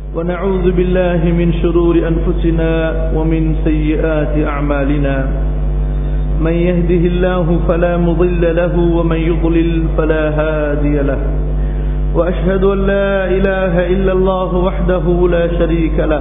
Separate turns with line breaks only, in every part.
ونعوذ بالله من شرور أنفسنا ومن سيئات أعمالنا من يهده الله فلا مضل له ومن يضلل فلا هادي له وأشهد أن لا إله إلا الله وحده لا شريك له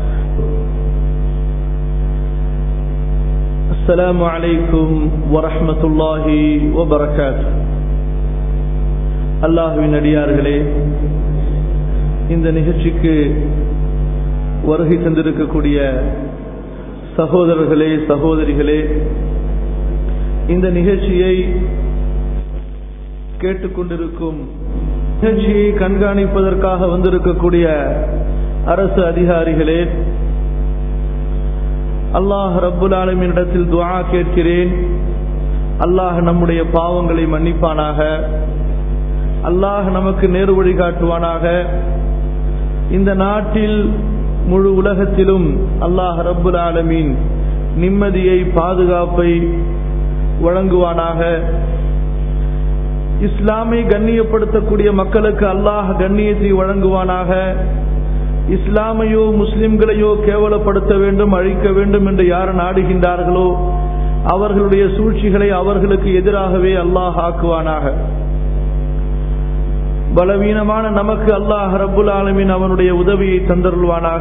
السلام عليكم ورحمة الله وبركاته அல்லாஹுவின் அடியார்களே இந்த நிகழ்ச்சிக்கு வருகை தந்திருக்கக்கூடிய சகோதரர்களே சகோதரிகளே இந்த நிகழ்ச்சியை கேட்டுக்கொண்டிருக்கும் நிகழ்ச்சியை கண்காணிப்பதற்காக வந்திருக்கக்கூடிய அரசு அதிகாரிகளே அல்லாஹ் ரப்புல் ஆலமினிடத்தில் துவா கேட்கிறேன் அல்லாஹ் நம்முடைய பாவங்களை மன்னிப்பானாக அல்லாஹ் நமக்கு நேரு வழி காட்டுவானாக இந்த நாட்டில் முழு உலகத்திலும் அல்லாஹ் ரப்புல் ஆலமீன் நிம்மதியை பாதுகாப்பை வழங்குவானாக இஸ்லாமை கண்ணியப்படுத்தக்கூடிய மக்களுக்கு அல்லாஹ் கண்ணியத்தை வழங்குவானாக இஸ்லாமையோ முஸ்லிம்களையோ கேவலப்படுத்த வேண்டும் அழிக்க வேண்டும் என்று யார் நாடுகின்றார்களோ அவர்களுடைய சூழ்ச்சிகளை அவர்களுக்கு எதிராகவே அல்லாஹ் ஆக்குவானாக பலவீனமான நமக்கு அல்லாஹ் ரப்புல் ஆலமின் அவனுடைய உதவியை தந்தருள்வானாக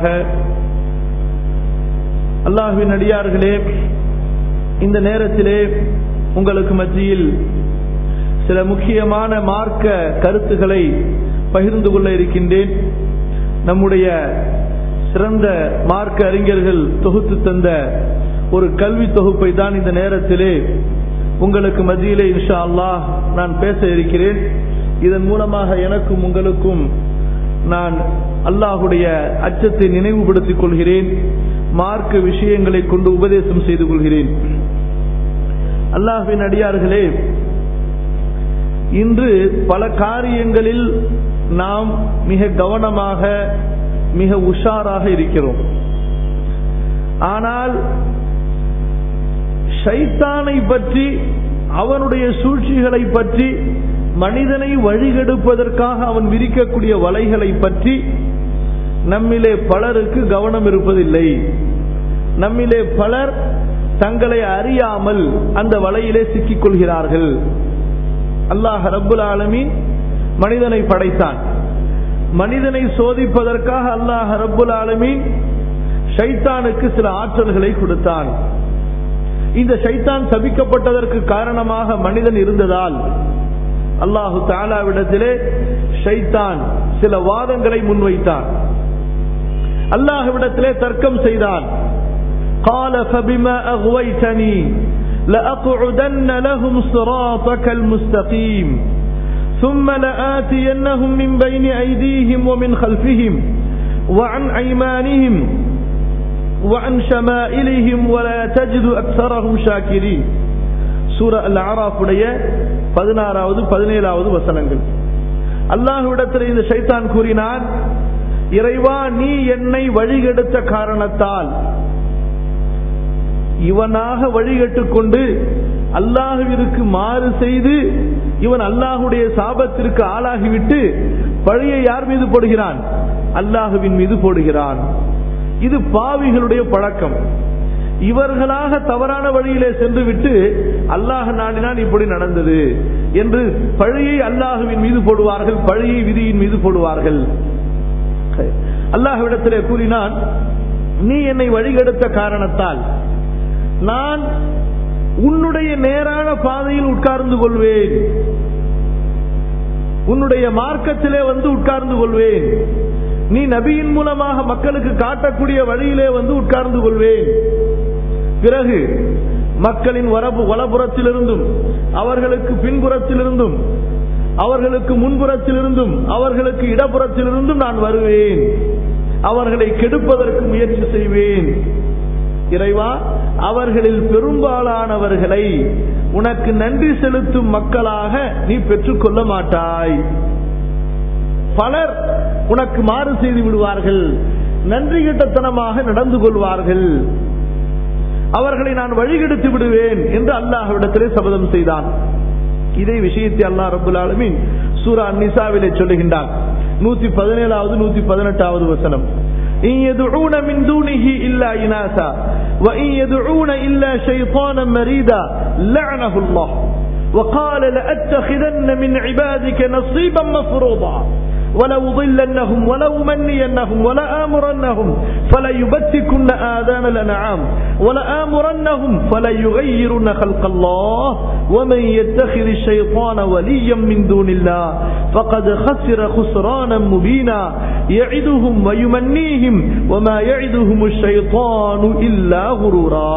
அல்லாஹுவின் அடியார்களே இந்த நேரத்திலே உங்களுக்கு மத்தியில் சில முக்கியமான மார்க்க கருத்துக்களை பகிர்ந்து கொள்ள இருக்கின்றேன் நம்முடைய சிறந்த மார்க்க அறிஞர்கள் தொகுத்து தந்த ஒரு கல்வி தொகுப்பை தான் இந்த நேரத்திலே உங்களுக்கு மத்தியிலே இன்ஷா அல்லாஹ் நான் பேச இருக்கிறேன் இதன் மூலமாக எனக்கும் உங்களுக்கும் நான் அல்லாஹுடைய அச்சத்தை நினைவுபடுத்திக் கொள்கிறேன் மார்க்க விஷயங்களை கொண்டு உபதேசம் செய்து கொள்கிறேன் அல்லாஹின் அடியார்களே இன்று பல காரியங்களில் நாம் மிக கவனமாக மிக உஷாராக இருக்கிறோம் ஆனால் ஷைத்தானை பற்றி அவனுடைய சூழ்ச்சிகளை பற்றி மனிதனை வழிகெடுப்பதற்காக அவன் விரிக்கக்கூடிய வலைகளை பற்றி நம்மிலே பலருக்கு கவனம் இருப்பதில்லை நம்மிலே பலர் தங்களை அறியாமல் அந்த வலையிலே சிக்கிக் கொள்கிறார்கள் அல்லாஹ் ரப்புல் ஆலமீன் மனிதனை படைத்தான் மனிதனை சோதிப்பதற்காக அல்லாஹ் ரப்புல் ஆலமீன் ஷைத்தானுக்கு சில ஆற்றல்களை கொடுத்தான் இந்த ஷைத்தான் சபிக்கப்பட்டதற்கு காரணமாக மனிதன் இருந்ததால் அல்லாஹு தாலாவிடத்திலே ஷைத்தான் சில வாதங்களை முன்வைத்தான் அல்லாஹுவிடத்திலே தர்க்கம் செய்தான் قال فبما أغويتني لأقعدن لهم صراطك المستقيم ثم لآتينهم من بين أيديهم ومن خلفهم وعن أيمانهم وعن شمائلهم ولا تجد أكثرهم شاكرين சூர அல் ஆராஃபுடைய பதினாறாவது பதினேழாவது வசனங்கள் அல்லாஹுவிடத்தில் இந்த சைத்தான் கூறினான் இறைவா நீ என்னை வழிகெடுத்த காரணத்தால் இவனாக வழிகட்டு கொண்டு அல்லாஹுவிற்கு மாறு செய்து இவன் அல்லாஹுடைய சாபத்திற்கு ஆளாகிவிட்டு பழியை யார் மீது போடுகிறான் அல்லாஹுவின் மீது போடுகிறான் இது பாவிகளுடைய பழக்கம் இவர்களாக தவறான வழியிலே சென்று விட்டு அல்லாஹ் நாடினான் இப்படி நடந்தது என்று பழியை அல்லாஹுவின் மீது போடுவார்கள் பழியை விதியின் மீது போடுவார்கள் அல்லாஹுவிடத்திலே கூறினான் நீ என்னை வழிகெடுத்த காரணத்தால் நான் உன்னுடைய நேரான பாதையில் உட்கார்ந்து கொள்வேன் உன்னுடைய மார்க்கத்திலே வந்து உட்கார்ந்து கொள்வேன் நீ நபியின் மூலமாக மக்களுக்கு காட்டக்கூடிய வழியிலே வந்து உட்கார்ந்து கொள்வேன் பிறகு மக்களின் வரப்பு வலப்புறத்திலிருந்தும் அவர்களுக்கு பின்புறத்திலிருந்தும் அவர்களுக்கு முன்புறத்திலிருந்தும் அவர்களுக்கு இடப்புறத்திலிருந்தும் நான் வருவேன் அவர்களை கெடுப்பதற்கு முயற்சி செய்வேன் இறைவா அவர்களில் பெரும்பாலானவர்களை உனக்கு நன்றி செலுத்தும் மக்களாக நீ பெற்றுக்கொள்ள மாட்டாய் பலர் உனக்கு மாறு செய்து விடுவார்கள் நன்றி கிட்டத்தனமாக நடந்து கொள்வார்கள் அவர்களை நான் வழிகெடுத்து விடுவேன் என்று அல்லாஹ்விடத்திலே சபதம் செய்தான் இதே விஷயத்தை அல்லாஹ் ரபுல் ஆலமீன் சூரா நிசாவிலே சொல்லுகின்றான் நூத்தி பதினேழாவது நூத்தி பதினெட்டாவது வசனம் إن يدعون من دونه إلا إناثا وإن يدعون إلا شيطانا مريدا لعنه الله وقال لأتخذن من عبادك نصيبا مفروضا ولأضلنهم ولأمنينهم ولآمرنهم فليبتكن آذان الأنعام ولآمرنهم فليغيرن خلق الله ومن يتخذ الشيطان وليا من دون الله فقد خسر خسرانا مبينا يعدهم ويمنيهم وما يعدهم الشيطان إلا غرورا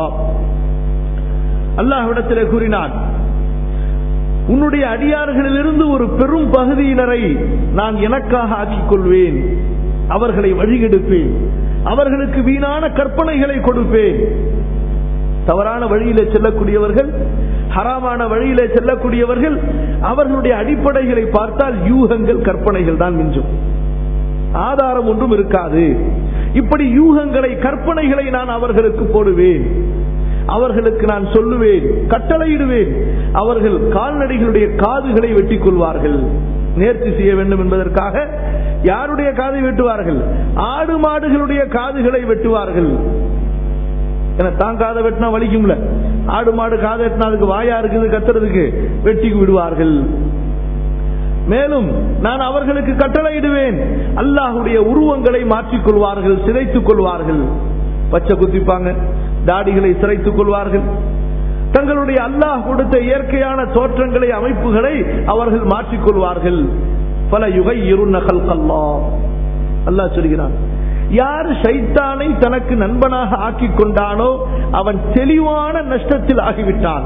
الله இடத்திலே கூறினான் உன்னுடைய அடியார்களிலிருந்து ஒரு பெரும் பகுதியினரை நான் எனக்காக ஆக்கிக் கொள்வேன் அவர்களை வழிகெடுப்பேன் அவர்களுக்கு வீணான கற்பனைகளை கொடுப்பேன் தவறான வழியிலே செல்லக்கூடியவர்கள் ஹராமான வழியிலே செல்லக்கூடியவர்கள் அவர்களுடைய அடிப்படைகளை பார்த்தால் யூகங்கள் கற்பனைகள் தான் மிஞ்சும் ஆதாரம் ஒன்றும் இருக்காது இப்படி யூகங்களை கற்பனைகளை நான் அவர்களுக்கு போடுவேன் அவர்களுக்கு நான் சொல்லுவேன் கட்டளையிடுவேன் அவர்கள் கால்நடைகளுடைய காதுகளை வெட்டிக் கொள்வார்கள் நேர்ச்சி செய்ய வேண்டும் என்பதற்காக யாருடைய காதை வெட்டுவார்கள் ஆடு மாடுகளுடைய காதுகளை வெட்டுவார்கள் என தான் காதை வெட்டினா வலிக்கும்ல ஆடு மாடு காதை வெட்டினா அதுக்கு வாயா இருக்குது கத்துறதுக்கு வெட்டி விடுவார்கள் மேலும் நான் அவர்களுக்கு கட்டளையிடுவேன் அல்லாஹுடைய உருவங்களை மாற்றிக் கொள்வார்கள் சிதைத்துக் கொள்வார்கள் பச்சை குத்திப்பாங்க தாடிகளை சிறைத்துக் கொள்வார்கள் தங்களுடைய அல்லாஹ் கொடுத்த இயற்கையான தோற்றங்களை அமைப்புகளை அவர்கள் மாற்றிக் கொள்வார்கள் பல யுகை இருநகல் கல்லா அல்லாஹ் சொல்கிறான் யார் சைத்தானை தனக்கு நண்பனாக ஆக்கிக் கொண்டானோ அவன் தெளிவான நஷ்டத்தில் ஆகிவிட்டான்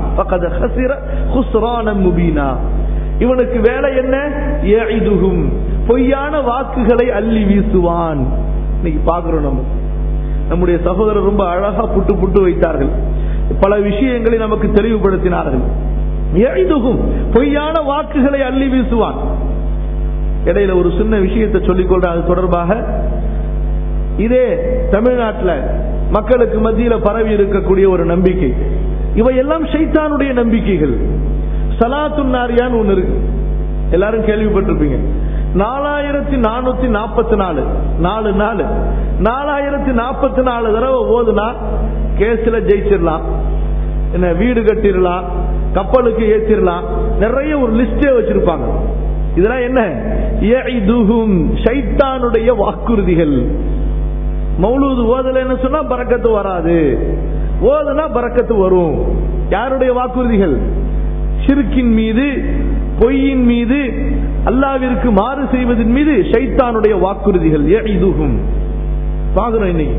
முபீனா இவனுக்கு வேலை என்ன ஏதுகும் பொய்யான வாக்குகளை அள்ளி வீசுவான் இன்னைக்கு பாக்குறோம் நம்ம நம்முடைய சகோதரர் ரொம்ப அழகா புட்டு புட்டு வைத்தார்கள் பல விஷயங்களை நமக்கு தெளிவுபடுத்தினார்கள் எழுதுகும் பொய்யான வாக்குகளை அள்ளி வீசுவான் இடையில ஒரு சின்ன விஷயத்தை சொல்லிக்கொள்ற அது தொடர்பாக இதே தமிழ்நாட்டில் மக்களுக்கு மத்தியில பரவி இருக்கக்கூடிய ஒரு நம்பிக்கை இவையெல்லாம் ஷைத்தானுடைய நம்பிக்கைகள் சலாத்துன்னாரியான்னு ஒண்ணு இருக்கு எல்லாரும் கேள்விப்பட்டிருப்பீங்க நாலாயிரத்தி நானூத்தி நாற்பத்தி நாலு நாலு நாலு நாலாயிரத்தி நாற்பத்தி நாலு தடவை ஓதுனா கேஸ்ல ஜெயிச்சிடலாம் என்ன வீடு கட்டிடலாம் கப்பலுக்கு ஏற்றிடலாம் நிறைய ஒரு லிஸ்டே வச்சிருப்பாங்க இதெல்லாம் என்ன சைத்தானுடைய வாக்குறுதிகள் மௌலூது ஓதல என்ன சொன்னா பறக்கத்து வராது ஓதுனா பறக்கத்து வரும் யாருடைய வாக்குறுதிகள் சிறுக்கின் மீது பொய்யின் மீது அல்லாவிற்கு மாறு செய்வதன் மீது ஷைத்தானுடைய வாக்குறுதிகள் இதுகும் பாக்குறோம் இன்னைக்கு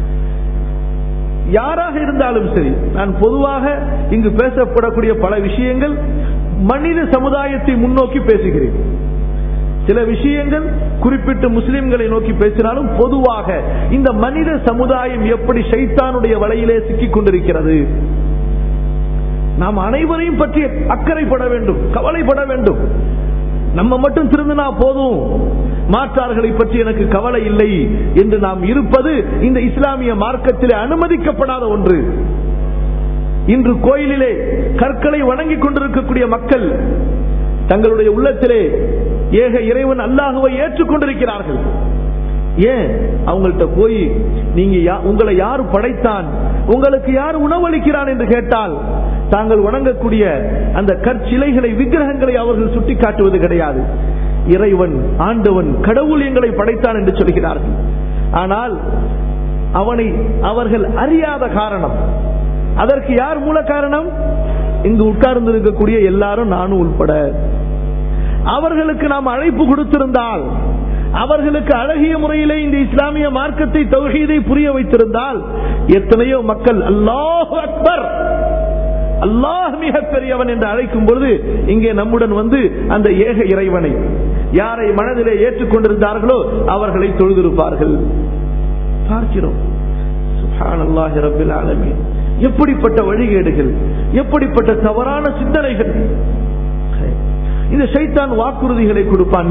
யாராக இருந்தாலும் சரி நான் பொதுவாக இங்கு பேசப்படக்கூடிய பல விஷயங்கள் மனித சமுதாயத்தை முன்னோக்கி பேசுகிறேன் சில விஷயங்கள் குறிப்பிட்ட முஸ்லிம்களை நோக்கி பேசினாலும் பொதுவாக இந்த மனித சமுதாயம் எப்படி ஷைத்தானுடைய வலையிலே சிக்கிக் கொண்டிருக்கிறது நாம் அனைவரையும் பற்றி அக்கறைப்பட வேண்டும் கவலைப்பட வேண்டும் நம்ம மட்டும் திருந்தினா போதும் மாற்றார்களை பற்றி எனக்கு கவலை இல்லை என்று நாம் இருப்பது இந்த இஸ்லாமிய மார்க்கத்திலே அனுமதிக்கப்படாத ஒன்று இன்று கோயிலிலே கற்களை வணங்கிக் கொண்டிருக்கக்கூடிய மக்கள் தங்களுடைய உள்ளத்திலே ஏக இறைவன் அல்லாஹுவை ஏற்றுக்கொண்டிருக்கிறார்கள் ஏன் அவங்கள்ட்ட போய் நீங்க உங்களை யார் படைத்தான் உங்களுக்கு யார் உணவளிக்கிறான் என்று கேட்டால் தாங்கள் வணங்கக்கூடிய அந்த கற்சிலைகளை விக்கிரகங்களை அவர்கள் சுட்டிக்காட்டுவது கிடையாது இறைவன் ஆண்டவன் கடவுள் எங்களை படைத்தான் என்று சொல்கிறார்கள் ஆனால் அவனை அவர்கள் அறியாத காரணம் அதற்கு யார் மூல காரணம் இங்கு உட்கார்ந்து இருக்கக்கூடிய எல்லாரும் நானும் உட்பட அவர்களுக்கு நாம் அழைப்பு கொடுத்திருந்தால் அவர்களுக்கு அழகிய முறையிலே இந்த இஸ்லாமிய மார்க்கத்தை தௌஹீதை புரிய வைத்திருந்தால் எத்தனையோ மக்கள் அல்லாஹ் அக்பர் அல்லாஹ் மிக பெரியவன் என்று அழைக்கும் பொழுது இங்கே நம்முடன் வந்து அந்த ஏக இறைவனை யாரை மனதிலே ஏற்றுக்கொண்டிருந்தார்களோ அவர்களை தொழுதிருப்பார்கள் பார்க்கிறோம் சுப்ஹானல்லாஹி ரப்பில் ஆலமீன் எப்படிப்பட்ட வழிகேடுகள் எப்படிப்பட்ட தவறான சிந்தனைகள் இந்த சைத்தான் வாக்குறுதிகளை கொடுப்பான்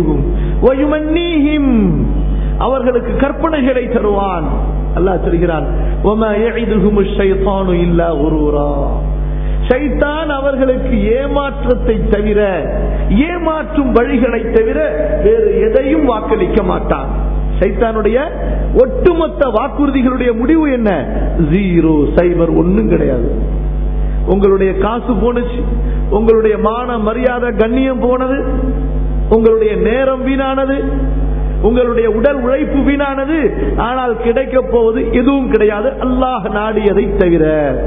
அவர்களுக்கு கற்பனைகளை தருவான் அல்லாஹ் சொல்கிறான் ஷைத்தான் அவர்களுக்கு ஏமாற்றத்தை தவிர ஏமாற்றும் வழிகளை தவிர வேறு எதையும் வாக்களிக்க மாட்டான் சைத்தானுடைய ஒட்டுமொத்த வாக்குறுதிகளுடைய முடிவு என்ன ஜீரோ சைபர் ஒண்ணும் கிடையாது உங்களுடைய காசு போனுச்சு உங்களுடைய மான மரியாதை கண்ணியம் போனது உங்களுடைய நேரம் வீணானது உங்களுடைய உடல் உழைப்பு வீணானது ஆனால் கிடைக்க போவது எதுவும் கிடையாது அல்லாஹ் நாடியதை தவிர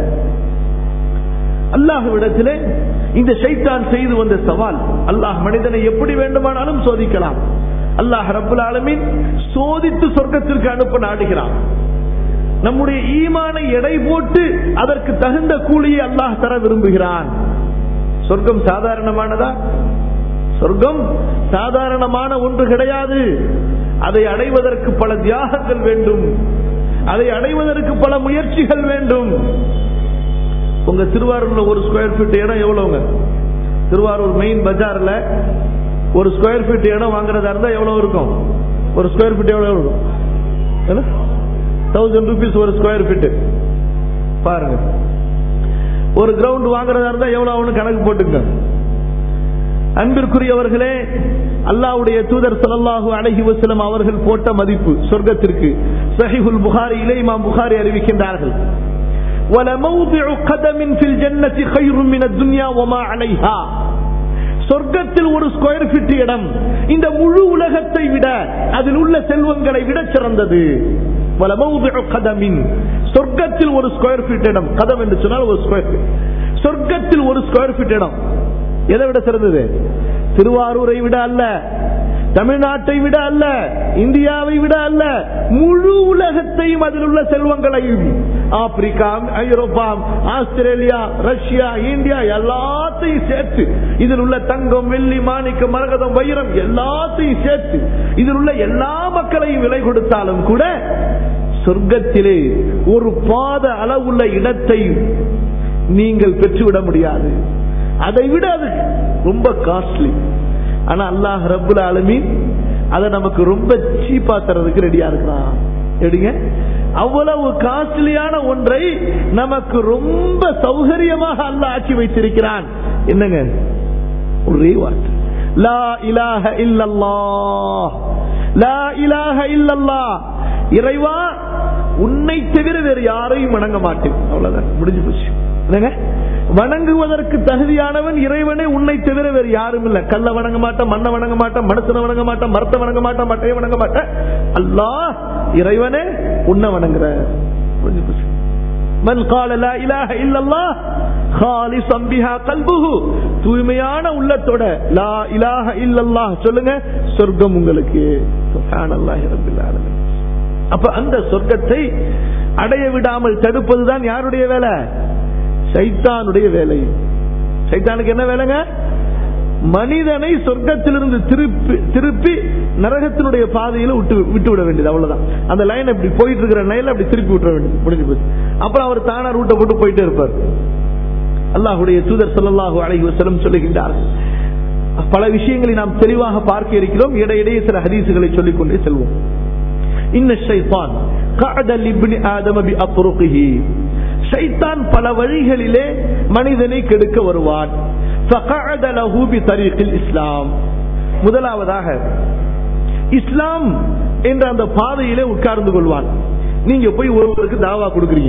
அல்லாஹ்விடத்திலே இந்த ஷைத்தான் செய்து வந்த சவால் அல்லாஹ் மனிதனை எப்படி வேண்டுமானாலும் சோதிக்கலாம் அல்லாஹ் ரபுல் ஆலமீன் சோதித்து சொர்க்கத்திற்கு அனுப்ப நாடுகிறான் நம்முடைய ஈமானை எடை போட்டு அதற்கு தகுந்த கூலியை அல்லாஹ் தர விரும்புகிறான் சொர்க்கம் சாதாரணமானதா சொர்க்கம் சாதாரணமான ஒன்று கிடையாது அதை அடைவதற்கு பல தியாகங்கள் வேண்டும் அதை அடைவதற்கு பல முயற்சிகள் வேண்டும் உங்க திருவாரூர்ல ஒரு ஸ்கொயர் ஃபீட் இடம் எவ்வளவுங்க திருவாரூர் மெயின் பஜார்ல ஒரு ஸ்கொயர் ஃபீட் இடம் வாங்குறதா இருந்தா எவ்வளவு இருக்கும் ஒரு ஸ்கொயர் ஃபீட் எவ்வளவு இருக்கும் தௌசண்ட் ருபீஸ் ஒரு ஸ்கொயர் ஃபீட் பாருங்க ஒரு கிரவுண்ட் வாங்குறதா இருந்தா எவ்வளவு ஆகும்னு கணக்கு போட்டுங்க அன்பிற்குரியவர்களே அல்லாவுடைய தூதர் ஸல்லல்லாஹு அலைஹி வஸல்லம் அவர்கள் போட்ட மதிப்பு சொர்க்கத்திற்கு சஹீஹுல் புகாரியிலே இமாம் புகாரி அறிவிக்கின்றார்கள் وَلَمَوْضِعُ قَدَمٍ فِي الْجَنَّةِ خَيْرٌ مِنَ الدُّنْيَا وَمَا عَلَيْهَا சொர்க்கத்தில் ஒரு ஸ்கொயர் ஃபீட் இடம் இந்த முழு உலகத்தை விட அதில் உள்ள செல்வங்களை விட சிறந்தது வலமௌதிஉ கதமின் சொர்க்கத்தில் ஒரு ஸ்கொயர் ஃபீட் இடம் கதம் என்று சொன்னால் ஒரு ஸ்கொயர் ஃபீட் சொர்க்கத்தில் ஒரு ஸ்கொயர் ஃபீட் இடம் எதை விட சிறந்தது திருவாரூரை விட அல்ல தமிழ்நாட்டை விட அல்ல இந்தியாவை விட அல்ல முழு உலகத்தையும் அதில் உள்ள செல்வங்களையும் ஆப்பிரிக்கா ஐரோப்பா ஆஸ்திரேலியா ரஷ்யா இந்தியா எல்லாத்தையும் சேர்த்து இதில் உள்ள தங்கம் வெள்ளி மாணிக்கம் மரகதம் வைரம் எல்லாத்தையும் சேர்த்து இதில் உள்ள எல்லா மக்களையும் விலை கொடுத்தாலும் கூட சொர்க்கத்திலே ஒரு பாத அளவுள்ள இடத்தை நீங்கள் பெற்றுவிட முடியாது அதை விட அது ரொம்ப காஸ்ட்லி ஆனா அல்லாஹ் ரப்புல் ஆலமீன் அதை நமக்கு ரொம்ப சீப்பா தரதுக்கு ரெடியா இருக்கிறான் எடுங்க அவ்வளவு காஸ்ட்லியான ஒன்றை நமக்கு ரொம்ப சௌகரியமாக அல்லாஹ் ஆக்கி வைத்திருக்கிறான் என்னங்க ஒரே வார்த்தை லா இலாஹ இல்லல்லாஹ் லா இலாஹ இல்லல்லாஹ் இறைவா உன்னை தவிர வேறு யாரையும் வணங்க மாட்டேன் அவ்வளவுதான் முடிஞ்சு போச்சு என்னங்க வணங்குவதற்கு தகுதியானவன் இறைவனே உன்னை தவிர வேறு யாரும் இல்ல கல்ல வணங்க மாட்டான் மண்ணை வணங்க மாட்டான் மனுஷனை வணங்க மாட்டான் மரத்தை வணங்க மாட்டான் மட்டையை வணங்க மாட்டான் அல்லாஹ் இறைவனே உன்னை வணங்குற புரிஞ்சு போச்சு மன் கால லா இலாஹ இல்லல்லாஹ் காலிசம் பிஹா கல்புஹு தூய்மையான உள்ளத்தோட லா இலாஹ இல்லல்லாஹ் சொல்லுங்க சொர்க்கம் உங்களுக்கு சுப்ஹானல்லாஹி ரப்பில் ஆலமீன் அப்ப அந்த சொர்க்கத்தை அடைய விடாமல் தடுப்பதுதான் யாருடைய வேலை சைத்தானுடைய வேலை சைத்தானுக்கு என்ன வேலைங்க மனிதனை சொர்க்கத்திலிருந்து திருப்பி திருப்பி நரகத்தினுடைய பாதையில விட்டு விட்டு விட வேண்டியது அவ்வளவுதான் அந்த லைன் இப்படி போயிட்டு இருக்கிற லைன்ல அப்படி திருப்பி விட்டுற வேண்டியது முடிஞ்சு போச்சு அப்புறம் அவர் தானா ரூட்டை போட்டு போயிட்டே இருப்பார் அல்லாஹுடைய தூதர் சொல்லல்லாஹு அலைஹி வஸல்லம் சொல்லுகின்றார்கள் பல விஷயங்களை நாம் தெளிவாக பார்க்க இருக்கிறோம் இடையிடையே சில ஹதீசுகளை சொல்லிக் கொண்டே செல்வோம் இன்ன ஷைத்தான் قعد لابن آدم بأطرقه ஷைத்தான் பல வழிகளிலே மனிதனை கெடுக்க வருவான் فقعد له بطريق الإسلام முதலாவதாக இஸ்லாம் என்ற அந்த பாதையிலே உட்கார்ந்து கொள்வான் நீங்க போய் ஒருவருக்கு தாவா கொடுக்குறீங்க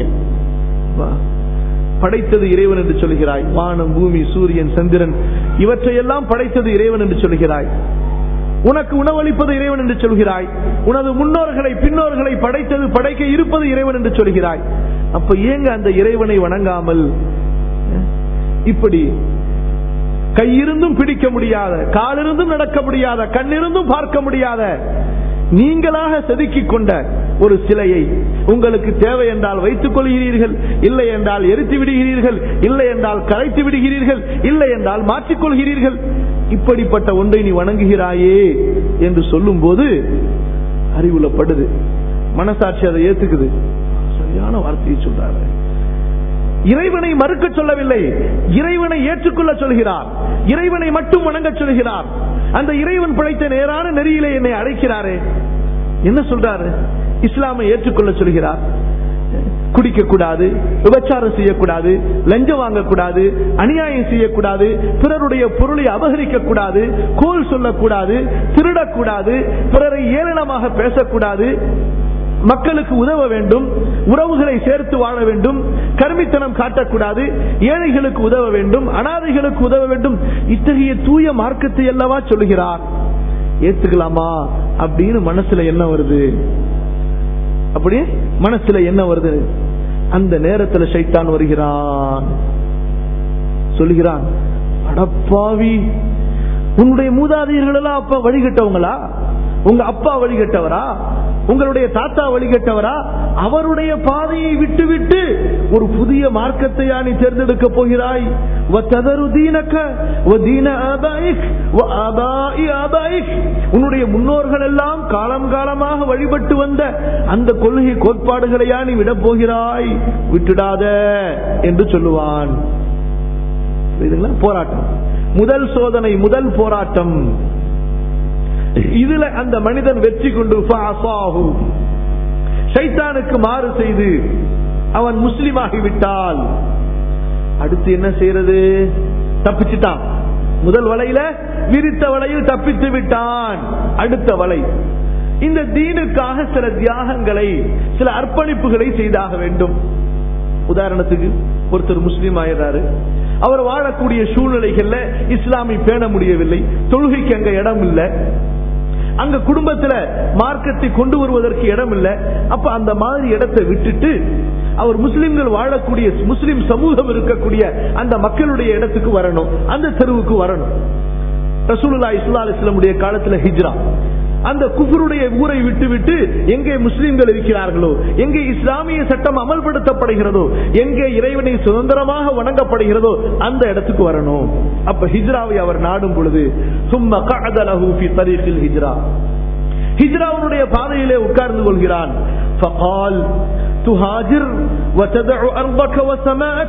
படைத்தது இறைவன் என்று சொல்கிறாய் வானம் பூமி சூரியன் சந்திரன் இவற்றையெல்லாம் படைத்தது இறைவன் என்று சொல்கிறாய் உனக்கு உணவளிப்பது இறைவன் என்று சொல்கிறாய் உனது முன்னோர்களை பின்னோர்களை படைத்தது படைக்க இருப்பது இறைவன் என்று சொல்கிறாய் அப்ப ஏங்க அந்த இறைவனை வணங்காமல் இப்படி கையிருந்தும் பிடிக்க முடியாத காலிருந்தும் நடக்க முடியாத கண்ணிருந்தும் பார்க்க முடியாத நீங்களாக செதுக்கிக் கொண்ட ஒரு சிலையை உங்களுக்கு தேவை என்றால் வைத்துக் கொள்கிறீர்கள் இல்லை என்றால் எரித்து விடுகிறீர்கள் இல்லை என்றால் கரைத்து விடுகிறீர்கள் இல்லை என்றால் மாற்றிக்கொள்கிறீர்கள் இப்படிப்பட்ட ஒன்றை நீ வணங்குகிறாயே என்று சொல்லும் போது அறிவுலப்படுது மனசாட்சி அதை ஏத்துக்குது சரியான வார்த்தையை சொல்றாரு இறைவனை மறுக்க சொல்லவில்லை இறைவனை ஏற்றுக்கொள்ள சொல்கிறார் இறைவனை மட்டும் வணங்க சொல்கிறார் அந்த இறைவன் படைத்த நேரான நெறியிலே என்னை அழைக்கிறாரே என்ன சொல்றாரு இஸ்லாமை ஏற்றுக்கொள்ள சொல்கிறார் குடிக்க கூடாது விபச்சாரம் செய்யக்கூடாது லஞ்சம் வாங்கக்கூடாது அநியாயம் செய்யக்கூடாது பிறருடைய பொருளை அபகரிக்க கூடாது கோல் சொல்லக்கூடாது திருடக்கூடாது பிறரை ஏளனமாக பேசக்கூடாது மக்களுக்கு உதவ வேண்டும் உறவுகளை சேர்த்து வாழ வேண்டும் கருமித்தனம் காட்டக்கூடாது ஏழைகளுக்கு உதவ வேண்டும் அனாதைகளுக்கு உதவ வேண்டும் இத்தகைய தூய மார்க்கத்தை அல்லவா சொல்லுகிறார் ஏத்துக்கலாமா அப்படின்னு மனசுல என்ன வருது அப்படி மனசுல என்ன வருது அந்த நேரத்தில் சைத்தான் வருகிறான் சொல்லுகிறான் அடப்பாவி உன்னுடைய மூதாதையர்கள் எல்லாம் அப்ப வழிகட்டவங்களா உங்க அப்பா வழிகட்டவரா உங்களுடைய தாத்தா வழிகட்டவரா அவருடைய பாதையை விட்டு விட்டு ஒரு புதிய மார்க்கத்தையா நீ தேர்ந்தெடுக்க போகிறாய் உன்னுடைய முன்னோர்கள் எல்லாம் காலம் காலமாக வழிபட்டு வந்த அந்த கொள்கை கோட்பாடுகளையா நீ விட போகிறாய் விட்டுடாத என்று சொல்லுவான் போராட்டம் முதல் சோதனை முதல் போராட்டம் இதுல அந்த மனிதன் வெற்றி கொண்டு சைத்தானுக்கு மாறு செய்து அவன் முஸ்லிமாகி விட்டால் அடுத்து என்ன செய்யறது தப்பிச்சுட்டான் முதல் வலையில விரித்த வலையில் தப்பித்து விட்டான் அடுத்த வலை இந்த தீனுக்காக சில தியாகங்களை சில அர்ப்பணிப்புகளை செய்தாக வேண்டும் உதாரணத்துக்கு ஒருத்தர் முஸ்லீம் ஆயிடுறாரு அவர் வாழக்கூடிய சூழ்நிலைகள்ல இஸ்லாமை பேண முடியவில்லை தொழுகைக்கு அங்க இடம் இல்லை அங்க குடும்பத்துல மார்க்கத்தை கொண்டு வருவதற்கு இடம் இல்லை அப்ப அந்த மாதிரி இடத்தை விட்டுட்டு அவர் முஸ்லிம்கள் வாழக்கூடிய முஸ்லிம் சமூகம் இருக்கக்கூடிய அந்த மக்களுடைய இடத்துக்கு வரணும் அந்த தெருவுக்கு வரணும் ரசூலுல்லா இஸ்லா அலிஸ்லமுடைய காலத்துல ஹிஜ்ரா அந்த குஃபருடைய ஊரை விட்டு விட்டு எங்கே முஸ்லிம்கள் இருக்கிறார்களோ எங்கே இஸ்லாமிய சட்டம் அமல்படுத்தப்படுகிறதோ எங்கே இறைவனை சுதந்திரமாக வணங்கப்படுகிறதோ அந்த இடத்துக்கு வரணும் அப்ப ஹிஜ்ராவை அவர் நாடும் பொழுது சும்மா கஅதலஹு ஃபி தரீகில் ஹிஜ்ரா ஹிஜ்ராவுடைய பாதையிலே உட்கார்ந்து கொள்கிறான் ஃபகால் துஹாஜிர் وتدع أرضك وسماءك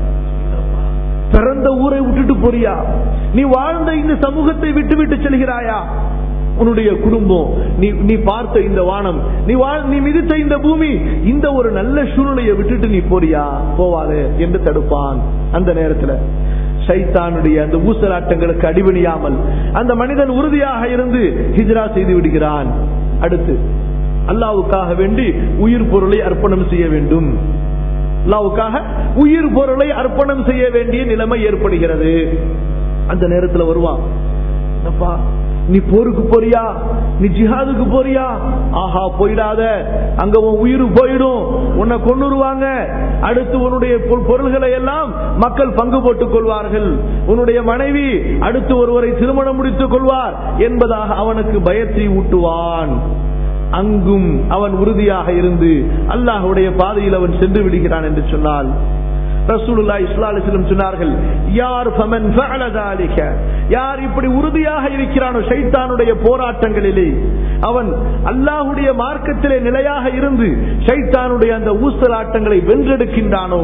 பிறந்த ஊரை விட்டுட்டு போறியா நீ வாழ்ந்த இந்த சமூகத்தை விட்டு விட்டு செல்கிறாயா உன்னுடைய குடும்பம் நீ நீ பார்த்த இந்த வானம் நீ வாழ் நீ மிதித்த இந்த பூமி இந்த ஒரு நல்ல சூழ்நிலையை விட்டுட்டு நீ போறியா போவாது என்று தடுப்பான் அந்த நேரத்துல சைத்தானுடைய அந்த ஊசலாட்டங்களுக்கு அடிபணியாமல் அந்த மனிதன் உறுதியாக இருந்து ஹிஜ்ரா செய்து விடுகிறான் அடுத்து அல்லாவுக்காக வேண்டி உயிர் பொருளை அர்ப்பணம் செய்ய வேண்டும் அல்லாவுக்காக உயிர் பொருளை அர்ப்பணம் செய்ய வேண்டிய நிலைமை ஏற்படுகிறது அந்த நேரத்தில் வருவான் என்னப்பா நீ போருக்கு போறியா நீ ஜிஹாதுக்கு போறியா ஆஹா போயிடாத அங்க உன் உயிர் போயிடும் உன்னை கொண்டுருவாங்க அடுத்து உன்னுடைய பொருள்களை எல்லாம் மக்கள் பங்கு போட்டுக் கொள்வார்கள் உன்னுடைய மனைவி அடுத்து ஒருவரை திருமணம் முடித்துக் கொள்வார் என்பதாக அவனுக்கு பயத்தை ஊட்டுவான் அங்கும் அவன் உறுதியாக இருந்து அல்லாஹுடைய பாதையில் அவன் சென்று விடுகிறான் என்று சொன்னால் ரசூலுல்லா இஸ்லாலிஸ்லம் சொன்னார்கள் யார் ஃபமன் ஃபஅல ذلك யார் இப்படி உறுதியாக இருக்கிறானோ ஷைத்தானுடைய போராட்டங்களிலே அவன் அல்லாஹ்வுடைய மார்க்கத்திலே நிலையாக இருந்து ஷைத்தானுடைய அந்த ஊசலாட்டங்களை வென்றெடுக்கின்றானோ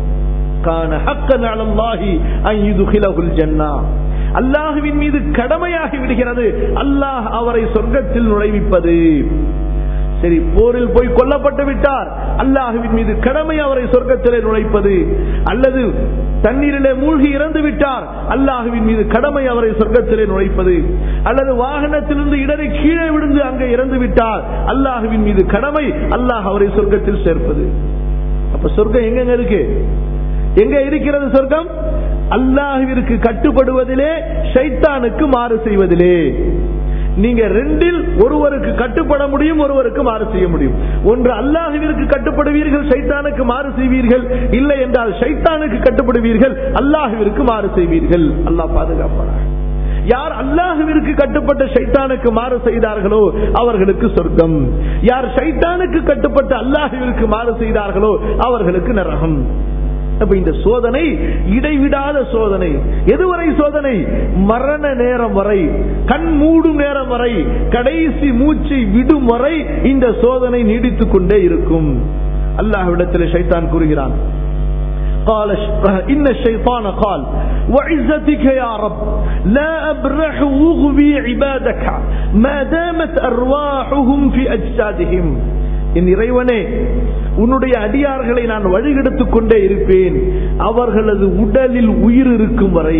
கான ஹக்கன் அலல்லாஹி அன் யுதுகிலஹுல் ஜன்னா அல்லாஹுவின் மீது கடமையாகி விடுகிறது அல்லாஹ் அவரை சொர்க்கத்தில் நுழைவிப்பது சரி போரில் போய் கொல்லப்பட்டு விட்டார் அல்லாஹுவின் மீது கடமை அவரை சொர்க்கத்திலே நுழைப்பது அல்லது தண்ணீரிலே மூழ்கி இறந்து விட்டார் அல்லாஹுவின் மீது கடமை அவரை சொர்க்கத்திலே நுழைப்பது அல்லது வாகனத்திலிருந்து இடரை கீழே விழுந்து அங்கே இறந்து விட்டார் அல்லாஹுவின் மீது கடமை அல்லாஹ் அவரை சொர்க்கத்தில் சேர்ப்பது அப்ப சொர்க்கம் எங்க இருக்கு எங்க இருக்கிறது சொர்க்கம் அல்லாஹுவிற்கு கட்டுப்படுவதிலே ஷைத்தானுக்கு மாறு செய்வதிலே நீங்க ரெண்டில் ஒருவருக்கு கட்டுப்பட முடியும் ஒருவருக்கு மாறு செய்ய முடியும் ஒன்று அல்லாஹுவிற்கு கட்டுப்படுவீர்கள் சைத்தானுக்கு மாறு செய்வீர்கள் இல்லை என்றால் சைத்தானுக்கு கட்டுப்படுவீர்கள் அல்லாஹுவிற்கு மாறு செய்வீர்கள் அல்லாஹ் பாதுகாப்பான யார் அல்லாஹுவிற்கு கட்டுப்பட்ட சைத்தானுக்கு மாறு செய்தார்களோ அவர்களுக்கு சொர்க்கம் யார் சைத்தானுக்கு கட்டுப்பட்ட அல்லாஹுவிற்கு மாறு செய்தார்களோ அவர்களுக்கு நரகம் அப்ப இந்த சோதனை இடைவிடாத சோதனை எதுவரை சோதனை மரண நேரம் வரை கண் மூடும் நேரம் வரை கடைசி மூச்சை விடும் வரை இந்த சோதனை நீடித்துக் கொண்டே இருக்கும் அல்லாஹ்விடத்தில் ஷைத்தான் கூறுகிறான் قال إن الشيطان قال وعزتك يا رب لا أبرح أغوي عبادك ما دامت أرواحهم في أجسادهم என் இறைவனே உன்னுடைய அடியார்களை நான் வழிகெடுத்துக் கொண்டே இருப்பேன் அவர்களது உடலில் உயிர் இருக்கும் வரை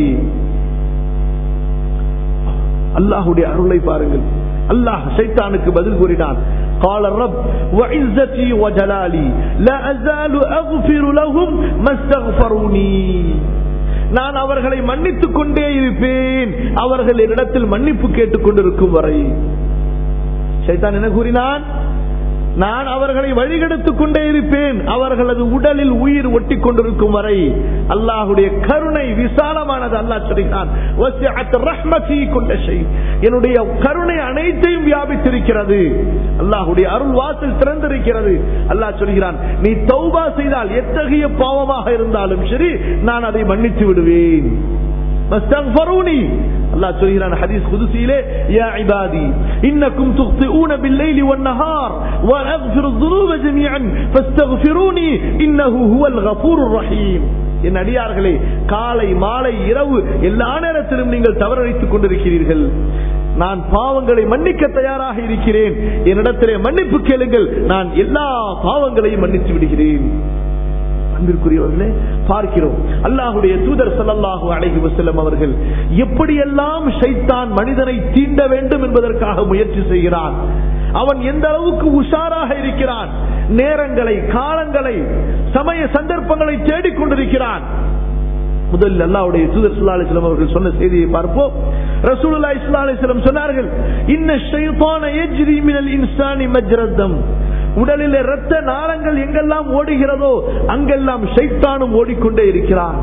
அல்லாஹுடைய அருளை பாருங்கள் அல்லாஹ் சைத்தானுக்கு பதில் கூறினான் قال الرب وعزتي وجلالي لا أزال أغفر لهم ما استغفروني நான் அவர்களை மன்னித்துக் கொண்டே இருப்பேன் அவர்கள் என்னிடத்தில் மன்னிப்பு கேட்டுக் கொண்டிருக்கும் வரை சைத்தான் என்ன கூறினான் நான் அவர்களை வழிகெடுத்துக் கொண்டே இருப்பேன் அவர்களது உடலில் உயிர் ஒட்டி கொண்டிருக்கும் வரை அல்லாஹுடைய கருணை விசாலமானது அல்லாஹ் சொல்கிறான் வசிஅத் ரஹ்மதி குல்ல ஷை. என்னுடைய கருணை அனைத்தையும் வியாபித்திருக்கிறது அல்லாஹுடைய அருள் வாசல் திறந்திருக்கிறது அல்லாஹ் சொல்கிறான் நீ தௌபா செய்தால் எத்தகைய பாவமாக இருந்தாலும் சரி நான் அதை மன்னித்து விடுவேன் فاستغفروني الله சொல்கிறான் ஹதீஸ் குதுசியிலே يا عبادي انكم تخطئون بالليل والنهار وانا اغفر الذنوب جميعا فاستغفروني انه هو الغفور الرحيم என் அடியார்களே காலை மாலை இரவு எல்லா நேரத்திலும் நீங்கள் தவறழைத்துக் கொண்டிருக்கிறீர்கள் நான் பாவங்களை மன்னிக்க தயாராக இருக்கிறேன் என்னிடத்திலே மன்னிப்பு கேளுங்கள் நான் எல்லா பாவங்களையும் மன்னித்து விடுகிறேன் அன்பிற்குரியவர்களே பார்க்கிறோம் அல்லாஹுடைய தூதர் ஸல்லல்லாஹு அலைஹி வஸல்லம் அவர்கள் எப்படியெல்லாம் ஷைத்தான் மனிதனை தீண்ட வேண்டும் என்பதற்காக முயற்சி செய்கிறான் அவன் எந்த அளவுக்கு உஷாராக இருக்கிறான் நேரங்களை காலங்களை சமய சந்தர்ப்பங்களை தேடிக்கொண்டிருக்கிறான் முதலில் அல்லாவுடைய தூதர் ஸல்லல்லாஹு அலைஹி வஸல்லம் அவர்கள் சொன்ன செய்தியை பார்ப்போம் ரசூலுல்லாஹி ஸல்லல்லாஹு அலைஹி வஸல்லம் சொன்னார்கள் இன்ன ஷைத்தான யஜ்ரி மினல் இன்சானி மஜ்ரத்தம் உடலில் இரத்த நாளங்கள் எங்கெல்லாம் ஓடுகிறதோ அங்கெல்லாம் ஷைத்தானும் ஓடிக்கொண்டே இருக்கிறான்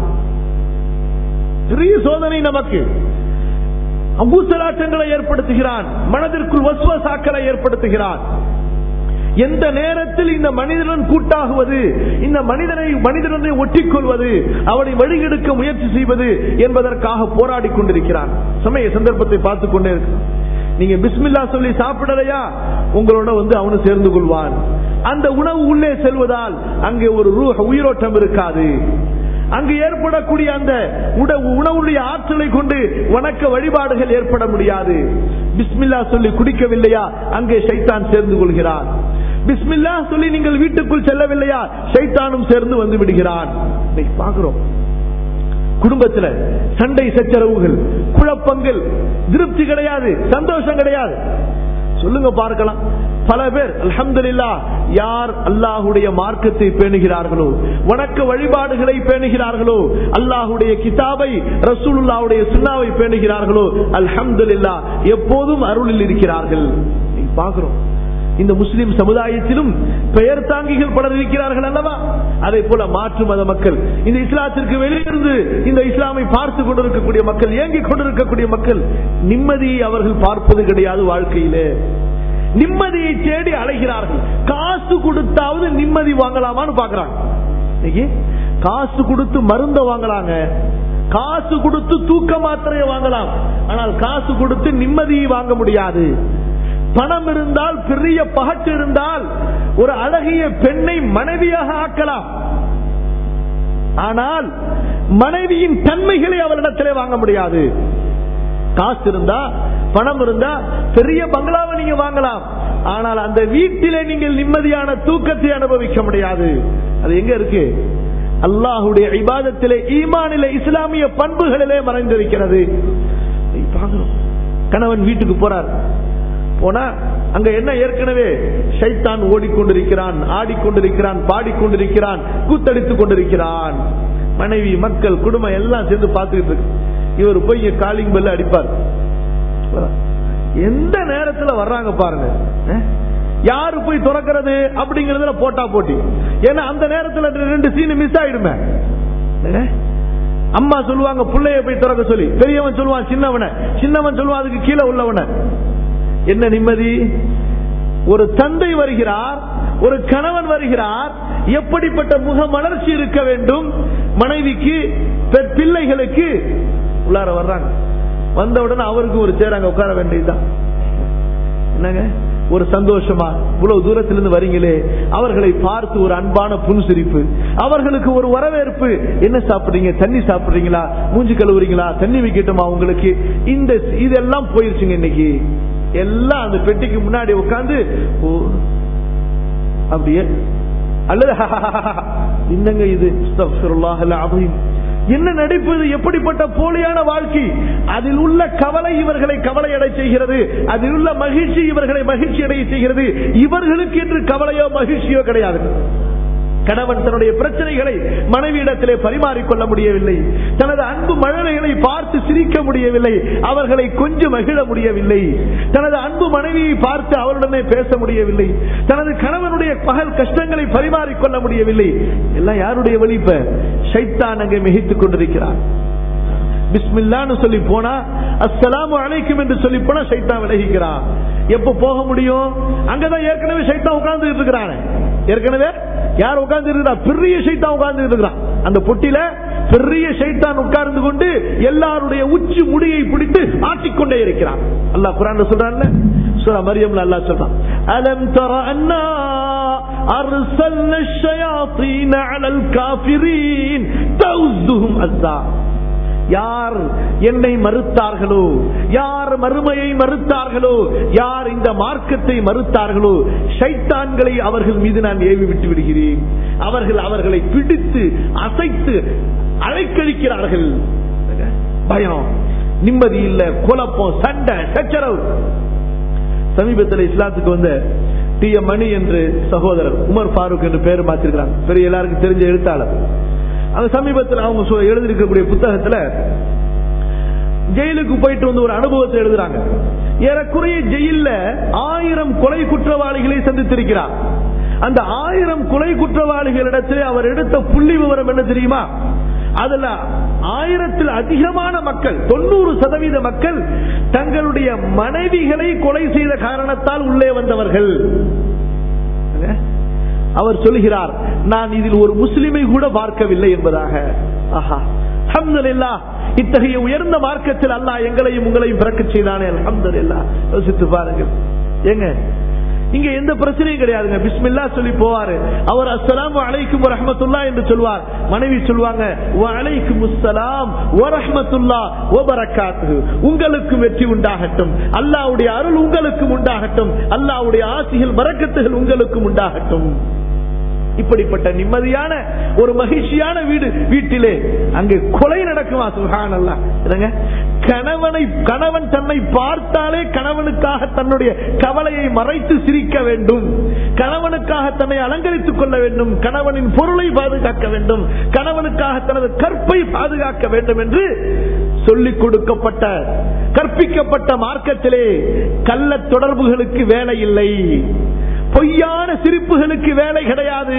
பெரிய சோதனை நமக்கு அம்பூசலாட்டங்களை ஏற்படுத்துகிறான் மனதிற்குள் வசுவசாக்களை ஏற்படுத்துகிறான் எந்த நேரத்தில் இந்த மனிதனுடன் கூட்டாகுவது இந்த மனிதனை மனிதனை ஒட்டிக்கொள்வது அவனை வழிகெடுக்க முயற்சி செய்வது என்பதற்காக போராடி கொண்டிருக்கிறான் சமய சந்தர்ப்பத்தை பார்த்துக் கொண்டே இருக்கிறான் நீங்க பிஸ்மில்லா சொல்லி சாப்பிடலையா உங்களோட வந்து அவனு சேர்ந்து கொள்வான் அந்த உணவு உள்ளே செல்வதால் அங்கே ஒரு ரூஹ் உயிரோட்டம் இருக்காது அங்கு ஏற்படக்கூடிய அந்த உட- உணவுடைய ஆற்றலை கொண்டு வணக்க வழிபாடுகள் ஏற்பட முடியாது பிஸ்மில்லா சொல்லி குடிக்கவில்லையா அங்கே ஷைத்தான் சேர்ந்து கொள்கிறான் பிஸ்மில்லா சொல்லி நீங்கள் வீட்டுக்குள் செல்லவில்லையா ஷைத்தானும் சேர்ந்து வந்து விடுகிறான் இன்னைக்கு பார்க்கிறோம் குடும்பத்துல சண்டை சச்சரவுகள் குழப்பங்கள் திருப்தி கிடையாது சந்தோஷம் கிடையாது சொல்லுங்க பார்க்கலாம் பல பேர் அல்ஹம்துலில்லாஹ் யார் அல்லாஹுடைய மார்க்கத்தை பேணுகிறார்களோ வணக்க வழிபாடுகளை பேணுகிறார்களோ அல்லாஹுடைய கிதாபை ரசூலுல்லாவுடைய சுண்ணாவை பேணுகிறார்களோ அல்ஹம்துலில்லாஹ் எப்போதும் அருளில் இருக்கிறார்கள் நீ பார்க்கிறோம் இந்த முஸ்லிம் சமுதாயத்திலும் பெயர் தாங்கிகள் பலர் இருக்கிறார்கள் அல்லவா அதே போல மாற்று மத மக்கள் இந்த இஸ்லாத்திற்கு வெளியிருந்து இந்த இஸ்லாமை பார்த்து கொண்டிருக்கக்கூடிய மக்கள் ஏங்கிக் கொண்டிருக்கக்கூடிய மக்கள் நிம்மதியை அவர்கள் பார்ப்பது கிடையாது வாழ்க்கையிலே நிம்மதியை தேடி அலைகிறார்கள் காசு கொடுத்தாவது நிம்மதி வாங்கலாமான்னு பாக்குறாங்க இன்னைக்கு காசு கொடுத்து மருந்த வாங்கலாங்க காசு கொடுத்து தூக்க மாத்திரையை வாங்கலாம் ஆனால் காசு கொடுத்து நிம்மதியை வாங்க முடியாது பணம் இருந்தால் பெரிய பகட்டு இருந்தால் ஒரு அழகிய பெண்ணை மனைவியாக ஆக்கலாம் ஆனால் மனைவியின் தன்மைகளை அவரிடத்திலே வாங்க முடியாது காசு இருந்தா பணம் இருந்தா பெரிய பங்களாவை நீங்க வாங்கலாம் ஆனால் அந்த வீட்டிலே நீங்கள் நிம்மதியான தூக்கத்தை அனுபவிக்க முடியாது அது எங்க இருக்கு அல்லாஹுடைய இபாதத்திலே ஈமானிலே இஸ்லாமிய பண்புகளிலே மறைந்திருக்கிறது இதை பார்க்கிறோம். கணவன் வீட்டுக்கு போறார் போனா அங்க என்ன ஏற்கனவே ஷைத்தான் ஓடிக்கொண்டிருக்கிறான் ஆடிக்கொண்டிருக்கிறான் பாடிக்கொண்டிருக்கிறான் கூத்தடித்துக் கொண்டிருக்கிறான் மனைவி மக்கள் குடும்பம் எல்லாம் சேர்ந்து பார்த்துக்கிட்டு இருக்கு இவர் போய் காலிங் பெல்ல அடிப்பார் எந்த நேரத்துல வர்றாங்க பாருங்க அஹ்? யாரு போய் திறக்கிறது அப்படிங்கறதுல போட்டா போட்டி ஏன்னா அந்த நேரத்துல ரெண்டு சீன் மிஸ் ஆயிடுமே அஹ்? அம்மா சொல்லுவாங்க பிள்ளைய போய் திறக்க சொல்லி பெரியவன் சொல்லுவான் சின்னவனை சின்னவன் சொல்லுவான் அதுக்கு கீழே உள்ளவனை என்ன நிம்மதி ஒரு தந்தை வருகிறார் ஒரு கணவன் வருகிறார் எப்படிப்பட்ட முக மலர்ச்சி இருக்க வேண்டும் மனைவிக்கு பெ- பிள்ளைகளுக்கு உள்ளார வர்றாங்க வந்தவுடனே அவருக்கு ஒரு சேர் அங்க உட்கார வேண்டியதுதான் என்னங்க ஒரு சந்தோஷமா இவ்வளவு தூரத்திலிருந்து வரீங்களே அவர்களை பார்த்து ஒரு அன்பான புன்சிரிப்பு அவர்களுக்கு ஒரு வரவேற்பு என்ன சாப்பிடுறீங்க தண்ணி சாப்பிடுறீங்களா மூஞ்சி கழுவுறீங்களா தண்ணி வைக்கட்டுமா உங்களுக்கு இந்த இதெல்லாம் போயிருச்சுங்க இன்னைக்கு எல்லாம் அந்த பெட்டிக்கு முன்னாடி உட்கார்ந்து ஓ, அப்படியே அல்லது என்னங்க இது அஸ்தக்ஃபிருல்லாஹ் அல்-அஸீம். என்ன நடிப்பது எப்படிப்பட்ட போலியான வாழ்க்கை அதில் உள்ள கவலை இவர்களை கவலையடை செய்கிறது அதில் உள்ள மகிழ்ச்சி இவர்களை மகிழ்ச்சி அடைய செய்கிறது இவர்களுக்கு என்று கவலையோ மகிழ்ச்சியோ கிடையாது கணவன் தன்னுடைய பிரச்சனைகளை மனைவியிடத்திலே பரிமாறிக்கொள்ள முடியவில்லை தனது அன்பு மழலைகளை பார்த்து சிரிக்க முடியவில்லை அவர்களை கொஞ்சம் மகிழ முடியவில்லை தனது அன்பு மனைவியை பார்த்து அவருடனே பேச முடியவில்லை தனது கணவனுடைய பகல் கஷ்டங்களை பரிமாறிக்கொள்ள முடியவில்லை எல்லாம் யாருடைய வழிப்ப சைத்தான் அங்கே மிகைத்துக் கொண்டிருக்கிறார் பிஸ்மில்லான்னு சொல்லி போனா அஸ்ஸலாமு அலைக்கும் என்று சொல்லி போனா சைத்தான் விலகிக்கிறான் எப்ப போக முடியும் அங்கதான் ஏற்கனவே சைத்தான் உட்கார்ந்து இருக்கிறான் ஏற்கனவே யார் உட்கார்ந்து இருக்கிறா பெரிய சைத்தான் உட்கார்ந்து இருக்கிறான் அந்த பொட்டில பெரிய சைத்தான் உட்கார்ந்து கொண்டு எல்லாருடைய உச்சி முடியை பிடித்து ஆட்டிக்கொண்டே இருக்கிறான் அல்லாஹ் குரான் சொல்றான்ல சூரா மரியம்ல அல்லாஹ் சொல்றான் அலம் தர அன்னா அர்சல்ன الشياطين على الكافرين تؤذهم أذى யார் என்னை மறுத்தார்களோ யார் மறுமையை மறுத்தார்களோ யார் இந்த மார்க்கத்தை மறுத்தார்களோ ஷைத்தான்களை அவர்கள் மீது நான் ஏவி விட்டு விடுகிறேன் அவர்கள் அவர்களை பிடித்து அசைத்து அலைக்கழிக்கிறார்கள் பயம் நிம்மதி இல்ல குழப்பம் சண்டை சச்சரவு சமீபத்தில் இஸ்லாத்துக்கு வந்த டி எம் மணி என்று சகோதரர் உமர் ஃபாரூக் என்று பேர் மாத்திருக்கிறாங்க பெரிய எல்லாருக்கும் தெரிஞ்ச எழுத்தாளர் அந்த சமீபத்தில் அவங்க சொ- எழுதியிருக்கக்கூடிய புத்தகத்துல ஜெயிலுக்கு போயிட்டு வந்து ஒரு அனுபவத்தை எழுதுறாங்க ஏறக்குறைய ஜெயில்ல ஆயிரம் கொலை குற்றவாளிகளை சந்தித்திருக்கிறார் அந்த ஆயிரம் கொலை குற்றவாளிகளிடத்தில் அவர் எடுத்த புள்ளி விவரம் என்ன தெரியுமா அதுல ஆயிரத்தில் அதிகமான மக்கள் தொண்ணூறு சதவீத மக்கள் தங்களுடைய மனைவிகளை கொலை செய்த காரணத்தால் உள்ளே வந்தவர்கள் அவர் சொல்கிறார் நான் இதில் ஒரு முஸ்லிமை கூட பார்க்கவில்லை என்பதாக ஆஹா அல்ஹம்துலில்லாஹ் இத்தகைய உயர்ந்த மார்க்கத்தில் அல்லாஹ் எங்களையும் உங்களையும் பிறக்கச் செய்தானே அல்ஹம்துலில்லாஹ் யோசித்து பாருங்கள் ஏங்க இங்க எந்த பிரச்சனையும் கிடையாதுங்க பிஸ்மில்லா சொல்லி போவாரு அவர் அஸ்ஸலாமு அலைக்கும் ரஹமத்துல்லா என்று சொல்வார் மனைவி சொல்லுவாங்க "வ அலைக்கும் அஸ்ஸலாம் வ ரஹ்மத்துல்லாஹ் வ பரக்காத்துஹு." உங்களுக்கும் வெற்றி உண்டாகட்டும் அல்லாஹ்வுடைய அருள் உங்களுக்கும் உண்டாகட்டும் அல்லாஹ்வுடைய ஆசிகள் பரக்கத்துகள் உங்களுக்கும் உண்டாகட்டும் இப்படிப்பட்ட நிம்மதியான ஒரு மகிழ்ச்சியான வீடு வீட்டிலே அங்கே கொலை நடக்குமா சுகான் அல்ல கணவனை கணவன் தன்னை பார்த்தாலே கணவனுக்காக தன்னுடைய கவலையை மறைத்து சிரிக்க வேண்டும் கணவனுக்காக தன்னை அலங்கரித்துக் கொள்ள வேண்டும் கணவனின் பொருளை பாதுகாக்க வேண்டும் கணவனுக்காக தனது கற்பை பாதுகாக்க வேண்டும் என்று சொல்லிக் கொடுக்கப்பட்ட கற்பிக்கப்பட்ட மார்க்கத்திலே கள்ள தொடர்புகளுக்கு வேலை இல்லை பொய்யான சிரிப்புகளுக்கு வேலை கிடையாது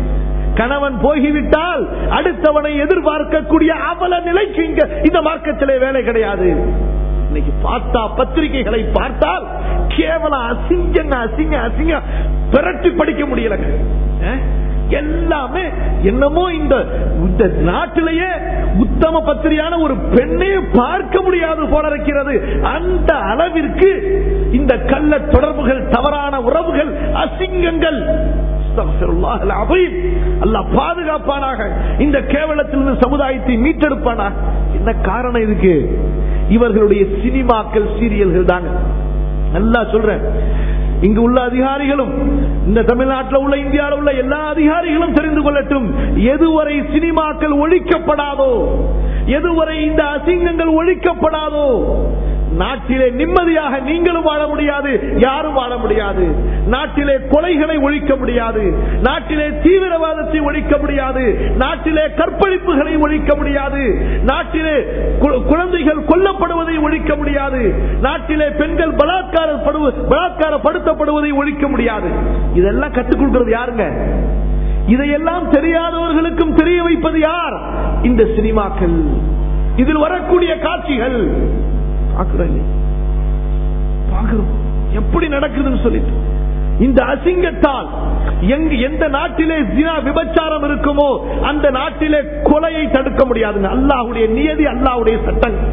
கணவன் போய்விட்டால் அடுத்தவனை எதிர்பார்க்கக்கூடிய அவல நிலைக்கு இங்க இந்த மார்க்கத்திலே வேலை கிடையாது இன்னைக்கு பார்த்தா பத்திரிகைகளை பார்த்தால் கேவலம் அசிங்க அசிங்க அசிங்க பிரட்டி படிக்க முடியலங்க அஹ்? எல்லாமே என்னமோ இந்த இந்த நாட்டிலேயே உத்தம பத்திரியான ஒரு பெண்ணே பார்க்க முடியாது போல இருக்கிறது அந்த அளவிற்கு இந்த கள்ள தொடர்புகள் தவறான உறவுகள் அசிங்கங்கள் அஸ்தக்ஃபிருல்லாஹ் அல்-அஸீம். அல்லாஹ் பாதுகாப்பானாக இந்த கேவலத்திலிருந்து சமுதாயத்தை மீட்டெடுப்பானாக என்ன காரணம் இதுக்கு இவர்களுடைய சினிமாக்கள் சீரியல்கள் தாங்க நல்லா சொல்றேன் இங்கு உள்ள அதிகாரிகளும் இந்த தமிழ்நாட்டில் உள்ள இந்தியாவில் உள்ள எல்லா அதிகாரிகளும் தெரிந்து கொள்ளட்டும் எதுவரை சினிமாக்கள் ஒழிக்கப்படாதோ எதுவரை இந்த அசிங்கங்கள் ஒழிக்கப்படாதோ நாட்டிலே நிம்மதியாக நீங்களும் வாழ முடியாது யாரும் வாழ முடியாது நாட்டிலே கொலைகளை ஒழிக்க முடியாது நாட்டிலே தீவிரவாதத்தை ஒழிக்க முடியாது நாட்டிலே கற்பழிப்புகளை ஒழிக்க முடியாது நாட்டிலே கு- குழந்தைகள் கொல்லப்படுவதை ஒழிக்க முடியாது நாட்டிலே பெண்கள் பலாத்காரப்படுவ- பலாத்காரப்படுத்தப்படுவதை ஒழிக்க முடியாது இதெல்லாம் கற்றுக் கொடுக்கிறது யாருங்க இதையெல்லாம் தெரியாதவர்களுக்கும் தெரிய வைப்பது யார் இந்த சினிமாக்கள் இதில் வரக்கூடிய காட்சிகள் பார்க்கிறோம் இல்லையா? பார்க்கிறோம் எப்படி நடக்குதுன்னு சொல்லிட்டு இந்த அசிங்கத்தால் எங்கு எந்த நாட்டிலே ஜினா விபச்சாரம் இருக்குமோ அந்த நாட்டிலே கொலையை தடுக்க முடியாதுங்க அல்லாஹ்வுடைய நியதி அல்லாஹ்வுடைய சட்டங்கள்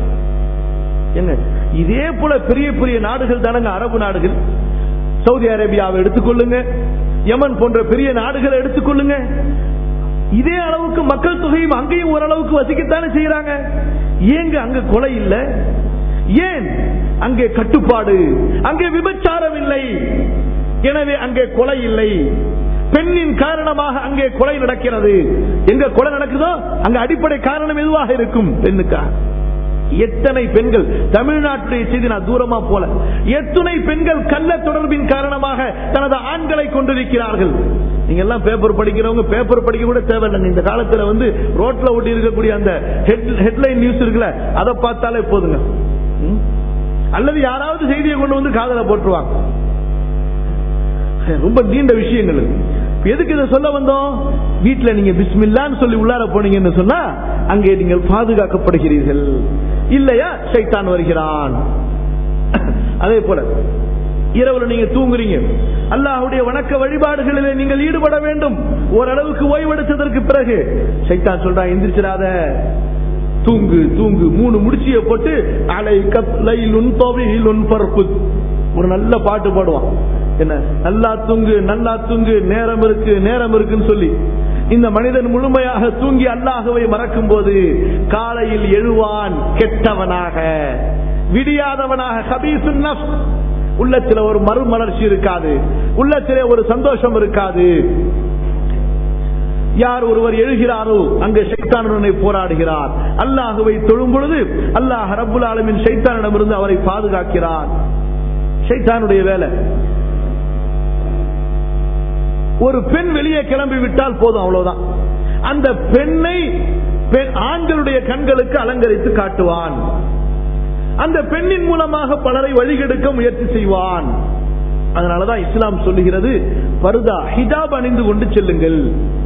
என்ன இதே போல பெரிய பெரிய நாடுகள் தானங்க அரபு நாடுகள் சவுதி அரேபியாவை எடுத்துக்கொள்ளுங்க யமன் போன்ற பெரிய நாடுகளை எடுத்துக்கொள்ளுங்க இதே அளவுக்கு மக்கள் தொகையும் அங்கேயும் ஓரளவுக்கு வசிக்கத்தானே செய்யறாங்க ஏங்க அங்க கொலை இல்ல ஏன் அங்கே கட்டுப்பாடு அங்கே விபச்சாரம் இல்லை எனவே அங்கே கொலை இல்லை காரணமாக அங்கே கொலை நடக்கிறது எங்க கொலை நடக்குதோ அங்க அடிப்படை காரணம் எதுவாக இருக்கும் பெண்ணுக்காக எத்தனை பெண்கள் தமிழ்நாட்டுடைய செய்தி நான் தூரமா போல எத்தனை பெண்கள் கள்ள தொடர்பின் காரணமாக தனது ஆண்களை கொண்டிருக்கிறார்கள் நீங்க எல்லாம் பேப்பர் படிக்கிறவங்க பேப்பர் படிக்க கூட தேவையில்லைங்க இந்த காலத்துல வந்து ரோட்ல ஒட்டி இருக்கக்கூடிய அந்த ஹெட்லைன் நியூஸ் இருக்குல்ல அதை பார்த்தாலே போதுங்க ம்? அல்லது யாராவது செய்தியை கொண்டு வந்து காதல போட்டுருவாங்க ரொம்ப நீண்ட விஷயங்கள் இது. இப்ப எதுக்கு இதை சொல்ல வந்தோம் வீட்டுல நீங்க பிஸ்மில்லான்னு சொல்லி உள்ளார போனீங்கன்னு சொன்னா அங்கே நீங்கள் பாதுகாக்கப்படுகிறீர்கள் இல்லையா சைத்தான் வருகிறான் அதே போல இரவுல நீங்க தூங்குறீங்க அல்லாஹ்வுடைய வணக்க வழிபாடுகளிலே நீங்கள் ஈடுபட வேண்டும் ஓரளவுக்கு ஓய்வெடுத்ததற்கு பிறகு சைத்தான் சொல்றான் எந்திரிச்சிடாத தூங்கு தூங்கு மூணு முடிச்சிய போட்டு அலை கத்லைலுன் தவிலுன் பர்புத் ஒரு நல்ல பாட்டு பாடுவான் என்ன நல்லா தூங்கு நல்லா தூங்கு நேரம் இருக்கு நேரம் இருக்குன்னு சொல்லி இந்த மனிதன் முழுமையாக தூங்கி அல்லாஹுவை மறக்கும் போது காலையில் எழுவான் கெட்டவனாக விடியாதவனாக கபீசுன் நஃப்ஸ். உள்ளத்திலே ஒரு மறுமலர்ச்சி இருக்காது உள்ளத்திலே ஒரு சந்தோஷம் இருக்காது யார் ஒருவர் எழுகிறாரோ அங்கு ஷைத்தானுடனே போராடுகிறார் அல்லாஹுவை தொழும் பொழுது அல்லாஹ் ரப்புல் ஆலமின் ஷைத்தானிடமிருந்து அவரை பாதுகாக்கிறார் ஷைத்தானுடைய வேலை ஒரு பெண் வெளியே கிளம்பி விட்டால் போதும் அவ்வளவுதான் அந்த பெண்ணை பெண்- ஆண்களுடைய கண்களுக்கு அலங்கரித்து காட்டுவான் அந்த பெண்ணின் மூலமாக பலரை வழிகெடுக்க முயற்சி செய்வான் அதனாலதான் இஸ்லாம் சொல்லுகிறது பருதா ஹிஜாப் அணிந்து கொண்டு செல்லுங்கள்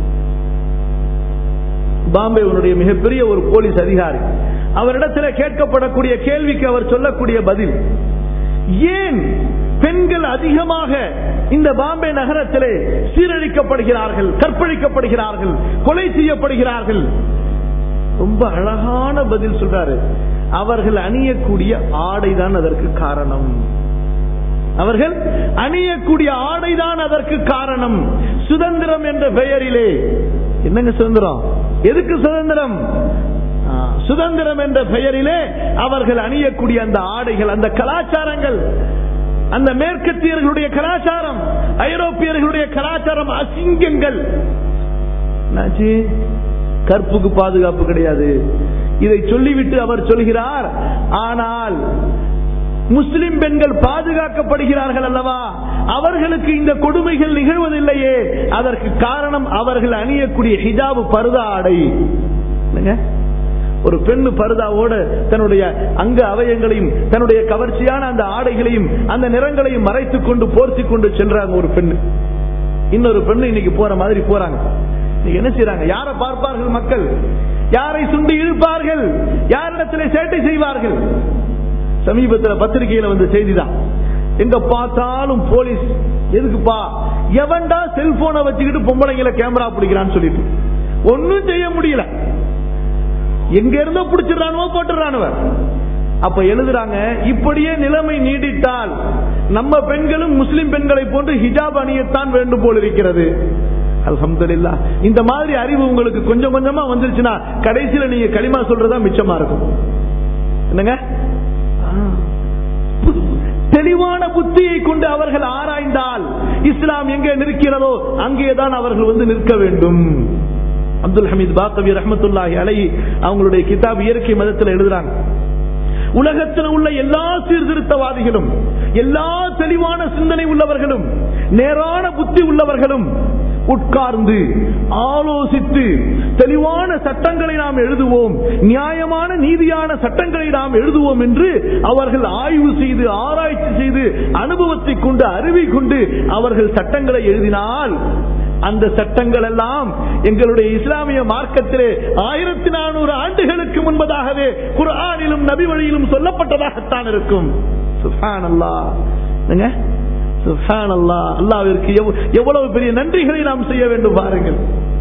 பாம்பேவனுடைய மிகப்பெரிய ஒரு போலீஸ் அதிகாரி அவரிடத்தில் கேட்கப்படக்கூடிய கேள்விக்கு அவர் சொல்லக்கூடிய பதில் ஏன் பெண்கள் அதிகமாக இந்த பாம்பே நகரத்திலே சீரழிக்கப்படுகிறார்கள் கற்பழிக்கப்படுகிறார்கள் கொலை செய்யப்படுகிறார்கள் ரொம்ப அழகான பதில் சொல்றாரு அவர்கள் அணியக்கூடிய ஆடைதான் அதற்கு காரணம் அவர்கள் அணியக்கூடிய ஆடைதான் அதற்கு காரணம் சுதந்திரம் என்ற பெயரிலே என்னங்க சுதந்திரம் எதுக்கு சுதந்திரம் ஆ, சுதந்திரம் என்ற பெயரிலே அவர்கள் அணியக்கூடிய அந்த ஆடைகள் அந்த கலாச்சாரங்கள் அந்த மேற்கத்தியர்களுடைய கலாச்சாரம் ஐரோப்பியர்களுடைய கலாச்சாரம் அசிங்கங்கள் என்னாச்சு கற்புக்கு பாதுகாப்பு கிடையாது இதை சொல்லிவிட்டு அவர் சொல்கிறார் ஆனால் முஸ்லிம் பெண்கள் பாதுகாக்கப்படுகிறார்கள் அல்லவா அவர்களுக்கு இந்த கொடுமைகள் நிகழ்வதில்லையே அதற்கு காரணம் அவர்கள் அணியக்கூடிய ஹிஜாபு பருதா ஆடை என்னங்க? ஒரு பெண்ணு பருதாவோட தன்னுடைய அங்க அவயங்களையும் தன்னுடைய கவர்ச்சியான அந்த ஆடைகளையும் அந்த நிறங்களையும் மறைத்துக் கொண்டு போர்த்தி கொண்டு சென்றாங்க ஒரு பெண்ணு இன்னொரு பெண்ணு இன்னைக்கு போற மாதிரி போறாங்க இன்னைக்கு என்ன செய்றாங்க யாரை பார்ப்பார்கள் மக்கள் யாரை சுண்டி இழுப்பார்கள் யாரிடத்திலே சேட்டை செய்வார்கள் சமீபத்தில் பத்திரிகையில வந்த செய்திதான் எங்க பார்த்தாலும் போலீஸ் எதுக்குப்பா எவன்டா செல்போனை வச்சுக்கிட்டு பொம்பளைங்களை கேமரா பிடிக்கிறான்னு சொல்லிட்டு ஒன்னும் செய்ய முடியல எங்க இருந்தோ பிடிச்சிடறானுவோ போட்டுறானுவ அப்ப எழுதுறாங்க இப்படியே நிலைமை நீடித்தால் நம்ம பெண்களும் முஸ்லிம் பெண்களை போன்று ஹிஜாப் அணியத்தான் வேண்டும் போல் இருக்கிறது அல்ஹம்துலில்லாஹ் இந்த மாதிரி அறிவு உங்களுக்கு கொஞ்சம் கொஞ்சமா வந்துருச்சுன்னா கடைசியில நீங்க களிமா சொல்றதா மிச்சமா இருக்கும் என்னங்க ஆ. தெளிவான புத்தியை கொண்டு அவர்கள் ஆராய்ந்தால் இஸ்லாம் எங்கே நிற்கிறதோ அங்கேதான் அவர்கள் வந்து நிற்க வேண்டும் அப்துல் ஹமீத் பாக்கவி ரஹமத்துல்லாஹி அலை அவங்களுடைய கிதாப் இயற்கை மதத்தில் எழுதுறாங்க உலகத்தில் உள்ள எல்லா சீர்திருத்தவாதிகளும் எல்லா தெளிவான சிந்தனை உள்ளவர்களும் நேரான புத்தி உள்ளவர்களும் உட்கார்ந்து ஆலோசித்து தெளிவான சட்டங்களை நாம் எழுதுவோம் நியாயமான நீதியான சட்டங்களை நாம் எழுதுவோம் என்று அவர்கள் ஆய்வு செய்து ஆராய்ச்சி செய்து அனுபவத்தை கொண்டு அறிவை கொண்டு அவர்கள் சட்டங்களை எழுதினால் அந்த சட்டங்கள் எல்லாம் எங்களுடைய இஸ்லாமிய மார்க்கத்திலே ஆயிரத்தி நானூறு ஆண்டுகளுக்கு முன்பதாகவே குர்ஆனிலும் நபி வழியிலும் சொல்லப்பட்டதாகத்தான் இருக்கும் சுஹான் அல்லா சுஹான் அல்லா அல்லாவிற்கு எவ்வ- எவ்வளவு பெரிய நன்றிகளை நாம் செய்ய வேண்டும் பாருங்கள்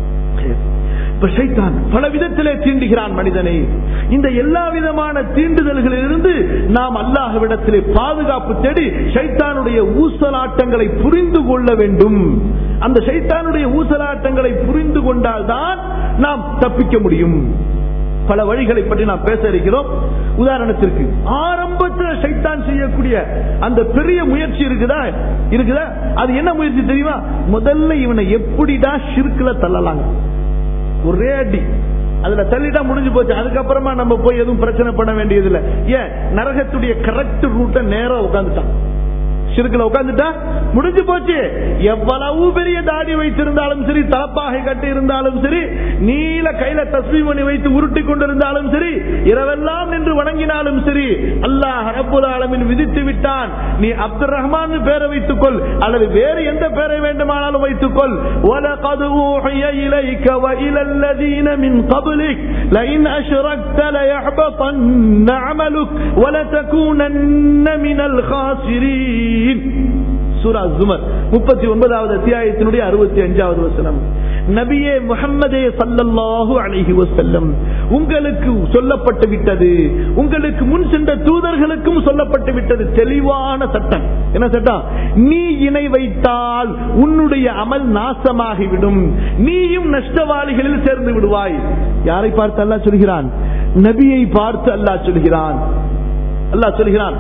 இப்ப ஷைத்தான் பல விதத்திலே தீண்டுகிறான் மனிதனை இந்த எல்லா விதமான தீண்டுதல்களிலிருந்து நாம் அல்லாஹ்விடத்திலே பாதுகாப்பு தேடி ஷைத்தானுடைய ஊசலாட்டங்களை புரிந்து கொள்ள வேண்டும் அந்த ஷைத்தானுடைய ஊசலாட்டங்களை புரிந்து கொண்டால்தான் நாம் தப்பிக்க முடியும் பல வழிகளை பற்றி நாம் பேச இருக்கிறோம் உதாரணத்திற்கு ஆரம்பத்தில் சைத்தான் செய்யக்கூடிய அந்த பெரிய முயற்சி இருக்குதா இருக்குதா அது என்ன முயற்சி தெரியுமா முதல்ல இவனை எப்படிடா ஷிர்குல தள்ளலாங்க ஒரே அடி அதுல தள்ளிட்டா முடிஞ்சு போச்சு அதுக்கப்புறமா நம்ம போய் எதுவும் பிரச்சனை பண்ண வேண்டியதில்லை ஏன் நரகத்துடைய கரெக்ட் ரூட்டை நேரா உட்காந்துட்டான் சிறுக்குல உட்காந்துட்டா முடிஞ்சு போச்சு எவ்வளவு பெரிய தாடி வைத்திருந்தாலும் சரி தலப்பாகை கட்டி இருந்தாலும் சரி நீல கையில தஸ்மீமணி வைத்து உருட்டி கொண்டிருந்தாலும் சரி இரவெல்லாம் நின்று வணங்கினாலும் சரி அல்லாஹ் ரப்புல் ஆலமின் விதித்து விட்டான் நீ அப்துல் ரஹ்மான் பேரை வைத்துக் கொள் அல்லது வேறு எந்த பேரை வேண்டுமானாலும் வைத்துக் கொள் وَلَقَدْ أُوحِيَ إِلَيْكَ وَإِلَى الَّذِينَ مِنْ قَبْلِكَ لَئِنْ أَشْرَكْتَ لَيَحْبَطَنَّ عَمَلُكَ وَلَتَكُونَنَّ مِنَ الْخَاسِرِينَ சூரா ஜுமர் முப்பத்தி ஒன்பதாவது அத்தியாயத்தினுடைய அறுபத்தி அஞ்சாவது வசனம் நபியே முகம்மதே சல்லல்லாஹு அலைஹி வஸல்லம் உங்களுக்கு சொல்லப்பட்டு விட்டது உங்களுக்கு முன் சென்ற தூதர்களுக்கும் சொல்லப்பட்டு விட்டது தெளிவான சட்டம் என்ன சட்டம் நீ இணை வைத்தால் உன்னுடைய அமல் நாசமாகிவிடும் நீயும் நஷ்டவாளிகளில் சேர்ந்து விடுவாய் யாரை பார்த்து அல்லாஹ் சொல்கிறான் நபியை பார்த்து அல்லாஹ் சொல்கிறான் அல்லாஹ் சொல்கிறான்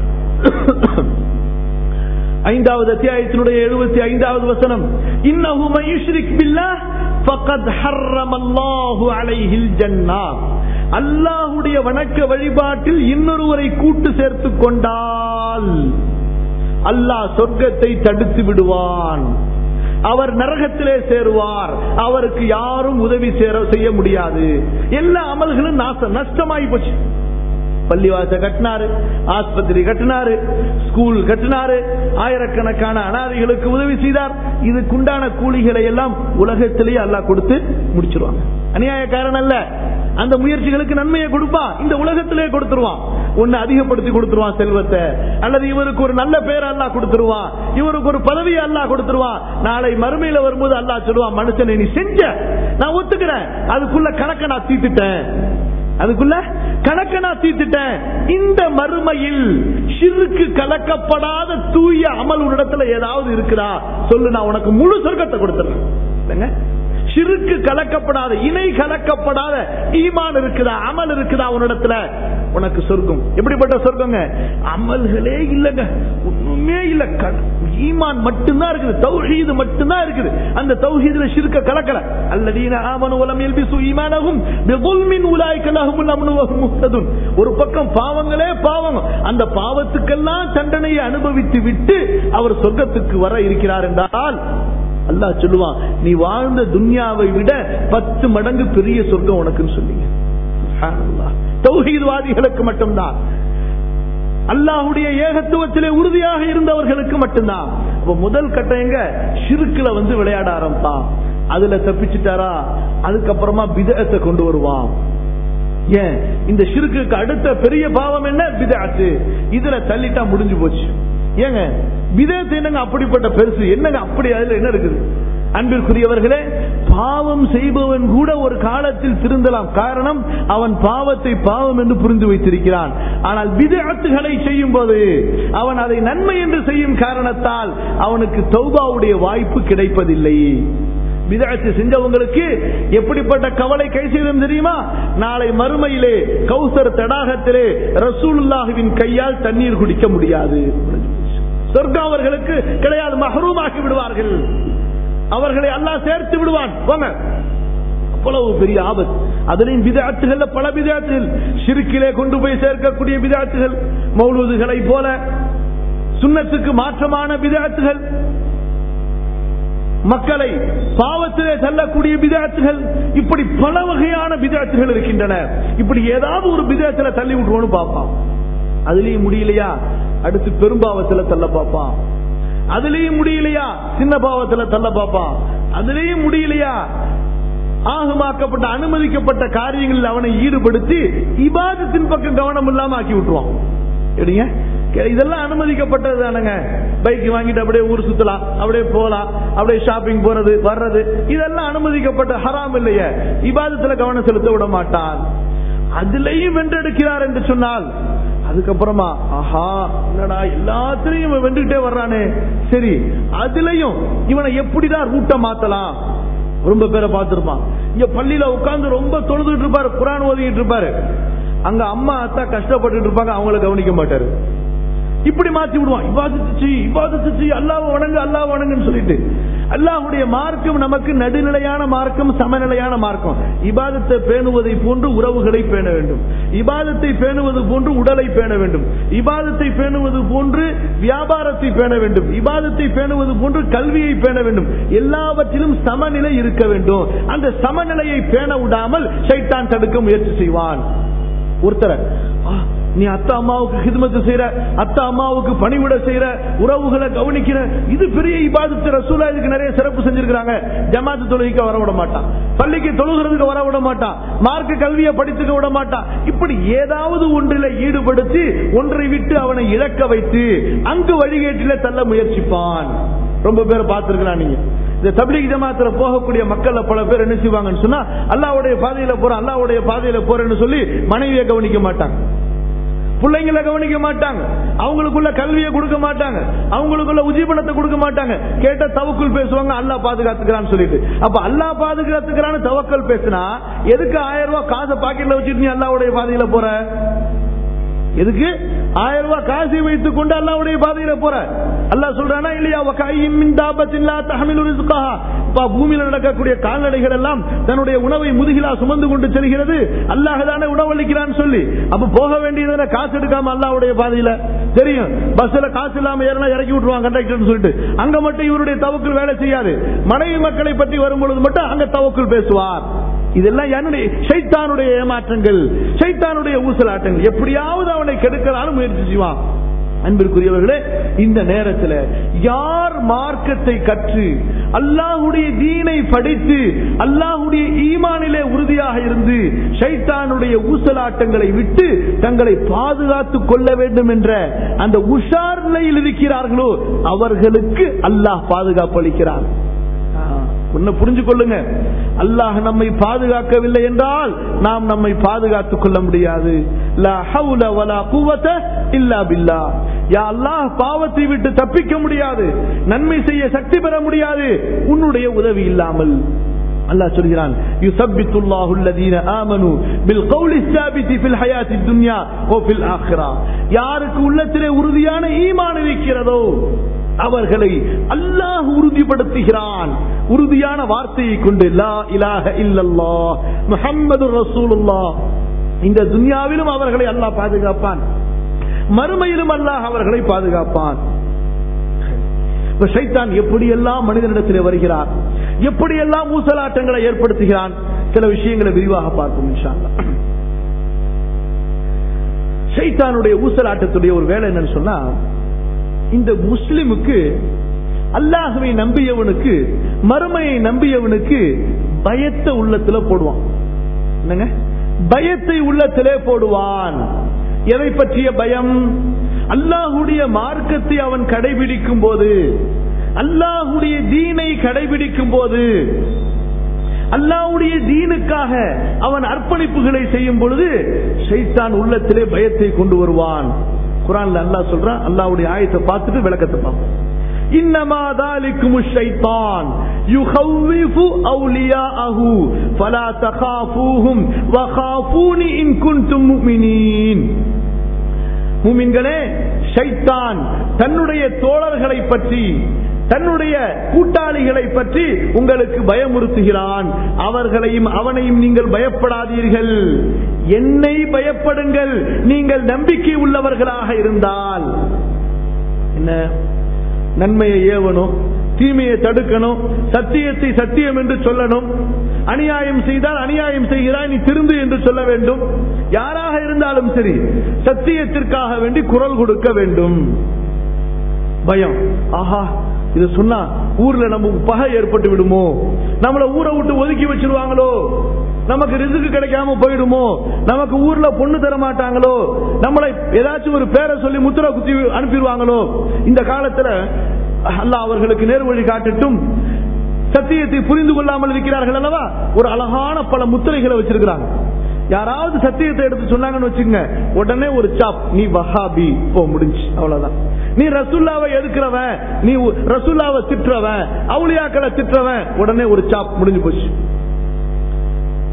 ஐந்தாவது அத்தியாயத்தினுடைய எழுபத்தி ஐந்தாவது வசனம் இன்னஹு மயுஷ்ரிக் பில்லாஹ் ஃபக்கத் ஹர்ரமல்லாஹு அலைஹில் ஜன்னா அல்லாஹ்வுடைய வணக்க வழிபாட்டில் இன்னொருவரை கூட்டு சேர்த்து கொண்டால் அல்லாஹ் சொர்க்கத்தை தடுத்து விடுவான் அவர் நரகத்திலே சேருவார் அவருக்கு யாரும் உதவி சேர செய்ய முடியாது எல்லா அமல்களும் நாசம் நஷ்டமாயி போச்சு பள்ளிவாச கட்டினாரு ஆஸ்பத்திரி கட்டினாரு ஸ்கூல் கட்டினாரு ஆயிரக்கணக்கான அனாதைகளுக்கு உதவி செய்தார் இதுக்குண்டான கூலிகளை எல்லாம் உலகத்திலேயே அல்லாஹ் கொடுத்து முடிச்சிருவாங்க அநியாயக்காரன் அல்ல அந்த முயற்சிகளுக்கு நன்மையை கொடுப்பான் இந்த உலகத்திலே கொடுத்துருவான் ஒன்னு அதிகப்படுத்தி கொடுத்துருவான் செல்வத்தை அல்லது இவருக்கு ஒரு நல்ல பேர் அல்லாஹ் கொடுத்துருவான் இவருக்கு ஒரு பதவி அல்லாஹ் கொடுத்துருவான் நாளை மறுமையில வரும்போது அல்லாஹ் சொல்லுவான் மனுஷனை நீ செஞ்ச நான் ஒத்துக்கிறேன் அதுக்குள்ள கணக்கை நான் தீர்த்துட்டேன் அதுக்குள்ள கணக்க நான் தீர்த்துட்டேன் இந்த மறுமையில் சிறுக்கு கலக்கப்படாத தூய அமல் உன்னிடத்துல ஏதாவது இருக்குதா சொல்லு நான் உனக்கு முழு சொர்க்கத்தை கொடுத்துறேன் சிறுக்கு கலக்கப்படாத இணை கலக்கப்படாத ஈமான் இருக்குதா அமல் இருக்குதா உன்னிடத்துல உனக்கு சொர்க்கம் எப்படிப்பட்ட சொர்க்கங்க அமல்களே இல்லைங்க ஒண்ணுமே இல்ல ஈமான் மட்டும்தான் இருக்குது தௌஹீது மட்டும்தான் இருக்குது அந்த தௌஹீதுல சிறுக்க கலக்கல அல்லதீன ஆமனு உலம் எல்பிசு ஈமானகும் பிகுல்மின் உலாய்க்க லஹுமுல் அம்னு வஹும் முஹ்ததுன் ஒரு பக்கம் பாவங்களே பாவம் அந்த பாவத்துக்கெல்லாம் தண்டனையை அனுபவித்து விட்டு அவர் சொர்க்கத்துக்கு வர இருக்கிறார் என்றால் அல்லாஹ் சொல்லுவான் நீ வாழ்ந்த துன்யாவை விட பத்து மடங்கு பெரிய சொர்க்கம் உனக்குன்னு சொன்னீங்க தௌஹீத்வாதிகளுக்கு மட்டும்தான் அல்லாஹுடைய ஏகத்துவத்திலே உறுதியாக இருந்தவர்களுக்கு மட்டும்தான் அப்ப முதல் கட்டம் எங்க சிறுக்குல வந்து விளையாட ஆரம்பிப்பான் அதுல தப்பிச்சுட்டாரா அதுக்கப்புறமா விதத்தை கொண்டு வருவான் ஏன் இந்த சிறுக்குக்கு அடுத்த பெரிய பாவம் என்ன விதாத்து இதுல தள்ளிட்டா முடிஞ்சு போச்சு ஏங்க விதத்து என்னங்க அப்படிப்பட்ட பெருசு என்னங்க அப்படி அதுல என்ன இருக்குது அன்பிற்குரியவர்களே பாவம் செய்பவன் கூட ஒரு காலத்தில் திருந்தலாம் காரணம் அவன் பாவத்தை பாவம் என்று புரிந்து வைத்திருக்கிறான் ஆனால் விதத்துகளை செய்யும் போது அவன் அதை நன்மை என்று செய்யும் காரணத்தால் அவனுக்கு தௌபாவுடைய வாய்ப்பு கிடைப்பதில்லை விதத்தை செஞ்சவங்களுக்கு எப்படிப்பட்ட கவலை கை செய்தும் தெரியுமா நாளை மறுமையிலே கௌசர் தடாகத்திலே ரசூலுல்லாஹுவின் கையால் தண்ணீர் குடிக்க முடியாது சொர்க்கம் அவர்களுக்கு கிடையாது மகரூமாக்கி விடுவார்கள் அவர்களை அல்லாஹ் சேர்த்து விடுவான் போங்க அவ்வளவு பெரிய ஆபத்து அதுலயும் விதாத்துகள் பல விதாத்துகள் சிறுக்கிலே கொண்டு போய் சேர்க்கக்கூடிய விதாத்துகள் மௌலூதுகளை போல சுண்ணத்துக்கு மாற்றமான விதாத்துகள் மக்களை பாவத்திலே தள்ளக்கூடிய விதாத்துகள் இப்படி பல வகையான விதாத்துகள் இருக்கின்றன இப்படி ஏதாவது ஒரு விதத்துல தள்ளி விட்டுருவோம்னு பார்ப்பான் அதுலயும் முடியலையா அடுத்து பெரும்பாவத்துல தள்ள பார்ப்பான் அதுலயும் முடியலையா சின்ன பாவத்துல தள்ள பார்ப்பான் அதுலயும் முடியலையா ஆகமாக்கப்பட்ட அனுமதிக்கப்பட்ட காரியங்களில் அவனை ஈடுபடுத்தி இபாதத்தின் பக்கம் கவனம் இல்லாம ஆக்கி விட்டுருவான் எப்படிங்க இதெல்லாம் அனுமதிக்கப்பட்டது தானுங்க பைக் வாங்கிட்டு அப்படியே ஊர் சுத்தலாம் அப்படியே போலாம் அப்படியே ஷாப்பிங் போறது வர்றது இதெல்லாம் அனுமதிக்கப்பட்ட ஹராம் இல்லையே இபாதத்துல கவனம் செலுத்த விட மாட்டான் அதுலயும் வென்றெடுக்கிறார் என்று சொன்னால் அதுக்கப்புறமா ஆஹா என்னடா எல்லாத்திலையும் இவன் வென்றுகிட்டே வர்றானே சரி அதுலயும் இவனை எப்படிதான் ரூட்டை மாத்தலாம் ரொம்ப பேரை பார்த்திருப்பான் இங்க பள்ளியில உட்கார்ந்து ரொம்ப தொழுதுட்டு இருப்பாரு குரான் ஓதிட்டு இருப்பாரு அங்க அம்மா அத்தா கஷ்டப்பட்டுட்டு இருப்பாங்க அவங்கள கவனிக்க மாட்டாரு இப்படி மாத்தி விடுவான் இவாதத்து இவாதத்து அல்லாஹ் வணங்கு அல்லாஹ் வணங்குன்னு சொல்லிட்டு அல்லாஹுடைய மார்க்கம் நமக்கு நடுநிலையான மார்க்கம் சமநிலையான மார்க்கம் இபாதத்தை பேணுவதை போன்று உறவுகளை பேண வேண்டும் இபாதத்தை பேணுவது போன்று உடலை பேண வேண்டும் இபாதத்தை பேணுவது போன்று வியாபாரத்தை பேண வேண்டும் இபாதத்தை பேணுவது போன்று கல்வியை பேண வேண்டும் எல்லாவற்றிலும் சமநிலை இருக்க வேண்டும் அந்த சமநிலையை பேண விடாமல் சைத்தான் தடுக்க முயற்சி செய்வான் ஒருத்தர் நீ அத்தா அம்மாவுக்கு ஹிதமத்து செய்யற அத்தா அம்மாவுக்கு பணிவிட செய்யற உறவுகளை கவனிக்கிற இது பெரிய இபாதத்து ரசூலா இதுக்கு நிறைய சிறப்பு செஞ்சிருக்காங்க ஜமாத்து தொழுகைக்கு வர விட மாட்டான் பள்ளிக்கு தொழுகிறதுக்கு வர விட மாட்டான் மார்க்க கல்வியை படித்துக்க விட மாட்டான் இப்படி ஏதாவது ஒன்றில் ஈடுபடுத்தி ஒன்றை விட்டு அவனை இழக்க வைத்து அங்கு வழிகேட்டில தள்ள முயற்சிப்பான் ரொம்ப பேரை பார்த்திருக்கலாம் நீங்க இந்த தபிலிக் ஜமாத்துல போகக்கூடிய மக்கள் பல பேர் என்ன செய்வாங்கன்னு சொன்னா அல்லாவுடைய பாதையில போறேன் அல்லாவுடைய பாதையில போறேன்னு சொல்லி மனைவியை கவனிக்க மாட்டாங்க பிள்ளைங்களை கவனிக்க மாட்டாங்க அவங்களுக்குள்ள கல்வியை கொடுக்க மாட்டாங்க அவங்களுக்குள்ள உஜீபனத்தை கொடுக்க மாட்டாங்க கேட்ட தவக்குள் பேசுவாங்க அல்லா பாதுகாத்துக்கிறான்னு சொல்லிட்டு அப்ப அல்லா பாதுகாத்துக்கிறான்னு தவக்கல் பேசினா எதுக்கு ஆயிரம் ரூபாய் காசை பாக்கெட்ல வச்சுட்டு நீ அல்லாவுடைய பாதையில போற எதுக்கு ஆயிரம் ரூபாய் காசை வைத்துக் கொண்டு அல்லாவுடைய பாதையில போற அல்லா சொல்றானா இல்லையா பூமியில நடக்கக்கூடிய கால்நடைகள் எல்லாம் தன்னுடைய உணவை முதுகிலா சுமந்து கொண்டு செல்கிறது அல்லாஹதானே உணவளிக்கிறான்னு சொல்லி அப்ப போக வேண்டியதுல காசு எடுக்காம அல்லாவுடைய பாதையில தெரியும் பஸ்ல காசு இல்லாம ஏறினா இறக்கி விட்டுருவாங்க கண்டக்டர் சொல்லிட்டு அங்க மட்டும் இவருடைய தவக்குள் வேலை செய்யாது மனைவி மக்களை பற்றி வரும் பொழுது மட்டும் அங்க தவக்குள் பேசுவார் இதெல்லாம் என்னுடைய சைத்தானுடைய ஏமாற்றங்கள் சைத்தானுடைய ஊசலாட்டங்கள் எப்படியாவது அவனை கெடுக்கலான்னு முயற்சி செய்வான் அன்பிற்குரியவர்களே இந்த நேரத்தில் யார் மார்க்கத்தை கற்று அல்லாஹுடைய தீனை படித்து அல்லாஹுடைய ஈமானிலே உறுதியாக இருந்து ஷைத்தானுடைய ஊசலாட்டங்களை விட்டு தங்களை பாதுகாத்துக் கொள்ள வேண்டும் என்ற அந்த உஷார் நிலையில் இருக்கிறார்களோ அவர்களுக்கு அல்லாஹ் பாதுகாப்பு அளிக்கிறார் ஒன்னு புரிஞ்சு கொள்ளுங்க அல்லாஹ் நம்மை பாதுகாக்கவில்லை என்றால் நாம் நம்மை பாதுகாத்துக் கொள்ள முடியாது பாவத்தை விட்டு தப்பிக்க முடியாது நன்மை செய்ய சக்தி பெற முடியாது உன்னுடைய உதவி இல்லாமல் அல்லாஹ் சொல்கிறான் يثبت الله الذين آمنوا بالقول الثابت في الحياة الدنيا وفي الآخرة யாருக்கு உள்ளத்திலே உறுதியான ஈமான் இருக்கிறதோ அவர்களை அல்லாஹ் உறுதிப்படுத்துகிறான் உறுதியான வார்த்தையை கொண்டு லா இலாஹ இல்லல்லா முஹம்மது ரசூலுல்லா இந்த துன்யாவிலும் அவர்களை அல்லாஹ் பாதுகாப்பான் மறுமையிலும் அல்லாஹ் அவர்களை பாதுகாப்பான் சைத்தான் எப்படியெல்லாம் மனிதனிடத்திலே வருகிறார் எப்படியெல்லாம் ஊசலாட்டங்களை ஏற்படுத்துகிறான் சில விஷயங்களை விரிவாக பார்ப்போம் இன்ஷால்லா சைத்தானுடைய ஊசலாட்டத்துடைய ஒரு வேலை என்னன்னு சொன்னா இந்த முஸ்லிமுக்கு அல்லாஹுவை நம்பியவனுக்கு மறுமையை நம்பியவனுக்கு பயத்தை உள்ளத்துல போடுவான் என்னங்க பயத்தை உள்ளத்திலே போடுவான் எதை பற்றிய பயம் அல்லாஹுடைய மார்க்கத்தை அவன் கடைபிடிக்கும் போது அல்லாஹுடைய தீனை கடைபிடிக்கும் போது அல்லாவுடைய தீனுக்காக அவன் அர்ப்பணிப்புகளை செய்யும் பொழுது ஷைத்தான் உள்ளத்திலே பயத்தை கொண்டு வருவான் குரான்ல அல்லாஹ் சொல்றான் அல்லாவுடைய ஆயத்தை பார்த்துட்டு விளக்கத்தை பார்ப்போம் إنما ذلكم الشيطان يخوف أولياءه فلا تخافوهم وخافون إن كنتم مؤمنين மூமின்களே ஷைத்தான் தன்னுடைய தோழர்களை பற்றி தன்னுடைய கூட்டாளிகளை பற்றி உங்களுக்கு பயமுறுத்துகிறான் அவர்களையும் அவனையும் நீங்கள் பயப்படாதீர்கள் என்னை பயப்படுங்கள் நீங்கள் நம்பிக்கை உள்ளவர்களாக இருந்தால் என்ன நன்மையை ஏவணும் தீமையை தடுக்கணும் சத்தியத்தை சத்தியம் என்று சொல்லணும் அநியாயம் செய்தால் அநியாயம் செய்கிறாய் நீ திருந்து என்று சொல்ல வேண்டும் யாராக இருந்தாலும் சரி சத்தியத்திற்காக வேண்டி குரல் கொடுக்க வேண்டும் பயம் ஆஹா இது சொன்னா ஊர்ல நமக்கு பகை ஏற்பட்டு விடுமோ நம்மள ஊரை விட்டு ஒதுக்கி வச்சிருவாங்களோ நமக்கு ரிசுக்கு கிடைக்காம போயிடுமோ நமக்கு ஊர்ல பொண்ணு தர மாட்டாங்களோ நம்மளை ஏதாச்சும் ஒரு பேரை சொல்லி முத்திர குத்தி அனுப்பிடுவாங்களோ இந்த காலத்துல அல்லாஹ் அவர்களுக்கு நேர்வழி காட்டட்டும் சத்தியத்தை புரிந்து கொள்ளாமல் இருக்கிறார்கள் அல்லவா ஒரு அழகான பல முத்திரைகளை வச்சிருக்கிறாங்க யாராவது சத்தியத்தை எடுத்து சொன்னாங்கன்னு வச்சுங்க உடனே ஒரு சாப் நீ வஹாபி போ முடிஞ்சு அவ்வளவுதான் நீ ரசுல்லாவை எதுக்குறவன் நீ ரசுல்லாவை திட்டுறவன் அவுளியாக்களை திட்டுறவன் உடனே ஒரு சாப் முடிஞ்சு போச்சு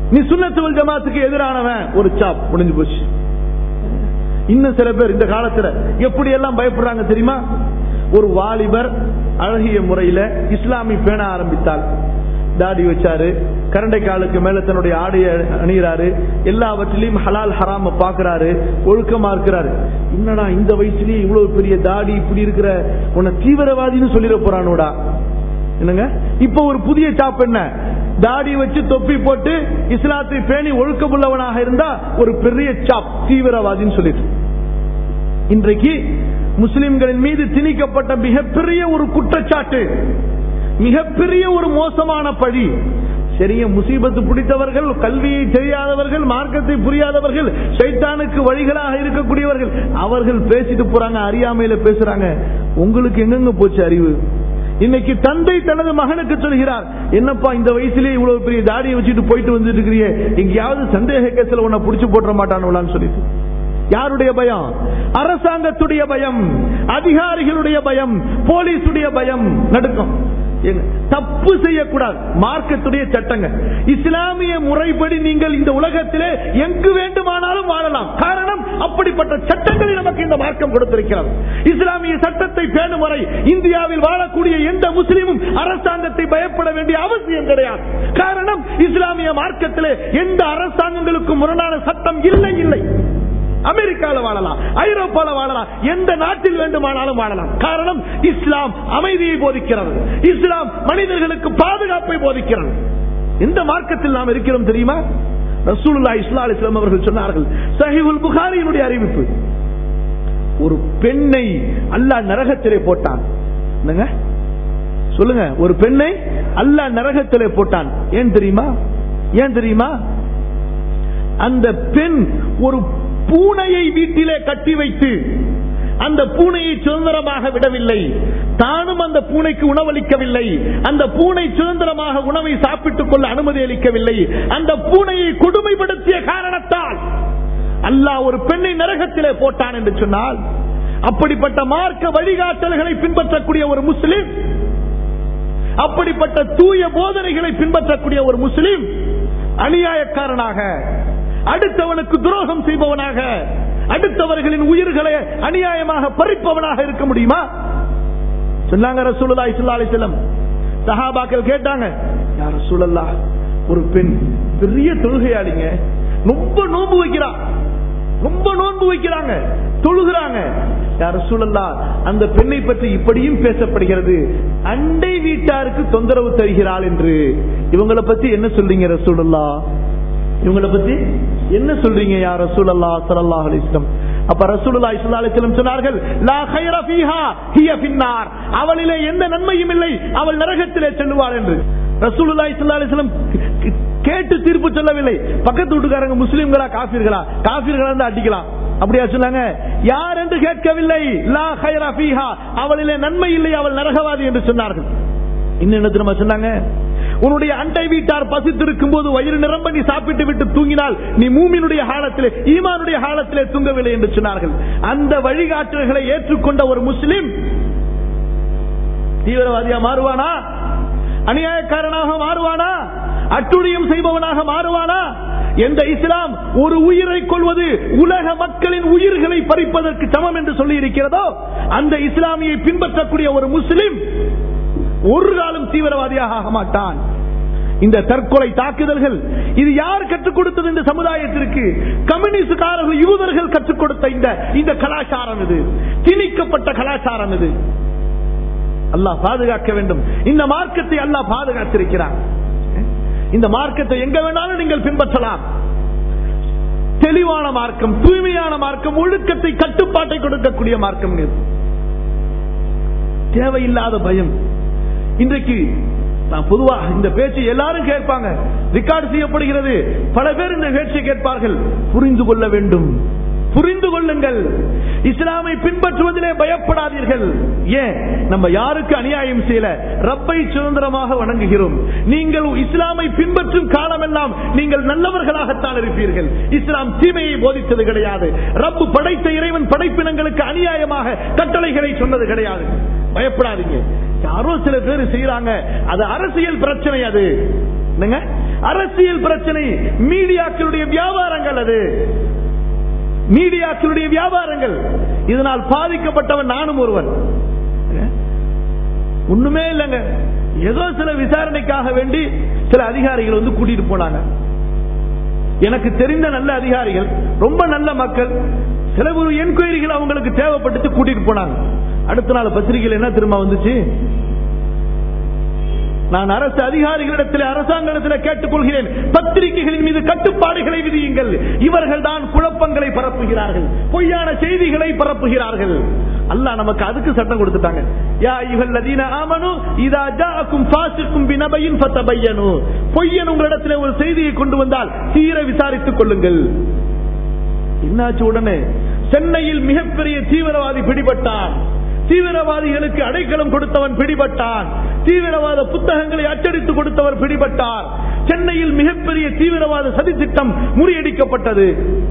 நீ சுண்ணத்துவல் ஜமாத்துக்கு எதிரானவன் ஒரு சாப் முடிஞ்சு போச்சு இன்னும் சில பேர் இந்த காலத்துல எப்படி எல்லாம் பயப்படுறாங்க தெரியுமா ஒரு வாலிபர் அழகிய முறையில இஸ்லாமி பேண ஆரம்பித்தால் தாடி வச்சாரு கரண்டை காலுக்கு மேல தன்னுடைய ஆடையை அணிகிறாரு எல்லாவற்றிலையும் ஹலால் ஹராம பாக்குறாரு ஒழுக்கமா இருக்கிறாரு என்னடா இந்த வயசுலயே இவ்வளவு பெரிய தாடி இப்படி இருக்கிற உன்னை தீவிரவாதின்னு சொல்லிட போறானோடா என்னங்க இப்ப ஒரு புதிய சாப் என்ன தாடி வச்சு தொப்பி போட்டு இஸ்லாத்தை பேணி ஒழுக்கமுள்ளவனாக இருந்தா ஒரு பெரிய சாப் தீவிரவாதின்னு சொல்லிட்டு இன்றைக்கு முஸ்லிம்களின் மீது திணிக்கப்பட்ட மிகப்பெரிய ஒரு குற்றச்சாட்டு மிகப்பெரிய ஒரு மோசமான பழி சரிய முசீபத்து பிடித்தவர்கள் கல்வியை தெரியாதவர்கள் மார்க்கத்தை புரியாதவர்கள் சைத்தானுக்கு வழிகளாக இருக்கக்கூடியவர்கள் அவர்கள் பேசிட்டு போறாங்க அறியாமையில பேசுறாங்க உங்களுக்கு எங்கெங்க போச்சு அறிவு இன்னைக்கு தந்தை தனது மகனுக்கு சொல்கிறார் என்னப்பா இந்த வயசுலயே இவ்வளவு பெரிய தாடியை வச்சுட்டு போயிட்டு வந்துட்டு இருக்கிறியே எங்கேயாவது சந்தேக கேஸ்ல உன்னை புடிச்சு போட்டுற மாட்டானுலான்னு சொல்லிட்டு யாருடைய பயம் அரசாங்கத்துடைய பயம் அதிகாரிகளுடைய பயம் போலீசுடைய பயம் நடுக்கம் ஏங்க, தப்பு செய்யக்கூடாது மார்க்கத்துடைய சட்டங்க இஸ்லாமிய முறைப்படி நீங்கள் இந்த உலகத்திலே எங்கு வேண்டுமானாலும் வாழலாம் காரணம் அப்படிப்பட்ட சட்டங்களை நமக்கு இந்த மார்க்கம் கொடுத்திருக்கிறது இஸ்லாமிய சட்டத்தை பேணும் வரை இந்தியாவில் வாழக்கூடிய எந்த முஸ்லீமும் அரசாங்கத்தை பயப்பட வேண்டிய அவசியம் கிடையாது காரணம் இஸ்லாமிய மார்க்கத்திலே எந்த அரசாங்கங்களுக்கும் முரணான சட்டம் இல்லை இல்லை அமெரிக்கால வாழலாம் ஐரோப்பால வாழலாம் எந்த நாட்டில் வேண்டுமானாலும் வாழலாம் காரணம் இஸ்லாம் அமைதியை போதிக்கிறது இஸ்லாம் மனிதர்களுக்கு பாதுகாப்பை போதிக்கிறது எந்த மார்க்கத்தில் நாம் இருக்கிறோம் தெரியுமா ரசூலுல்லா இஸ்லா அலிஸ்லாம் அவர்கள் சொன்னார்கள் சஹிபுல் புகாரியினுடைய அறிவிப்பு ஒரு பெண்ணை அல்லாஹ் நரகத்திலே போட்டான் என்னங்க சொல்லுங்க ஒரு பெண்ணை அல்லாஹ் நரகத்திலே போட்டான் ஏன் தெரியுமா ஏன் தெரியுமா அந்த பெண் ஒரு பூனையை வீட்டிலே கட்டி வைத்து அந்த பூனையை சுதந்திரமாக விடவில்லை தானும் அந்த பூனைக்கு உணவளிக்கவில்லை அந்த பூனை சுதந்திரமாக உணவை சாப்பிட்டுக் கொள்ள அனுமதி அளிக்கவில்லை அந்த பூனையை கொடுமைப்படுத்திய காரணத்தால் அல்லாஹ் ஒரு பெண்ணை நரகத்திலே போட்டான் என்று சொன்னால் அப்படிப்பட்ட மார்க்க வழிகாட்டல்களை பின்பற்றக்கூடிய ஒரு முஸ்லிம் அப்படிப்பட்ட தூய போதனைகளை பின்பற்றக்கூடிய ஒரு முஸ்லிம் அநியாயக்காரனாக அடுத்தவனுக்கு துரோகம் செய்பவனாக அடுத்தவர்களின் உயிர்களை அநியாயமாக பறிப்பவனாக இருக்க முடியுமா சொன்னாங்க ரசூலுல்லா இஸ்லா அலிஸ்லம் சஹாபாக்கள் கேட்டாங்க யார் ரசூலல்லா ஒரு பெண் பெரிய தொழுகையாளிங்க ரொம்ப நோன்பு வைக்கிறா ரொம்ப நோன்பு வைக்கிறாங்க தொழுகிறாங்க யார் சூழல்லா அந்த பெண்ணை பற்றி இப்படியும் பேசப்படுகிறது அண்டை வீட்டாருக்கு தொந்தரவு தருகிறாள் என்று இவங்களை பத்தி என்ன சொல்றீங்க ரசூலுல்லா இவங்களை பத்தி என்ன சொல்றீங்க யா ரசூலல்லா ஸல்லல்லாஹு அலைஹி வஸல்லம் அப்ப ரசூலுல்லாஹி ஸல்லல்லாஹு அலைஹி வஸல்லம் சொன்னார்கள் லா கைர ஃபீஹா ஹிய ஃபின்னார் அவளிலே எந்த நன்மையும் இல்லை அவள் நரகத்திலே செல்லுவாள் என்று ரசூலுல்லாஹி ஸல்லல்லாஹு அலைஹி வஸல்லம் கேட்டு தீர்ப்பு சொல்லவில்லை பக்கத்து வீட்டுக்காரங்க முஸ்லிம்களா காஃபிர்களா காஃபிர்களா இருந்தா அடிக்கலாம் அப்படியா சொன்னாங்க யார் என்று கேட்கவில்லை லா கைர ஃபீஹா அவளிலே நன்மை இல்லை அவள் நரகவாதி என்று சொன்னார்கள் இன்னும் என்ன தெரியுமா சொன்னாங்க உன்னுடைய அண்டை வீட்டார் பசித்திருக்கும் போது வயிறு நிரம்ப நீ சாப்பிட்டு விட்டு தூங்கினால் நீ மூமினுடைய காலத்திலே ஈமானுடைய காலத்திலே தூங்கவில்லை என்று சொன்னார்கள் அந்த வழிகாட்டல்களை ஏற்றுக்கொண்ட ஒரு முஸ்லிம் தீவிரவாதியா மாறுவானா அநியாயக்காரனாக மாறுவானா அட்டுழியம் செய்பவனாக மாறுவானா எந்த இஸ்லாம் ஒரு உயிரை கொள்வது உலக மக்களின் உயிர்களை பறிப்பதற்கு சமம் என்று சொல்லி இருக்கிறதோ அந்த இஸ்லாமியை பின்பற்றக்கூடிய ஒரு முஸ்லிம் ஒரு காலம் தீவிரவாதியாக ஆக மாட்டான் இந்த தற்கொலை தாக்குதல்கள் இது யார் கற்றுக் கொடுத்தது இந்த சமுதாயத்திற்கு கம்யூனிஸ்டுக்காரர்கள் யூதர்கள் கற்றுக் கொடுத்த இந்த இந்த கலாச்சாரம் இது திணிக்கப்பட்ட கலாச்சாரம் இது அல்லாஹ் பாதுகாக்க வேண்டும் இந்த மார்க்கத்தை அல்லாஹ் பாதுகாத்திருக்கிறார் இந்த மார்க்கத்தை எங்க வேணாலும் நீங்கள் பின்பற்றலாம் தெளிவான மார்க்கம் தூய்மையான மார்க்கம் ஒழுக்கத்தை கட்டுப்பாட்டை கொடுக்கக்கூடிய மார்க்கம் இது தேவையில்லாத பயம் இன்றைக்கு நான் பொதுவா இந்த பேச்சை எல்லாரும் கேட்பாங்க ரெக்கார்டு செய்யப்படுகிறது பல பேர் இந்த பேச்சை கேட்பார்கள் புரிந்து கொள்ள வேண்டும் புரிந்து கொள்ளுங்கள் இஸ்லாமை பின்பற்றுவதிலே பயப்படாதீர்கள் ஏன் நம்ம யாருக்கு அநியாயம் செய்யல ரப்பை சுதந்திரமாக வணங்குகிறோம் நீங்கள் இஸ்லாமை பின்பற்றும் காலமெல்லாம் நீங்கள் நல்லவர்களாகத்தான் இருப்பீர்கள் இஸ்லாம் தீமையை போதித்தது கிடையாது ரப்பு படைத்த இறைவன் படைப்பினங்களுக்கு அநியாயமாக கட்டளைகளை சொன்னது கிடையாது பயப்படாதீங்க யாரோ சில பேர் செய்யறாங்க அது அரசியல் பிரச்சனை அது என்னங்க அரசியல் பிரச்சனை மீடியாக்களுடைய வியாபாரங்கள் அது மீடியாக்களுடைய வியாபாரங்கள் இதனால் பாதிக்கப்பட்டவன் நானும் ஒருவன் ஒண்ணுமே இல்லைங்க ஏதோ சில விசாரணைக்காக வேண்டி சில அதிகாரிகள் வந்து கூட்டிட்டு போனாங்க எனக்கு தெரிந்த நல்ல அதிகாரிகள் ரொம்ப நல்ல மக்கள் சில ஒரு என்கொயரிகள் அவங்களுக்கு தேவைப்பட்டு கூட்டிட்டு போனாங்க அடுத்த நாள் பத்திரிகையில் என்ன திரும்ப வந்துச்சு நான் அரசு அதிகாரிகளிடத்தில் அரசாங்கத்தில் கேட்டுக்கொள்கிறேன் பத்திரிகைகளின் மீது கட்டுப்பாடுகளை விதியுங்கள் இவர்கள் தான் குழப்பங்களை பரப்புகிறார்கள் பொய்யான செய்திகளை பரப்புகிறார்கள் அல்லாஹ் நமக்கு அதுக்கு சட்டம் கொடுத்துட்டாங்க யா இவல் லதீன ஆமனு இதா ஜாஅக்கும் ஃபாசிக்கும் பினபையின் ஃபதபையனு பொய்யன் உங்களிடத்தில் ஒரு செய்தியை கொண்டு வந்தால் தீர விசாரித்துக் கொள்ளுங்கள் என்னாச்சு உடனே சென்னையில் மிகப்பெரிய தீவிரவாதி பிடிபட்டான் தீவிரவாதிகளுக்கு அடைக்கலம் கொடுத்தவன் பிடிபட்டான் தீவிரவாத புத்தகங்களை அச்சடித்து கொடுத்தவர் பிடிபட்டார் சென்னையில் மிகப்பெரிய தீவிரவாத சதி திட்டம் முறியடிக்கப்பட்டது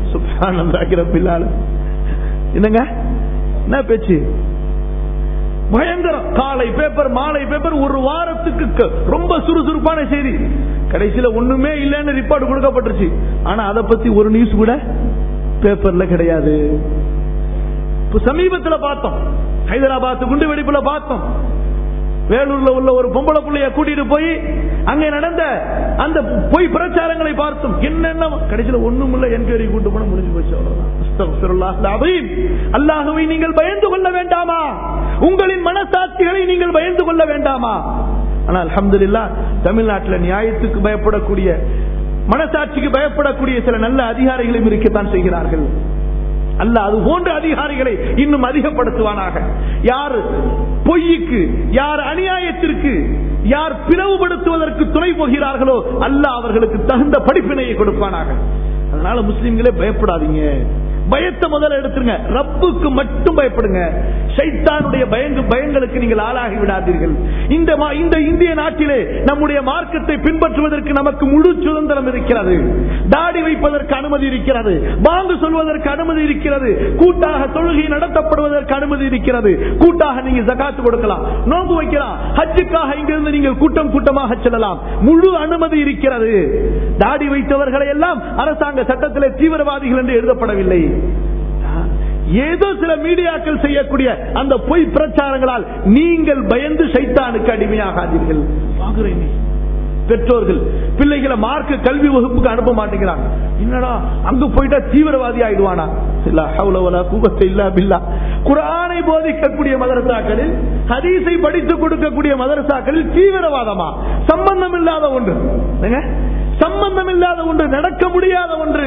என்னங்க என்ன பேச்சு பயங்கரம் காலை பேப்பர் மாலை பேப்பர் ஒரு வாரத்துக்கு ரொம்ப சுறுசுறுப்பான செய்தி கடைசியில ஒண்ணுமே இல்லைன்னு ரிப்போர்ட் கொடுக்கப்பட்டுருச்சு ஆனா அதை பத்தி ஒரு நியூஸ் கூட பேப்பர்ல கிடையாது இப்ப சமீபத்துல பார்த்தோம் ஹைதராபாத் குண்டு வெடிப்புல பார்த்தோம் வேலூர்ல உள்ள ஒரு பொம்பளை புள்ளைய கூட்டிட்டு போய் அங்க நடந்த அந்த பொய் பிரச்சாரங்களை பார்த்தோம் என்னென்ன கடைசியில ஒண்ணும் இல்ல என்கொயரி கூட்டு போன முடிஞ்சு போச்சு அவ்வளவுதான் அல்லாஹுவை நீங்கள் பயந்து கொள்ள வேண்டாமா உங்களின் மனசாட்சிகளை நீங்கள் பயந்து கொள்ள வேண்டாமா ஆனால் அலமதுல்லா தமிழ்நாட்டில் நியாயத்துக்கு பயப்படக்கூடிய மனசாட்சிக்கு பயப்படக்கூடிய சில நல்ல அதிகாரிகளும் இருக்கத்தான் செய்கிறார்கள் அல்ல அது போன்ற அதிகாரிகளை இன்னும் அதிகப்படுத்துவானாக யார் பொய்யுக்கு யார் அநியாயத்திற்கு யார் பிளவுபடுத்துவதற்கு துணை போகிறார்களோ அல்ல அவர்களுக்கு தகுந்த படிப்பினையை கொடுப்பானாக அதனால முஸ்லிம்களே பயப்படாதீங்க பயத்தை முதல்ல எடுத்துருங்க ரப்புக்கு மட்டும் பயப்படுங்க சைத்தானுடைய பயங்கு பயங்களுக்கு நீங்கள் ஆளாகி விடாதீர்கள் இந்த இந்த இந்திய நாட்டிலே நம்முடைய மார்க்கத்தை பின்பற்றுவதற்கு நமக்கு முழு சுதந்திரம் இருக்கிறது தாடி வைப்பதற்கு அனுமதி இருக்கிறது பாங்கு சொல்வதற்கு அனுமதி இருக்கிறது கூட்டாக தொழுகை நடத்தப்படுவதற்கு அனுமதி இருக்கிறது கூட்டாக நீங்க ஜகாத்து கொடுக்கலாம் நோம்பு வைக்கலாம் ஹஜ்ஜுக்காக இங்கிருந்து நீங்கள் கூட்டம் கூட்டமாக செல்லலாம் முழு அனுமதி இருக்கிறது தாடி வைத்தவர்களை எல்லாம் அரசாங்க சட்டத்திலே தீவிரவாதிகள் என்று எழுதப்படவில்லை ஏதோ சில மீடியாக்கள் செய்யக்கூடிய அந்த பொய் பிரச்சாரங்களால் நீங்கள் பயந்து சைத்தானுக்கு அடிமையாகாதீர்கள் பெற்றோர்கள் பிள்ளைகளை மார்க்க கல்வி வகுப்புக்கு அனுப்ப மாட்டேங்கிறாங்க என்னடா அங்க போயிட்டா தீவிரவாதி ஆயிடுவானா குரானை போதிக்கக்கூடிய மதரசாக்களில் ஹதீஸை படித்து கொடுக்கக்கூடிய மதரசாக்களில் தீவிரவாதமா சம்பந்தம் இல்லாத ஒன்று சம்பந்தம் இல்லாத ஒன்று நடக்க முடியாத ஒன்று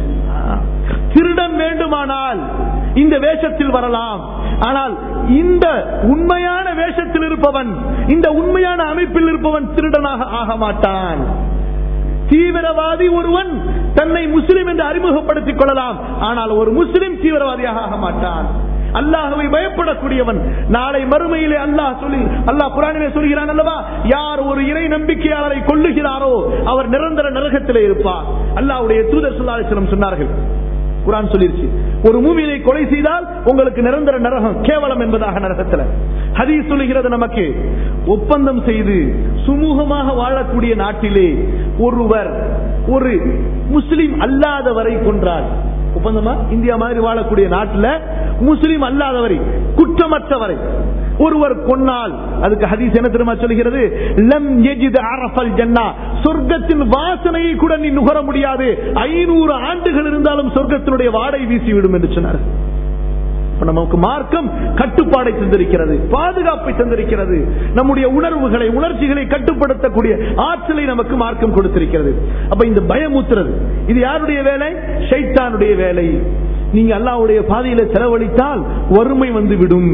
திருடன் வேண்டுமானால் இந்த வேஷத்தில் வரலாம் ஆனால் இந்த உண்மையான வேஷத்தில் இருப்பவன் இந்த உண்மையான அமைப்பில் இருப்பவன் திருடனாக ஆக மாட்டான் தீவிரவாதி ஒருவன் தன்னை முஸ்லிம் என்று அறிமுகப்படுத்திக் கொள்ளலாம் ஆனால் ஒரு முஸ்லிம் தீவிரவாதியாக ஆக மாட்டான் அல்லாஹுவை பயப்படக்கூடியவன் நாளை மறுமையிலே அல்லாஹ் சொல்லி அல்லாஹ் குரானிலே சொல்கிறான் அல்லவா யார் ஒரு இறை நம்பிக்கையாளரை கொள்ளுகிறாரோ அவர் நிரந்தர நரகத்திலே இருப்பார் அல்லாஹ்வுடைய தூதர் சொல்லாலிசனம் சொன்னார்கள் குரான் சொல்லிருச்சு ஒரு மூவியை கொலை செய்தால் உங்களுக்கு நிரந்தர நரகம் கேவலம் என்பதாக நரகத்தில் ஹதீஸ் சொல்லுகிறது நமக்கு ஒப்பந்தம் செய்து சுமூகமாக வாழக்கூடிய நாட்டிலே ஒருவர் ஒரு முஸ்லிம் அல்லாதவரை கொன்றார் ஒப்பந்தமா இந்தியா மாதிரி வாழக்கூடிய நாட்டில் முஸ்லிம் அல்லாதவரை குற்றமற்றவரை ஒருவர் கொன்னால் அதுக்கு ஹதீஸ் என்ன தெரியுமா சொல்கிறது லம் யஜித் அரஃபல் ஜன்னா சொர்க்கத்தின் வாசனையை கூட நீ நுகர முடியாது ஐநூறு ஆண்டுகள் இருந்தாலும் சொர்க்கத்தினுடைய வாடை வீசிவிடும் என்று சொன்னார் நமக்கு மார்க்கம் கட்டுப்பாடை தந்திருக்கிறது பாதுகாப்பை தந்திருக்கிறது நம்முடைய உணர்வுகளை உணர்ச்சிகளை கட்டுப்படுத்தக்கூடிய ஆற்றலை நமக்கு மார்க்கம் கொடுத்திருக்கிறது அப்ப இந்த பயமுத்துறது இது யாருடைய வேலை ஷைத்தானுடைய வேலை நீங்க அல்லாவுடைய பாதையில செலவழித்தால் வறுமை வந்து விடும்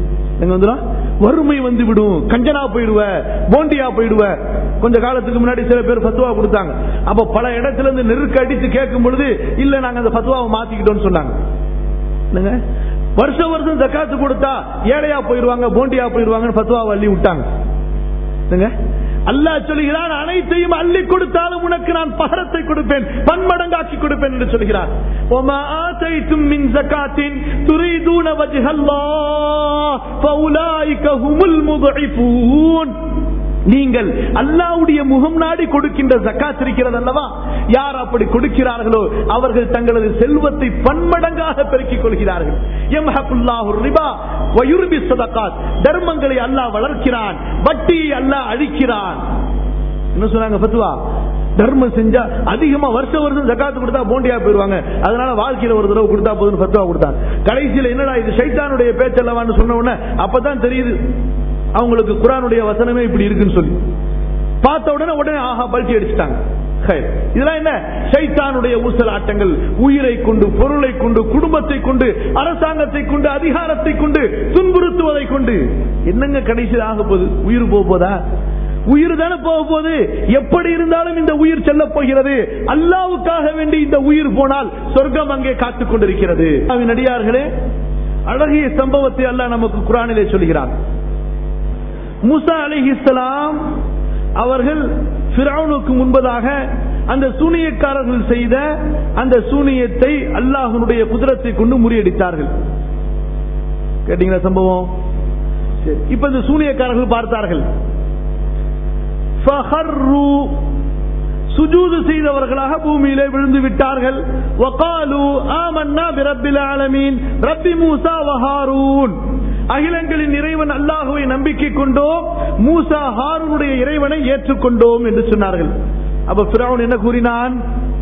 வறுமை வந்து விடும் கஞ்சனா போயிடுவ போண்டியா போயிடுவ கொஞ்ச காலத்துக்கு முன்னாடி சில பேர் பத்துவா கொடுத்தாங்க அப்ப பல இடத்துல இருந்து நெருக்க அடித்து கேட்கும் பொழுது இல்ல நாங்க அந்த பத்துவாவை மாத்திக்கிட்டோம்னு சொன்னாங்க வருஷம் வருஷம் ஜக்காத்து கொடுத்தா ஏழையா போயிருவாங்க போண்டியா போயிருவாங்கன்னு பத்துவா அள்ளி விட்டாங்க அல்லாஹ் சொல்கிறான் அனைத்தையும் அள்ளி கொடுத்தாலும் உனக்கு நான் பகரத்தை கொடுப்பேன் பன்மடங்காக்கி கொடுப்பேன் என்று சொல்கிறார் وما آتيتم من زكاة تريدون وجه الله فأولئك هم المضعفون நீங்கள் அல்லாவுடைய முகம் நாடி கொடுக்கின்ற ஜக்காத் இருக்கிறது அல்லவா யார் அப்படி கொடுக்கிறார்களோ அவர்கள் தங்களது செல்வத்தை பன்மடங்காக பெருக்கிக் கொள்கிறார்கள் யம்ஹகுல்லாஹு ரிபா வ யுர்பி ஸதகாத் தர்மங்களை அல்லாஹ் வளர்க்கிறான் வட்டியை அல்லாஹ் அழிக்கிறான் என்ன சொன்னாங்க பத்துவா தர்மம் செஞ்சா அதிகமா வருஷம் வருஷம் ஜக்காத்து கொடுத்தா போண்டியா போயிருவாங்க அதனால வாழ்க்கையில ஒரு தடவை கொடுத்தா போதும் பத்துவா கொடுத்தாங்க கடைசியில என்னடா இது சைத்தானுடைய பேச்சல்லவான்னு சொன்ன உடனே அப்பதான் தெரியுது அவங்களுக்கு குரானுடைய வசனமே இப்படி இருக்குன்னு சொல்லி பார்த்த உடனே உடனே ஆஹா பல்ட்டி அடிச்சுட்டாங்க ஹை. இதெல்லாம் என்ன சைத்தானுடைய ஊசலாட்டங்கள் உயிரை கொண்டு பொருளை கொண்டு குடும்பத்தை கொண்டு அரசாங்கத்தை கொண்டு அதிகாரத்தை கொண்டு துன்புறுத்துவதை கொண்டு என்னங்க கடைசியில் ஆக போகுது உயிர் போக போதா உயிர் தானே போக போகுது எப்படி இருந்தாலும் இந்த உயிர் செல்ல போகிறது அல்லாவுக்காக வேண்டி இந்த உயிர் போனால் சொர்க்கம் அங்கே காத்துக் கொண்டிருக்கிறது அவன் அடியார்களே அழகிய சம்பவத்தை அல்லாஹ் நமக்கு குரானிலே சொல்கிறான் மூசா அலிஹிஸ்லாம் அவர்கள் பிராவுனுக்கு முன்பதாக அந்த சூனியக்காரர்கள் செய்த அந்த சூனியத்தை அல்லாஹனுடைய குதிரத்தை கொண்டு முறியடித்தார்கள் கேட்டீங்களா சம்பவம் சரி. இப்ப இந்த சூனியக்காரர்கள் பார்த்தார்கள் ஃபஹர்ரு சுஜூது செய்தவர்களாக பூமியிலே விழுந்து விட்டார்கள் வகாலு ஆமன்னா பிரபில் ஆலமீன் ரப்பி மூசா வஹாரூன் அகிலங்களின் இறைவன் அல்லாஹுவை நம்பிக்கை கொண்டோம் மூசா ஹாரூனுடைய இறைவனை ஏற்றுக்கொண்டோம் என்று சொன்னார்கள் அப்ப பிராவுன் என்ன கூறினான்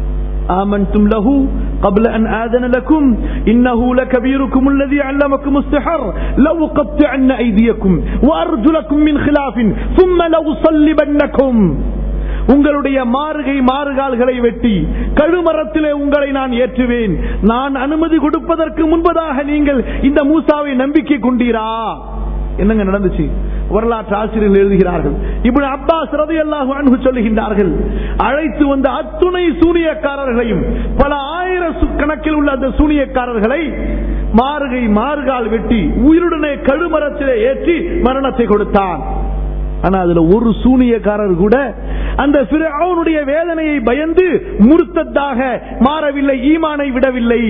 آمنتم له قبل أن آذن لكم إنه لكبيركم الذي علمكم السحر لو قطعن أيديكم وأرجلكم من خلاف ثم لأصلبنكم உங்களுடைய மாறுகை மாறுகால்களை வெட்டி கழுமரத்திலே உங்களை நான் ஏற்றுவேன் நான் அனுமதி கொடுப்பதற்கு முன்பதாக நீங்கள் இந்த மூசாவை நம்பிக்கை கொண்டீரா என்னங்க நடந்துச்சு வரலாற்று ஆசிரியர்கள் எழுதுகிறார்கள் இப்படி அப்பாஸ் ரதி அல்லாஹு சொல்லுகின்றார்கள் அழைத்து வந்த அத்துணை சூனியக்காரர்களையும் பல ஆயிர சு- கணக்கில் உள்ள அந்த சூனியக்காரர்களை மாறுகை மாறுகால் வெட்டி உயிருடனே கழுமரத்திலே ஏற்றி மரணத்தை கொடுத்தான் ஆனா அதுல ஒரு சூனியக்காரர் கூட அந்த அவனுடைய வேதனையை பயந்து முறுத்ததாக மாறவில்லை ஈமானை விடவில்லை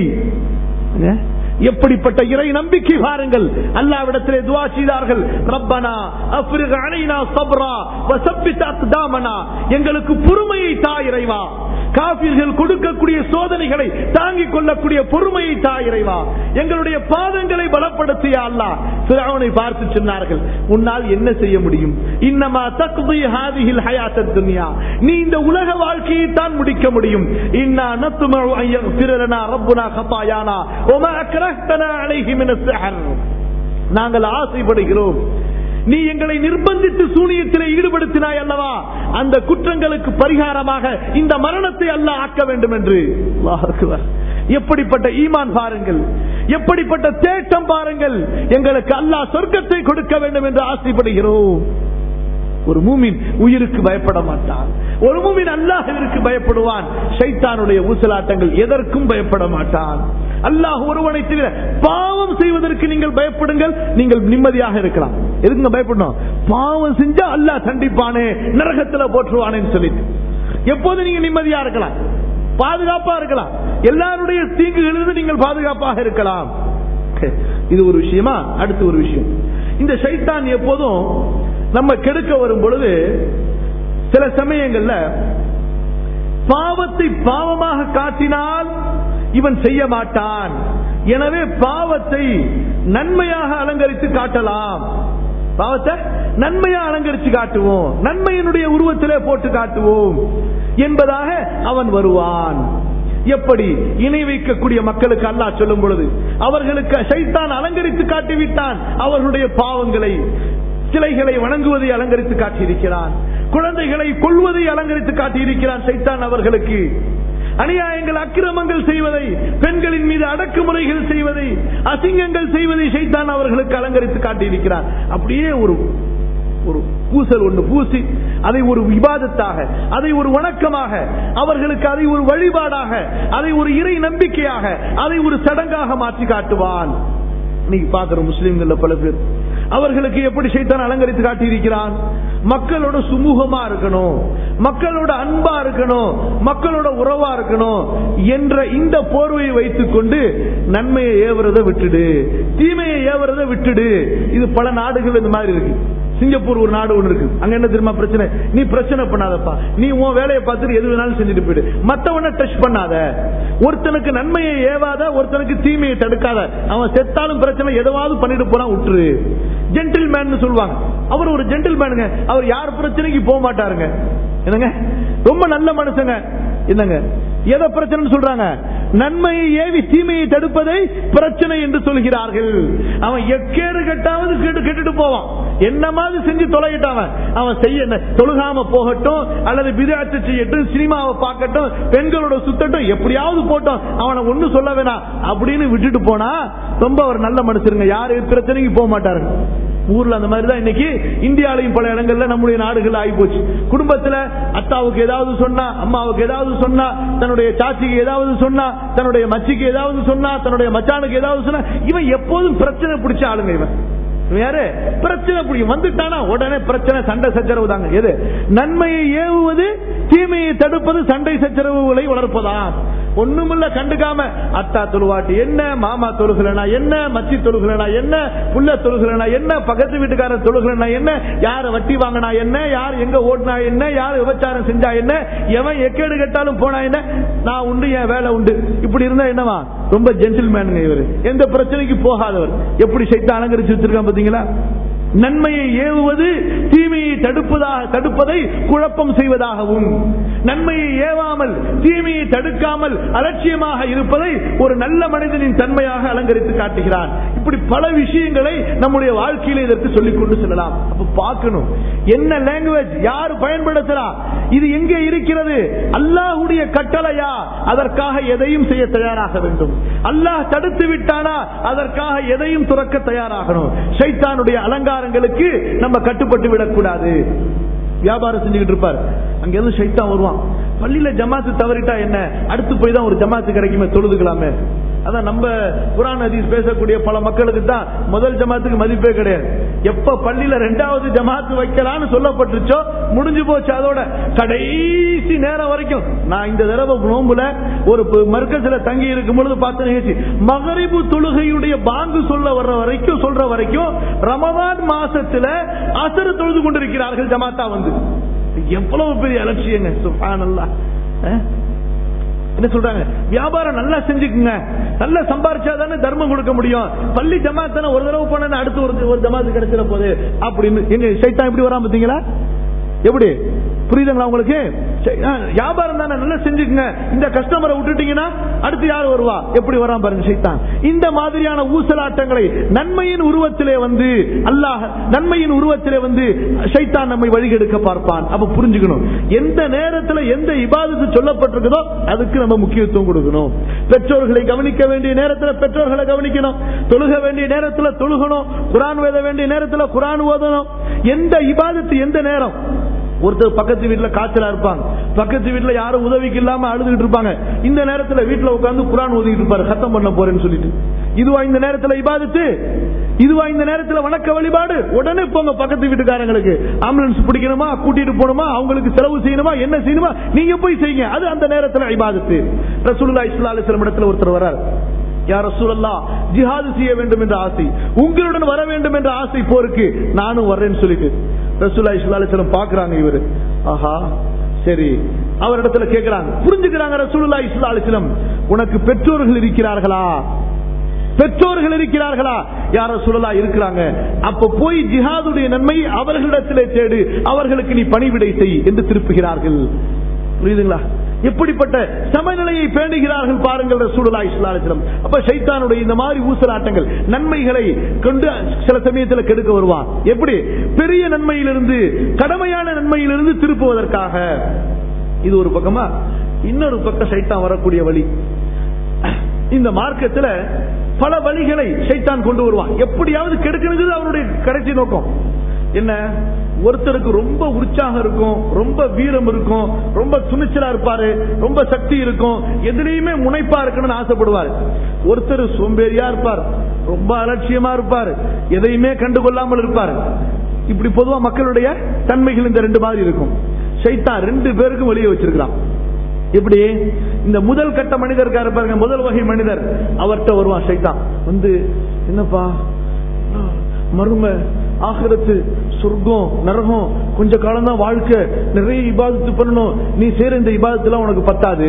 ஏ? எப்படிப்பட்ட இறை நம்பிக்கை பாருங்கள் அல்லாவிடத்திலே துவா செய்தார்கள் ரப்பனா அஃப்ரிக் அலைனா சப்ரா வசப்பித் அக்தாமனா எங்களுக்கு பொறுமையை தா இறைவா காபிர்கள் கொடுக்கக்கூடிய சோதனைகளை தாங்கிக் கொள்ளக்கூடிய பொறுமையை தா இறைவா எங்களுடைய பாதங்களை பலப்படுத்திய அல்லாஹ் பிறவனை பார்த்து சொன்னார்கள் உன்னால் என்ன செய்ய முடியும் இன்னமா தக்தி ஹாதிஹில் ஹயாத்தத் துன்யா நீ இந்த உலக வாழ்க்கையை தான் முடிக்க முடியும் இன்னா நத்துமு அன் யக்ஃபிர லனா ரப்புனா கதாயானா வமா அக்ரஹ்தனா அலைஹி மின ஸஹர் நாங்கள் ஆசைப்படுகிறோம் நீ எங்களை நிர்பந்தித்து சூனியத்திலே ஈடுபடுத்தினாய் அல்லவா அந்த குற்றங்களுக்கு பரிகாரமாக இந்த மரணத்தை அல்லாஹ் ஆக்க வேண்டும் என்று அல்லாஹ் அக்பர். எப்படிப்பட்ட ஈமான் பாருங்கள் எப்படிப்பட்ட தேட்டம் பாருங்கள் எங்களுக்கு அல்லாஹ் சொர்க்கத்தை கொடுக்க வேண்டும் என்று ஆசைப்படுகிறோம் ஒரு மூமின் உயிருக்கு பயப்பட மாட்டான் ஒரு மூமின் அல்லாஹிற்கு பயப்படுவான் ஷைத்தானுடைய ஊசலாட்டங்கள் எதற்கும் பயப்பட மாட்டான் அல்லாஹ் ஒருவனை தவிர பாவம் செய்வதற்கு நீங்கள் பயப்படுங்கள் நீங்கள் நிம்மதியாக இருக்கலாம் எதுக்குங்க பயப்படணும் பாவம் செஞ்சா அல்லாஹ் தண்டிப்பானே நரகத்துல போற்றுவானேன்னு சொல்லிட்டு எப்போது நீங்க நிம்மதியா இருக்கலாம் பாதுகாப்பா இருக்கலாம் எல்லாருடைய தீங்குகளிலிருந்து நீங்கள் பாதுகாப்பாக இருக்கலாம் இது ஒரு விஷயமா அடுத்து ஒரு விஷயம் இந்த சைத்தான் எப்போதும் நம்ம கெடுக்க வரும் பொழுது சில சமயங்கள்ல பாவத்தை பாவமாக காட்டினால் இவன் செய்ய மாட்டான் எனவே பாவத்தை நன்மையாக அலங்கரித்து காட்டலாம் பாவத்தை நன்மையா அலங்கரிச்சு காட்டுவோம் நன்மையினுடைய உருவத்திலே போட்டு காட்டுவோம் என்பதாக அவன் வருவான் எப்படி இணை வைக்கக்கூடிய மக்களுக்கு அல்லாஹ் சொல்லும் பொழுது அவர்களுக்கு சைத்தான் அலங்கரித்து காட்டிவிட்டான் அவர்களுடைய பாவங்களை சிலைகளை வணங்குவதை அலங்கரித்து காட்டியிருக்கிறான் குழந்தைகளை கொள்வதை அலங்கரித்து காட்டியிருக்கிறான் சைத்தான் அவர்களுக்கு அநியாயங்கள் அக்கிரமங்கள் செய்வதை பெண்களின் மீது அடக்குமுறைகள் செய்வதை அசிங்கங்கள் செய்வதை சைத்தான் அவர்களுக்கு அலங்கரித்து காட்டியிருக்கிறான் அப்படியே ஒரு ஒரு பூசல் ஒன்று பூசி அதை ஒரு விவாதத்தாக அதை ஒரு வணக்கமாக அவர்களுக்கு அதை ஒரு வழிபாடாக அதை ஒரு இறை நம்பிக்கையாக அதை ஒரு சடங்காக மாற்றி காட்டுவான் இன்னைக்கு பாக்குற முஸ்லிம்கள்ல பல பேர் அவர்களுக்கு எப்படி சைத்தான் அலங்கரித்து காட்டியிருக்கிறான் மக்களோட சுமூகமா இருக்கணும் மக்களோட அன்பா இருக்கணும் மக்களோட உறவா இருக்கணும் என்ற இந்த போர்வையை வைத்துக் கொண்டு நன்மையை ஏவுறத விட்டுடு தீமையை ஏவுறத விட்டுடு இது பல நாடுகள் இந்த மாதிரி இருக்கு சிங்கப்பூர் ஒரு நாடு ஒன்று இருக்கு அங்க என்ன தெரியுமா பிரச்சனை நீ பிரச்சனை பண்ணாதப்பா நீ உன் வேலையை பார்த்துட்டு எது வேணாலும் செஞ்சுட்டு போயிடு மத்தவன டச் பண்ணாத ஒருத்தனுக்கு நன்மையை ஏவாத ஒருத்தனுக்கு தீமையை தடுக்காத அவன் செத்தாலும் பிரச்சனை எதவாவது பண்ணிட்டு போனா விட்டுரு ஜென்டில்மேன் சொல்லுவாங்க அவர் ஒரு ஜென்டில்மேனுங்க அவர் யார் பிரச்சனைக்கு போக மாட்டாருங்க என்னங்க ரொம்ப நல்ல மனுஷங்க என்னங்க எதை பிரச்சனை சொல்றாங்க நன்மையை ஏவி தீமையை தடுப்பதை பிரச்சனை என்று சொல்கிறார்கள் அவன் எக்கேடு கட்டாவது கேட்டு கேட்டுட்டு போவான் என்ன மாதிரி செஞ்சு தொலையிட்டான் அவன் செய்ய என்ன தொழுகாம போகட்டும் அல்லது விதாச்சு செய்யட்டும் சினிமாவை பார்க்கட்டும் பெண்களோட சுத்தட்டும் எப்படியாவது போட்டோம் அவனை ஒண்ணு சொல்ல வேணாம் அப்படின்னு விட்டுட்டு போனா ரொம்ப ஒரு நல்ல மனுஷருங்க யாரு பிரச்சனைக்கு போக மாட்டாருங்க ஊர்ல அந்த மாதிரி தான் இன்னைக்கு இந்தியாலையும் பல இடங்கள்ல நம்முடைய நாடுகள் ஆகி போச்சு குடும்பத்துல அத்தாவுக்கு ஏதாவது சொன்னா அம்மாவுக்கு ஏதாவது சொன்னா தன்னுடைய சாச்சிக்கு ஏதாவது சொன்னா தன்னுடைய மச்சிக்கு ஏதாவது சொன்னா தன்னுடைய மச்சானுக்கு ஏதாவது சொன்னா இவன் எப்போதும் பிரச்சனை பிடிச்ச ஆளுங்க இவன் இவன் யாரு பிரச்சனை பிடிக்கும் வந்துட்டானா உடனே பிரச்சனை சண்டை சச்சரவு தாங்க எது நன்மையை ஏவுவது தீமையை தடுப்பது சண்டை சச்சரவுகளை வளர்ப்பதா ஒண்ணுமில்ல கண்டுக்காம அத்தா தொழுவாட்டி என்ன மாமா தொழுகிறனா என்ன மச்சி தொழுகிறனா என்ன புள்ள தொழுகிறனா என்ன பக்கத்து வீட்டுக்காரர் தொழுகிறனா என்ன யார வட்டி வாங்கினா என்ன யார் எங்க ஓடினா என்ன யார் விபச்சாரம் செஞ்சா என்ன எவன் எக்கேடு கட்டாலும் போனா என்ன நான் உண்டு என் வேலை உண்டு இப்படி இருந்தா என்னவா ரொம்ப ஜென்டில்மேனுங்க இவரு எந்த பிரச்சனைக்கு போகாதவர் எப்படி சைத்த அலங்கரிச்சு வச்சிருக்கான் பாத்தீங்களா நன்மையை ஏவுவது தீமையை தடுப்பதாக தடுப்பதை குழப்பம் செய்வதாகவும் நன்மையை ஏவாமல் தீமையை தடுக்காமல் அலட்சியமாக இருப்பதை ஒரு நல்ல மனிதனின் தன்மையாக அலங்கரித்து காட்டுகிறான் இப்படி பல விஷயங்களை நம்முடைய வாழ்க்கையில இதற்கு சொல்லிக் கொண்டு செல்லலாம் அப்ப பார்க்கணும் என்ன லாங்குவேஜ் யார் பயன்படுத்துறா இது எங்கே இருக்கிறது அல்லாஹுடைய கட்டளையா அதற்காக எதையும் செய்ய தயாராக வேண்டும் அல்லாஹ் தடுத்து விட்டானா அதற்காக எதையும் துறக்க தயாராகணும் சைத்தானுடைய அலங்காரங்களுக்கு நம்ம கட்டுப்பட்டு விடக்கூடாது வியாபாரம் செஞ்சுக்கிட்டு இருப்பார் அங்க இருந்து சைத்தான் வருவான் பள்ளியில ஜமாத்து தவறிட்டா என்ன அடுத்து போய் தான் ஒரு ஜமாத்து கிடைக்குமே தொழுதுக்கலாமே அதான் நம்ம குரான் ஹதீஸ் பேசக்கூடிய பல மக்களுக்கு தான் முதல் ஜமாத்துக்கு மதிப்பே கிடையாது எப்ப பள்ளியில ரெண்டாவது ஜமாத்து வைக்கலாம்னு சொல்லப்பட்டுச்சோ முடிஞ்சு போச்சு அதோட கடைசி நேரம் வரைக்கும் நான் இந்த தடவை நோம்புல ஒரு மர்க்கத்துல தங்கி இருக்கும் பொழுது பார்த்த நிகழ்ச்சி மகரிபு தொழுகையுடைய பாங்கு சொல்ல வர்ற வரைக்கும் சொல்ற வரைக்கும் ரமதான் மாசத்துல அசரு தொழுது கொண்டிருக்கிறார்கள் ஜமாத்தா வந்து எவ்வளவு பெரிய அலட்சியங்க சுபானல்லா என்ன சொல்றாங்க வியாபாரம் நல்லா செஞ்சுக்குங்க நல்லா சம்பாரிச்சா தானே தர்மம் கொடுக்க முடியும் பள்ளி ஜமாத் தானே ஒரு தடவை போனா அடுத்து ஒரு ஒரு ஜமாத்து கிடைச்சிட போகுது அப்படின்னு எங்க சைத்தான் எப்படி வராம பாத்தீங்களா எப்படி புரியுதுங்களா உங்களுக்கு வியாபாரம் தானே நல்லா செஞ்சுக்குங்க இந்த கஸ்டமரை விட்டுட்டீங்கன்னா அடுத்து யார் வருவா எப்படி வராம பாருங்க சைத்தான் இந்த மாதிரியான ஊசலாட்டங்களை நன்மையின் உருவத்திலே வந்து அல்லாஹ் நன்மையின் உருவத்திலே வந்து சைத்தான் நம்மை வழிகெடுக்க பார்ப்பான் அப்ப புரிஞ்சுக்கணும் எந்த நேரத்தில் எந்த இபாதத்து சொல்லப்பட்டிருக்குதோ அதுக்கு நம்ம முக்கியத்துவம் கொடுக்கணும் பெற்றோர்களை கவனிக்க வேண்டிய நேரத்தில் பெற்றோர்களை கவனிக்கணும் தொழுக வேண்டிய நேரத்தில் தொழுகணும் குரான் ஓத வேண்டிய நேரத்தில் குரான் ஓதணும் எந்த இபாதத்து எந்த நேரம் ஒருத்தர் பக்கத்து வீட்டுல காய்ச்சலா இருப்பாங்க பக்கத்து வீட்டுல யாரும் உதவிக்கு இல்லாம அழுதுகிட்டு இருப்பாங்க இந்த நேரத்துல வீட்டுல உட்கார்ந்து குரான் ஓதிட்டு இருப்பாரு சத்தம் பண்ண போறேன்னு சொல்லிட்டு இதுவா இந்த நேரத்துல இபாதத்து இதுவா இந்த நேரத்துல வணக்க வழிபாடு உடனே போங்க பக்கத்து வீட்டுக்காரங்களுக்கு ஆம்புலன்ஸ் பிடிக்கணுமா கூட்டிட்டு போகணுமா அவங்களுக்கு செலவு செய்யணுமா என்ன செய்யணுமா நீங்க போய் செய்யுங்க அது அந்த நேரத்துல இபாதத்து ரசூலுல்லாஹி ஸல்லல்லாஹு அலைஹி வஸல்லம் இடத்துல ஒருத்தர் வரார் யார் ரசூலல்லா ஜிஹாது செய்ய வேண்டும் என்ற ஆசை உங்களுடன் வர வேண்டும் என்ற ஆசை போருக்கு நானும் வர்றேன்னு சொல்லிட்டு ரசூல்லா இஸ்லாலிஸ்லம் பாக்குறாங்க இவரு ஆஹா சரி அவரிடத்துல கேட்கிறாங்க புரிஞ்சுக்கிறாங்க ரசூலுல்லா இஸ்லாலிஸ்லம் உனக்கு பெற்றோர்கள் இருக்கிறார்களா பெற்றோர்கள் இருக்கிறார்களா யார சொல்லலா இருக்கிறாங்க அப்ப போய் ஜிஹாதுடைய நன்மை அவர்களிடத்திலே தேடு அவர்களுக்கு நீ பணிவிடை செய் என்று திருப்புகிறார்கள் புரியுதுங்களா எப்படிப்பட்ட சமநிலையை பேணுகிறார்கள் பாருங்கள் ரசூலுல்லா இஸ்லாலிஸ்லம் அப்ப சைத்தானுடைய இந்த மாதிரி ஊசலாட்டங்கள் நன்மைகளை கொண்டு சில சமயத்தில் கெடுக்க வருவான் எப்படி பெரிய நன்மையிலிருந்து கடமையான நன்மையிலிருந்து திருப்புவதற்காக இது ஒரு பக்கமா இன்னொரு பக்கம் சைத்தான் வரக்கூடிய வழி இந்த மார்க்கத்துல பல வழிகளை சைத்தான் கொண்டு வருவான் எப்படியாவது கெடுக்கிறது அவருடைய கடைசி நோக்கம் என்ன ஒருத்தருக்கு ரொம்ப உற்சாகம் இருக்கும் ரொம்ப வீரம் இருக்கும் ரொம்ப துணிச்சலா இருப்பாரு ரொம்ப சக்தி இருக்கும் எதுலையுமே முனைப்பா இருக்கணும்னு ஆசைப்படுவார் ஒருத்தர் சோம்பேறியா இருப்பார் ரொம்ப அலட்சியமா இருப்பார் எதையுமே கண்டுகொள்ளாமல் இருப்பார் இப்படி பொதுவா மக்களுடைய தன்மைகள் இந்த ரெண்டு மாதிரி இருக்கும் சைத்தான் ரெண்டு பேருக்கும் வெளியே வச்சிருக்கிறான் இப்படி இந்த முதல் கட்ட மனிதர் இருக்காரு பாருங்க முதல் வகை மனிதர் அவர்கிட்ட வருவான் சைத்தான் வந்து என்னப்பா மரும ஆகிரத்து சொர்க்கம் நரகம் கொஞ்ச காலம் தான் வாழ்க்கை நிறைய இபாதத்து பண்ணணும் நீ செய்யற இந்த இபாதத்துலாம் உனக்கு பத்தாது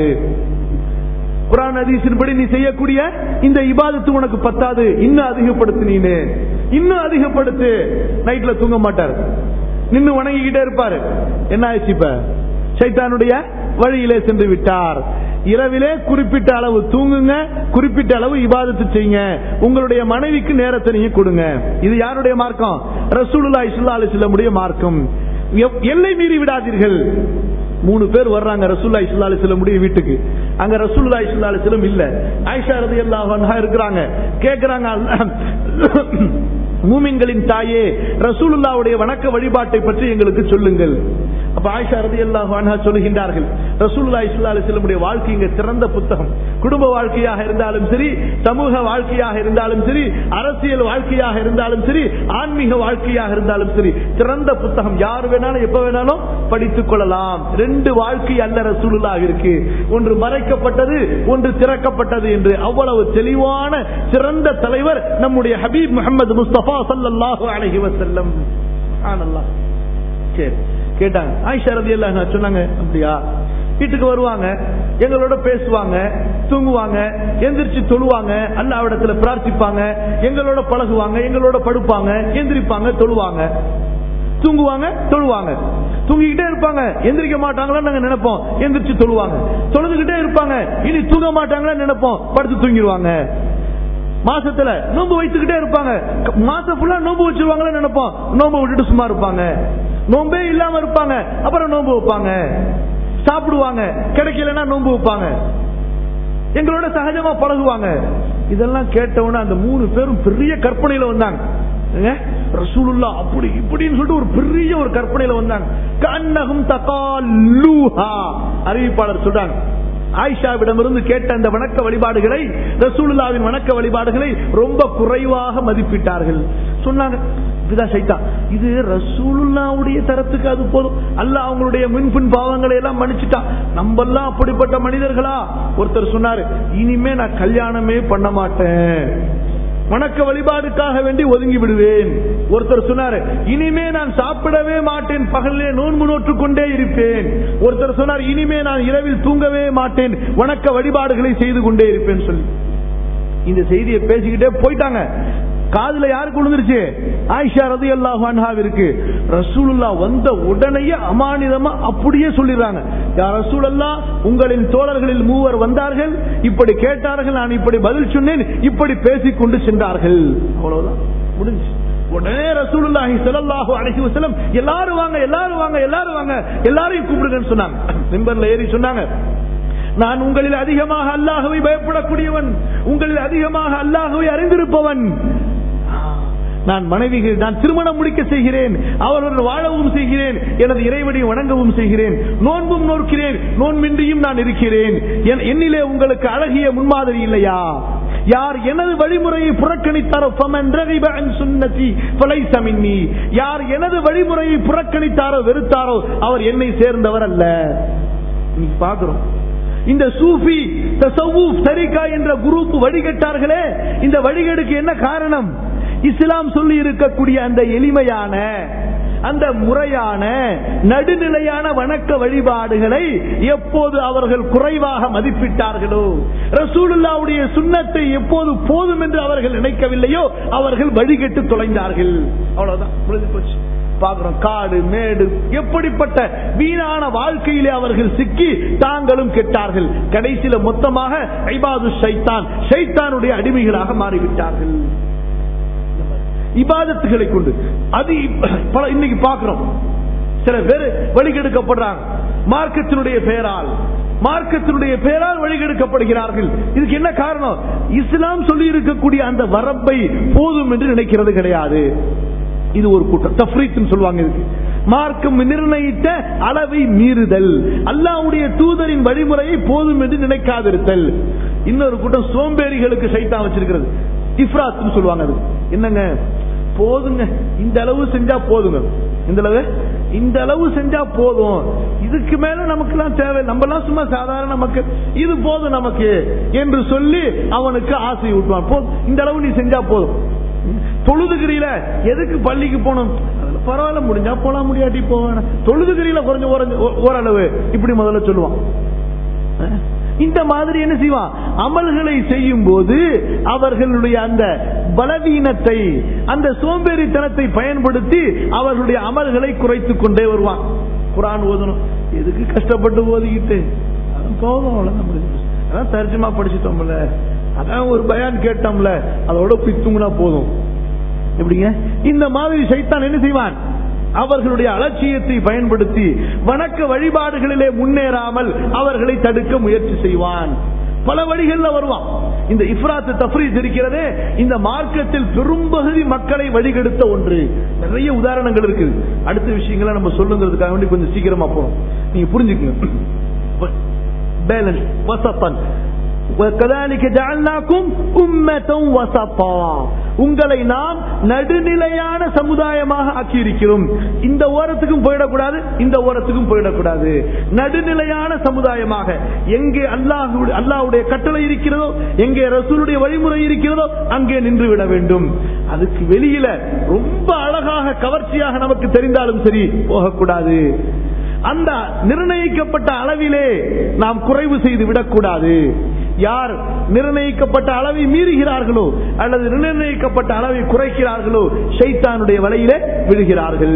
குரான் ஹதீஸின்படி நீ செய்யக்கூடிய இந்த இபாதத்து உனக்கு பத்தாது இன்னும் அதிகப்படுத்து நீனு இன்னும் அதிகப்படுத்து நைட்ல தூங்க மாட்டார் நின்னு வணங்கிக்கிட்டே இருப்பாரு என்ன ஆயிடுச்சு இப்ப சைத்தானுடைய வழியிலே சென்று விட்டார் இரவிலே குறிப்பிட்ட அளவு தூங்குங்க குறிப்பிட்ட அளவு இபாதத்து செய்யுங்க உங்களுடைய மனைவிக்கு நேரத்தை நீங்க கொடுங்க இது யாருடைய மார்க்கம் ரசூலுல்லாஹி ஸல்லல்லாஹு அலைஹி வஸல்லமுடைய மார்க்கம் எவ்- எல்லை மீறி விடாதீர்கள் மூணு பேர் வர்றாங்க ரசூலுல்லாஹி ஸல்லல்லாஹு அலைஹி வஸல்லமுடைய வீட்டுக்கு அங்க ரசூலுல்லாஹி ஸல்லல்லாஹு அலைஹி வஸல்லம் இல்ல ஆயிஷா ரலியல்லாஹு அன்ஹா இருக்கிறாங்க கேக்குறாங்க அல்லாஹ், மூமின்களின் தாயே ரசூலுல்லாவுடைய வணக்க வழிபாட்டை பற்றி எங்களுக்கு சொல்லுங்கள் அப்ப ஆயிஷா ரலியல்லாஹு அன்ஹா சொல்லுகின்றார்கள் ரசூலுல்லாஹி ஸல்லல்லாஹு அலைஹி வஸல்லமுடைய வாழ்க்கை இங்க திறந்த புத்தகம் குடும்ப வாழ்க்கையாக இருந்தாலும் சரி சமூக வாழ்க்கையாக இருந்தாலும் சரி அரசியல் வாழ்க்கையாக இருந்தாலும் சரி ஆன்மீக வாழ்க்கையாக இருந்தாலும் சரி திறந்த புத்தகம் யார் வேணாலும் எப்ப வேணாலும் படித்துக் கொள்ளலாம் ரெண்டு வாழ்க்கை அல்ல ரசூலுல்லாஹ் இருக்கு ஒன்று மறைக்கப்பட்டது ஒன்று திறக்கப்பட்டது என்று அவ்வளவு தெளிவான சிறந்த தலைவர் நம்முடைய ஹபீப் முகமது முஸ்தபா ஸல்லல்லாஹு அலைஹி வஸல்லம் சுப்ஹானல்லாஹ் சரி கேட்டாங்க ஆயிஷா ரலியல்லாஹு சொன்னாங்க அப்படியா வீட்டுக்கு வருவாங்க எங்களோட பேசுவாங்க தூங்குவாங்க எந்திரிச்சு தொழுவாங்க அல்லாவிடத்துல பிரார்த்திப்பாங்க எங்களோட பழகுவாங்க எங்களோட படுப்பாங்க எந்திரிப்பாங்க தொழுவாங்க தூங்குவாங்க தொழுவாங்க தூங்கிக்கிட்டே இருப்பாங்க எந்திரிக்க மாட்டாங்களான்னு நாங்க நினைப்போம் எந்திரிச்சு தொழுவாங்க தொழுதுகிட்டே இருப்பாங்க இனி தூங்க மாட்டாங்களான்னு நினைப்போம் படுத்து தூங்கிடுவாங்க மாசத்துல நோன்பு வைத்துக்கிட்டே இருப்பாங்க க- மாசம் ஃபுல்லா நோன்பு வச்சிருவாங்கன்னு நினைப்போம் நோன்பு விட்டுட்டு சும்மா இருப்பாங்க நோன்பே இல்லாம இருப்பாங்க அப்புறம் நோன்பு வைப்பாங்க சாப்பிடுவாங்க கிடைக்கலன்னா நோன்பு வைப்பாங்க எங்களோட சகஜமா பழகுவாங்க இதெல்லாம் கேட்டவொடனே அந்த மூணு பேரும் பெரிய கற்பனையில வந்தாங்க ஏங்க, ரசூலுல்லா அப்படி இப்படின்னு சொல்லிட்டு ஒரு பெரிய ஒரு கற்பனையில வந்தாங்க கண்ணகம் தகாலூஹா அறிவிப்பாளர் சொல்றாங்க ஆயிஷாவிடமிருந்து கேட்ட அந்த வணக்க வழிபாடுகளை ரசூலுல்லாவின் வணக்க வழிபாடுகளை ரொம்ப குறைவாக மதிப்பிட்டார்கள் சொன்னாங்க இதுதான் சைத்தான் இது ரசூலுல்லாவுடைய தரத்துக்கு அது போதும் அல்லாஹ் அவங்களுடைய முன்பின் பாவங்களை எல்லாம் மன்னிச்சுட்டான் நம்ம எல்லாம் அப்படிப்பட்ட மனிதர்களா ஒருத்தர் சொன்னாரு இனிமே நான் கல்யாணமே பண்ண மாட்டேன் வணக்க வழிபாடுக்காக வேண்டி ஒதுங்கி விடுவேன் ஒருத்தர் சொன்னாரு இனிமே நான் சாப்பிடவே மாட்டேன் பகலிலே நோன்பு நோற்றுக் கொண்டே இருப்பேன் ஒருத்தர் சொன்னார் இனிமே நான் இரவில் தூங்கவே மாட்டேன் வணக்க வழிபாடுகளை செய்து கொண்டே இருப்பேன் சொல்லி இந்த செய்தியை பேசிக்கிட்டே போயிட்டாங்க காதுல யாருக்கு விழுந்துருச்சு ஆயிஷா ரதி அல்லாஹாவிற்கு ரசூலுல்லா வந்த உடனேயே அமானிதமா அப்படியே சொல்லிடுறாங்க யார் ரசூலல்லா உங்களின் தோழர்களில் மூவர் வந்தார்கள் இப்படி கேட்டார்கள் நான் இப்படி பதில் சொன்னேன் இப்படி பேசிக்கொண்டு சென்றார்கள் அவ்வளவுதான் முடிஞ்சு உடனே ரசூலுல்லாஹி ஸல்லல்லாஹு அலைஹி வஸல்லம் எல்லாரும் வாங்க எல்லாரும் வாங்க எல்லாரும் வாங்க எல்லாரையும் கூப்பிடுங்கன்னு சொன்னாங்க மிம்பர்ல ஏறி சொன்னாங்க நான் உங்களில் அதிகமாக அல்லாஹுவை பயப்படக்கூடியவன் உங்களில் அதிகமாக அல்லாஹுவை அறிந்திருப்பவன் நான் மனைவிகள் நான் திருமணம் முடிக்க செய்கிறேன் அவர்களுடன் வாழவும் செய்கிறேன் எனது இறைவனை வணங்கவும் செய்கிறேன் நோன்பும் நோக்கிறேன் நோன்பின்றியும் நான் இருக்கிறேன் என்- என்னிலே உங்களுக்கு அழகிய முன்மாதிரி இல்லையா யார் எனது வழிமுறையை புறக்கணித்தாரோ ஃபமன் ரகிப அன் சுன்னதி ஃபலைஸ மின்னி. யார் எனது வழிமுறையை புறக்கணித்தாரோ வெறுத்தாரோ அவர் என்னை சேர்ந்தவர் அல்ல இன்னைக்கு பார்க்கிறோம் இந்த சூஃபி தசவுப் தரிகா என்ற குரூப் வழிகட்டார்களே இந்த வழிகேடுக்கு என்ன காரணம் இஸ்லாம் சொல்லி இருக்கக்கூடிய அந்த எளிமையான அந்த முறையான நடுநிலையான வணக்க வழிபாடுகளை எப்போது அவர்கள் குறைவாக மதிப்பிட்டார்களோ ரசூலுல்லாவுடைய சுண்ணத்தை எப்போது போதும் என்று அவர்கள் நினைக்கவில்லையோ அவர்கள் வழிகெட்டு தொலைந்தார்கள் அவ்வளவுதான் முடிஞ்சு போச்சு பார்க்கிறோம் காடு மேடு எப்படிப்பட்ட வீணான வாழ்க்கையிலே அவர்கள் சிக்கி தாங்களும் கெட்டார்கள் கடைசியில மொத்தமாக ஐபாது ஷைத்தான் ஷைத்தானுடைய அடிமைகளாக மாறிவிட்டார்கள் இபாதத்துகளை கொண்டு அது இப்ப- பல இன்னைக்கு பார்க்கிறோம் சில பேர் வழிகெடுக்கப்படுறாங்க மார்க்கத்தினுடைய பெயரால் மார்க்கத்தினுடைய பெயரால் வழிகெடுக்கப்படுகிறார்கள் இதுக்கு என்ன காரணம் இஸ்லாம் சொல்லி இருக்கக்கூடிய அந்த வரம்பை போதும் என்று நினைக்கிறது கிடையாது இது ஒரு கூட்டம் தஃப்ரீத்னு சொல்லுவாங்க இதுக்கு மார்க்கம் நிர்ணயித்த அளவை மீறுதல் அல்லாஹ்வுடைய தூதரின் வழிமுறையை போதும் என்று நினைக்காதிருத்தல் இன்னொரு கூட்டம் சோம்பேறிகளுக்கு சைத்தான் வச்சிருக்கிறது இஃப்ராத்னு சொல்லுவாங்க அது என்னங்க போதுங்க இந்த அளவு செஞ்சா போதுங்க இந்த அளவு இந்த அளவு செஞ்சா போதும் இதுக்கு மேல நமக்கு எல்லாம் தேவை நம்ம எல்லாம் சும்மா சாதாரண மக்கள் இது போதும் நமக்கு என்று சொல்லி அவனுக்கு ஆசை ஊட்டுவான் போதும் இந்த அளவு நீ செஞ்சா போதும் தொழுதுகிறியில எதுக்கு பள்ளிக்கு போகணும் அதுல பரவாயில்ல முடிஞ்சா போலாம் முடியாட்டி போவேன் தொழுதுகிறியில குறைஞ்ச ஓரஞ்சு- ஓ- ஓரளவு இப்படி முதல்ல சொல்லுவான் அஹ், இந்த மாதிரி என்ன செய்வான் அமல்களை செய்யும் போது அவர்களுடைய அந்த பலவீனத்தை அந்த சோம்பேறித்தனத்தை பயன்படுத்தி அவர்களுடைய அமல்களை குறைத்துக் கொண்டே வருவான் குரான் ஓதணும் எதுக்கு கஷ்டப்பட்டு ஓதிக்கிட்டு அதான் போதும் அவ்வளவுதான் முடிஞ்சு போச்சு. அதான் தர்ஜமா படிச்சுட்டோம்ல அதான் ஒரு பயான் கேட்டோம்ல அதோட போய் தூங்குனா போதும் எப்படிங்க இந்த மாதிரி சைத்தான் என்ன செய்வான் அவர்களுடைய அலட்சியத்தை பயன்படுத்தி வணக்க வழிபாடுகளிலே முன்னேறாமல் அவர்களை தடுக்க முயற்சி செய்வான் பல வழிகள்ல வருவான் இந்த இஃப்ராத் தஃப்ரீத் இருக்கிறதே இந்த மார்க்கத்தில் பெரும்பகுதி மக்களை வழிகெடுத்த ஒன்று நிறைய உதாரணங்கள் இருக்குது அடுத்த விஷயங்களை நம்ம சொல்லுங்கிறதுக்காக வேண்டி கொஞ்சம் சீக்கிரமா போறோம் நீங்க புரிஞ்சுக்கங்க பேலன்ஸ் வசப்பன் وكذلك جعلناكم أمة وسطا உங்களை நாம் நடுநிலையான சமுதாயமாக ஆக்கியிருக்கிறோம் இந்த ஓரத்துக்கும் போயிடக்கூடாது இந்த ஓரத்துக்கும் போயிடக்கூடாது நடுநிலையான சமுதாயமாக எங்கே அல்லாஹ் அல்லாஹ்வுடைய கட்டளை இருக்கிறதோ எங்கே ரசூலுடைய வழிமுறை இருக்கிறதோ அங்கே நின்று விட வேண்டும் அதுக்கு வெளியில ரொம்ப அழகாக கவர்ச்சியாக நமக்கு தெரிந்தாலும் சரி போகக்கூடாது அந்த நிர்ணயிக்கப்பட்ட அளவிலே நாம் குறைவு செய்து விடக்கூடாது யார் நிர்ணயிக்கப்பட்ட அளவை மீறுகிறார்களோ அல்லது நிர்ணயிக்கப்பட்ட அளவை குறைக்கிறார்களோ ஷைத்தானுடைய வலையிலே விழுகிறார்கள்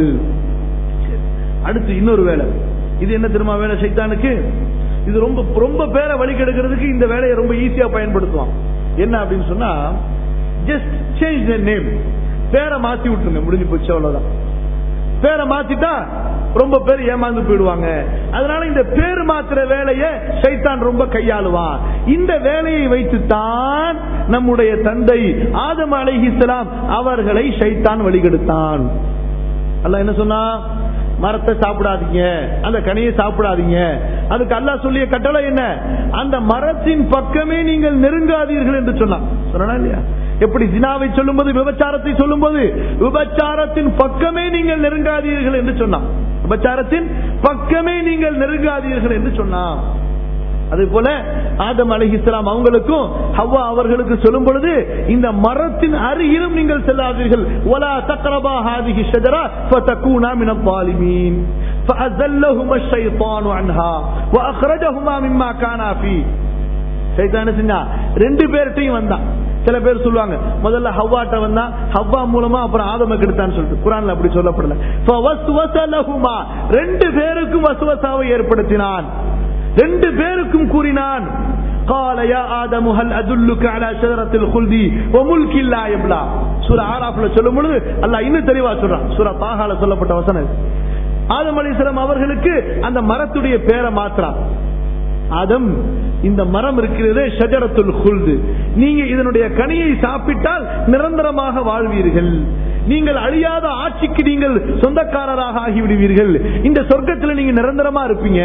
அடுத்து இன்னொரு வேலை இது என்ன தெரியுமா வேலை சைத்தானுக்கு இது ரொம்ப ரொம்ப பேரை வழி கெடுக்கிறதுக்கு இந்த வேலையை ரொம்ப ஈஸியா பயன்படுத்துவான் என்ன அப்படின்னு சொன்னா ஜஸ்ட் சேஞ்ச் த நேம் பேரை மாத்தி விட்டுருங்க முடிஞ்சு போச்சு அவ்வளவுதான் பேரை மாத்திட்டா ரொம்ப பேர் ஏமாந்து போயிடுவாங்க அதனால இந்த பேர் மாத்திர வேலையை சைத்தான் ரொம்ப கையாளுவான் இந்த வேலையை வைத்துத்தான் நம்முடைய தந்தை ஆதம் அலைஹிஸ்ஸலாம் அவர்களை சைத்தான் வழிகெடுத்தான் அல்லாஹ் என்ன சொன்னா மரத்தை சாப்பிடாதீங்க அந்த கனியை சாப்பிடாதீங்க அதுக்கு அல்லாஹ் சொல்லிய கட்டளை என்ன அந்த மரத்தின் பக்கமே நீங்கள் நெருங்காதீர்கள் என்று சொன்னான் சொன்னா இல்லையா எப்படி ஜினாவை சொல்லும்போது விபச்சாரத்தை சொல்லும்போது விபச்சாரத்தின் பக்கமே நீங்கள் நெருங்காதீர்கள் என்று சொன்னான் விபச்சாரத்தின் பக்கமே நீங்கள் நெருங்காதீர்கள் என்று சொன்னான் அதே போல ஆதம் அலிஹிஸ்லாம் அவங்களுக்கும் ஹவ்வா அவர்களுக்கு சொல்லும் பொழுது இந்த மரத்தின் அருகிலும் நீங்கள் செல்லாதீர்கள் ولا تقربا هذه الشجرة فتكونا من الظالمين فأزلهما الشيطان عنها وأخرجهما مما كانا فيه சைத்தான செஞ்சா ரெண்டு பேர்கிட்டையும் வந்தான் சில பேர் சொல்லுவாங்க முதல்ல ஹவ்வாட்ட வந்தா ஹவ்வா மூலமா அப்புறம் ஆதம கெடுத்தான்னு சொல்லிட்டு குரான்ல அப்படி சொல்லப்படல فوسوس لهما. ரெண்டு பேருக்கும் வசுவசாவை ஏற்படுத்தினான் ரெண்டு பேருக்கும் கூறினான் قال يا آدم هل أدلك على شجرة الخلد وملك لا يبلى சூரா ஆராஃப்ல சொல்லும் பொழுது அல்லாஹ் இன்னும் தெளிவா சொல்றான் சூரா தாகால சொல்லப்பட்ட வசனம் இது. ஆதம் அலிஸ்லாம் அவர்களுக்கு அந்த மரத்துடைய பேரை மாத்திரான் ஆதம் இந்த மரம் இருக்கிறதே ஷஜரத்துல் குல்து நீங்க இதனுடைய கனியை சாப்பிட்டால் நிரந்தரமாக வாழ்வீர்கள் நீங்கள் அழியாத ஆட்சிக்கு நீங்கள் சொந்தக்காரராக ஆகிவிடுவீர்கள் இந்த சொர்க்கத்தில் நீங்க நிரந்தரமா இருப்பீங்க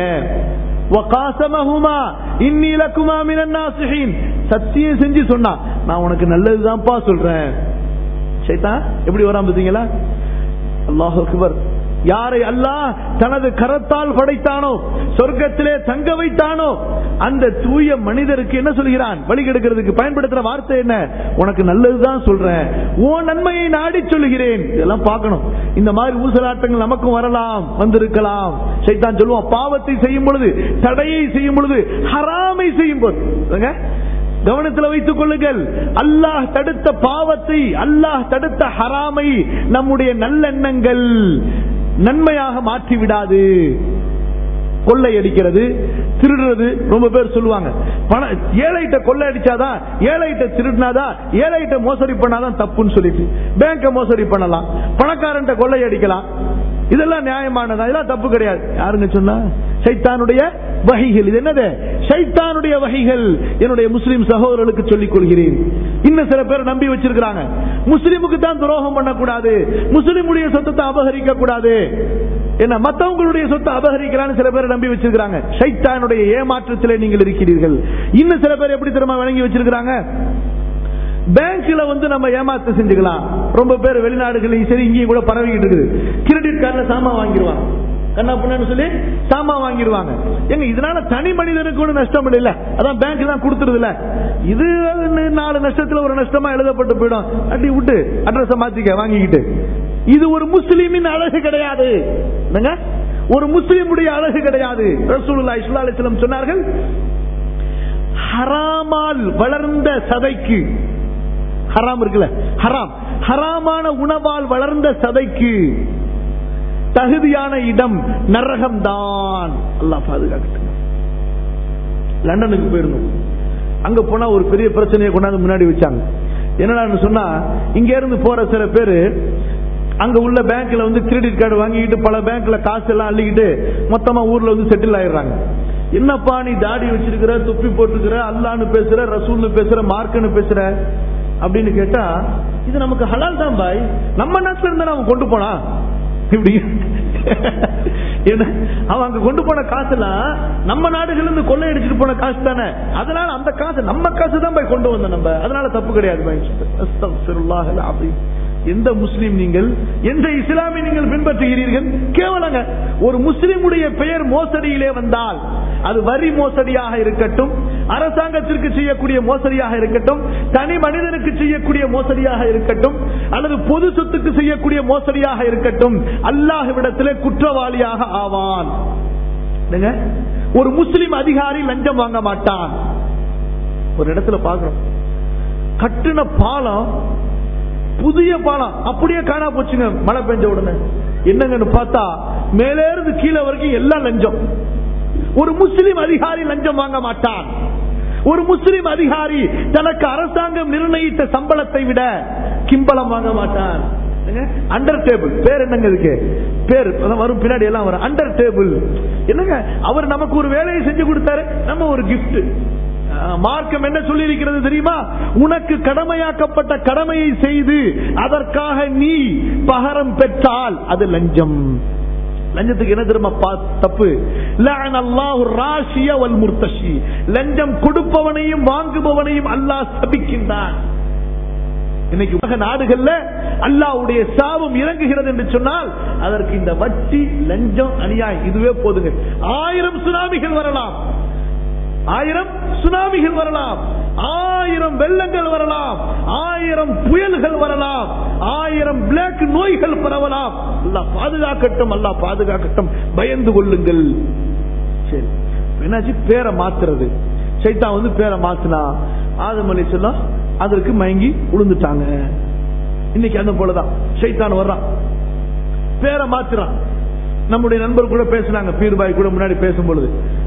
وقاسمهما إني لكما من الناصحين சத்தியம் செஞ்சு சொன்னா நான் உனக்கு நல்லதுதான்ப்பா சொல்றேன் சைத்தான் எப்படி வராம பார்த்தீங்களா அல்லாஹ் அக்பர் யாரை அல்லாஹ் தனது கரத்தால் படைத்தானோ சொர்க்கத்திலே தங்க வைத்தானோ அந்த தூய மனிதருக்கு என்ன சொல்கிறான் வழி கெடுக்கிறதுக்கு பயன்படுத்துற வார்த்தை என்ன உனக்கு நல்லதுதான் சொல்றேன் ஓ நன்மையை நாடி சொல்லுகிறேன் இதெல்லாம் பார்க்கணும் இந்த மாதிரி ஊசலாட்டங்கள் நமக்கும் வரலாம் வந்திருக்கலாம் சைத்தான் சொல்லுவான் பாவத்தை செய்யும் பொழுது தடையை செய்யும் பொழுது ஹராமை செய்யும் போது பாருங்க, கவனத்தில் வைத்துக் கொள்ளுங்கள் அல்லாஹ் தடுத்த பாவத்தை அல்லாஹ் தடுத்த ஹராமை நம்முடைய நல்லெண்ணங்கள் நன்மையாக மாற்றி விடாது கொள்ளை அடிக்கிறது திருடுறது ரொம்ப பேர் சொல்லுவாங்க பண ஏழைகிட்ட கொள்ளை அடிச்சாதான் ஏழைகிட்ட திருடினாதான் ஏழைகிட்ட மோசடி பண்ணாதான் தப்புன்னு சொல்லிட்டு பேங்க மோசடி பண்ணலாம் பணக்காரன்ட்ட கொள்ளை அடிக்கலாம் இதெல்லாம் நியாயமானதா இதெல்லாம் தப்பு கிடையாது யாருங்க சொன்னா சைத்தானுடைய வகைகள் இது என்னது சைத்தானுடைய வகைகள் என்னுடைய முஸ்லிம் சகோதரர்களுக்கு சொல்லிக் கொள்கிறேன் இன்னும் சில பேர் நம்பி வச்சிருக்கிறாங்க முஸ்லிமுக்கு தான் துரோகம் பண்ணக்கூடாது முஸ்லிமுடைய சொத்தத்தை அபகரிக்க கூடாது என்ன மத்தவங்களுடைய சொத்தை அபகரிக்கிறான்னு சில பேர் நம்பி வச்சிருக்காங்க சைத்தானுடைய ஏமாற்றத்திலே நீங்கள் இருக்கிறீர்கள் இன்னும் சில பேர் எப்படி தெரியுமா வழங்கி வச்சிருக்கிறாங்க பேங்க்ல வந்து நம்ம ஏமாத்து செஞ்சுக்கலாம் ரொம்ப பேர் வெளிநாடுகளையும் சரி இங்கேயும் கூட பரவிக்கிட்டு இருக்குது கிரெடிட் கார்டுல சாமான் வாங்கிடுவாங்க கண்ணா புண்ணு சொல்லி சாமான் வாங்கிடுவாங்க எங்க இதனால தனி மனிதனுக்கு ஒண்ணு நஷ்டம் இல்ல அதான் பேங்க் தான் கொடுத்துருது இல்ல இது நாலு நஷ்டத்துல ஒரு நஷ்டமா எழுதப்பட்டு போயிடும் அடி விட்டு அட்ரஸ் மாத்திக்க வாங்கிக்கிட்டு இது ஒரு முஸ்லீமின் அழகு கிடையாது என்னங்க ஒரு முஸ்லீமுடைய அழகு கிடையாது ரசூலுல்லாஹி ஸல்லல்லாஹு அலைஹி வஸல்லம் சொன்னார்கள் ஹராமால் வளர்ந்த சதைக்கு ஹராம் இருக்குல்ல ஹராம் ஹராமான உணவால் வளர்ந்த சதைக்கு தகுதியான இடம் நரகம் தான் அல்லாஹ் பாதுகாக்கட்டும் லண்டனுக்கு போயிருந்தோம் அங்க போனா ஒரு பெரிய பிரச்சனையை கொண்டாந்து முன்னாடி வச்சாங்க என்னடான்னு சொன்னா இங்க இருந்து போற சில பேரு அங்க உள்ள பேங்க்ல வந்து கிரெடிட் கார்டு வாங்கிக்கிட்டு பல பேங்க்ல காசு எல்லாம் அள்ளிக்கிட்டு மொத்தமா ஊர்ல வந்து செட்டில் ஆயிடுறாங்க என்னப்பா நீ தாடி வச்சிருக்கிற துப்பி போட்டுக்கிற அல்லான்னு பேசுற ரசூல்னு பேசுற மார்க்குன்னு பேசுற அப்படின்னு கேட்டா இது நமக்கு ஹலால் தான் பாய் நம்ம நாட்டுல இருந்தா நம்ம கொண்டு போனா இப்படி என்ன அவன் அங்க கொண்டு போன காசுலாம் நம்ம நாடுகள் இருந்து கொள்ளையடிச்சிட்டு போன காசு தானே அதனால அந்த காசு நம்ம காசு தான் போய் கொண்டு வந்தோம் நம்ம அதனால தப்பு கிடையாது பாய் அஸ்தக்ஃபிருல்லாஹ் அல்-அஸீம். எந்த முஸ்லீம் நீங்கள் எந்த இஸ்லாமை நீங்கள் பின்பற்றுகிறீர்கள் கேவலங்க ஒரு முஸ்லிமுடைய பெயர் மோசடியிலே வந்தால் அது வரி மோசடியாக இருக்கட்டும் அரசாங்கத்திற்கு செய்யக்கூடிய மோசடியாக இருக்கட்டும் தனி மனிதனுக்கு செய்யக்கூடிய மோசடியாக இருக்கட்டும் அல்லது பொது சொத்துக்கு செய்யக்கூடிய மோசடியாக இருக்கட்டும் அல்லாஹ்விடத்திலே குற்றவாளியாக ஆவான் என்னங்க? ஒரு முஸ்லிம் அதிகாரி லஞ்சம் வாங்க மாட்டான் ஒரு இடத்துல பார்க்கிறோம் கட்டின பாலம் புதிய பாலம் அப்படியே காணா போச்சுங்க மழை பெஞ்ச உடனே என்னங்கன்னு பார்த்தா மேலே இருந்து கீழே வரைக்கும் எல்லாம் லஞ்சம் ஒரு முஸ்லிம் அதிகாரி லஞ்சம் வாங்க மாட்டான் ஒரு முஸ்லிம் அதிகாரி தனக்கு அரசாங்கம் நிர்ணயித்த சம்பளத்தை விட கிம்பளம் வாங்க மாட்டான் அண்டர் டேபிள் பேர் என்னங்க இதுக்கு பேர் அதான் வரும் பின்னாடி எல்லாம் வரும் அண்டர் டேபிள் என்னங்க அவர் நமக்கு ஒரு வேலையை செஞ்சு கொடுத்தாரு நம்ம ஒரு gift மார்க்கம் என்ன சொல்லி இருக்கிறது தெரியுமா உனக்கு கடமையாக்கப்பட்ட கடமையை செய்து அதற்காக நீ பகரம் பெற்றால் அது லஞ்சம் லஞ்சத்துக்கு என்ன தெரியுமா பா- தப்பு லஅன அல்லாஹு ராஷிய வல் முர்த்தஷி லஞ்சம் கொடுப்பவனையும் வாங்குபவனையும் அல்லாஹ் சபிக்கின்றான் இன்னைக்கு உலக நாடுகள்ல அல்லாஹ்வுடைய சாபம் இறங்குகிறது என்று சொன்னால் அதற்கு இந்த வட்டி லஞ்சம் அநியாயம் இதுவே போதுங்க ஆயிரம் சுனாமிகள் வரலாம் ஆயிரம் சுனாமிகள் வரலாம் ஆயிரம் வெள்ளங்கள் வரலாம் ஆயிரம் புயல்கள் வரலாம் ஆயிரம் பிளாக் நோய்கள் பரவலாம் அல்லாஹ் பாதுகாக்கட்டும் அல்லாஹ் பாதுகாக்கட்டும் பயந்து கொள்ளுங்கள் சரி என்னாச்சு பேரை மாத்துறது சைத்தான் வந்து பேரை மாத்துனா ஆதம் அலி சொல்லம் அதற்கு மயங்கி உளுந்துட்டாங்க இன்னைக்கு அந்த போலதான் சைத்தான் வர்றான் பேரை மாத்துறான் நம்முடைய நண்பர் கூட பேசினாங்க பீர்பாய் கூட முன்னாடி பேசும் பொழுது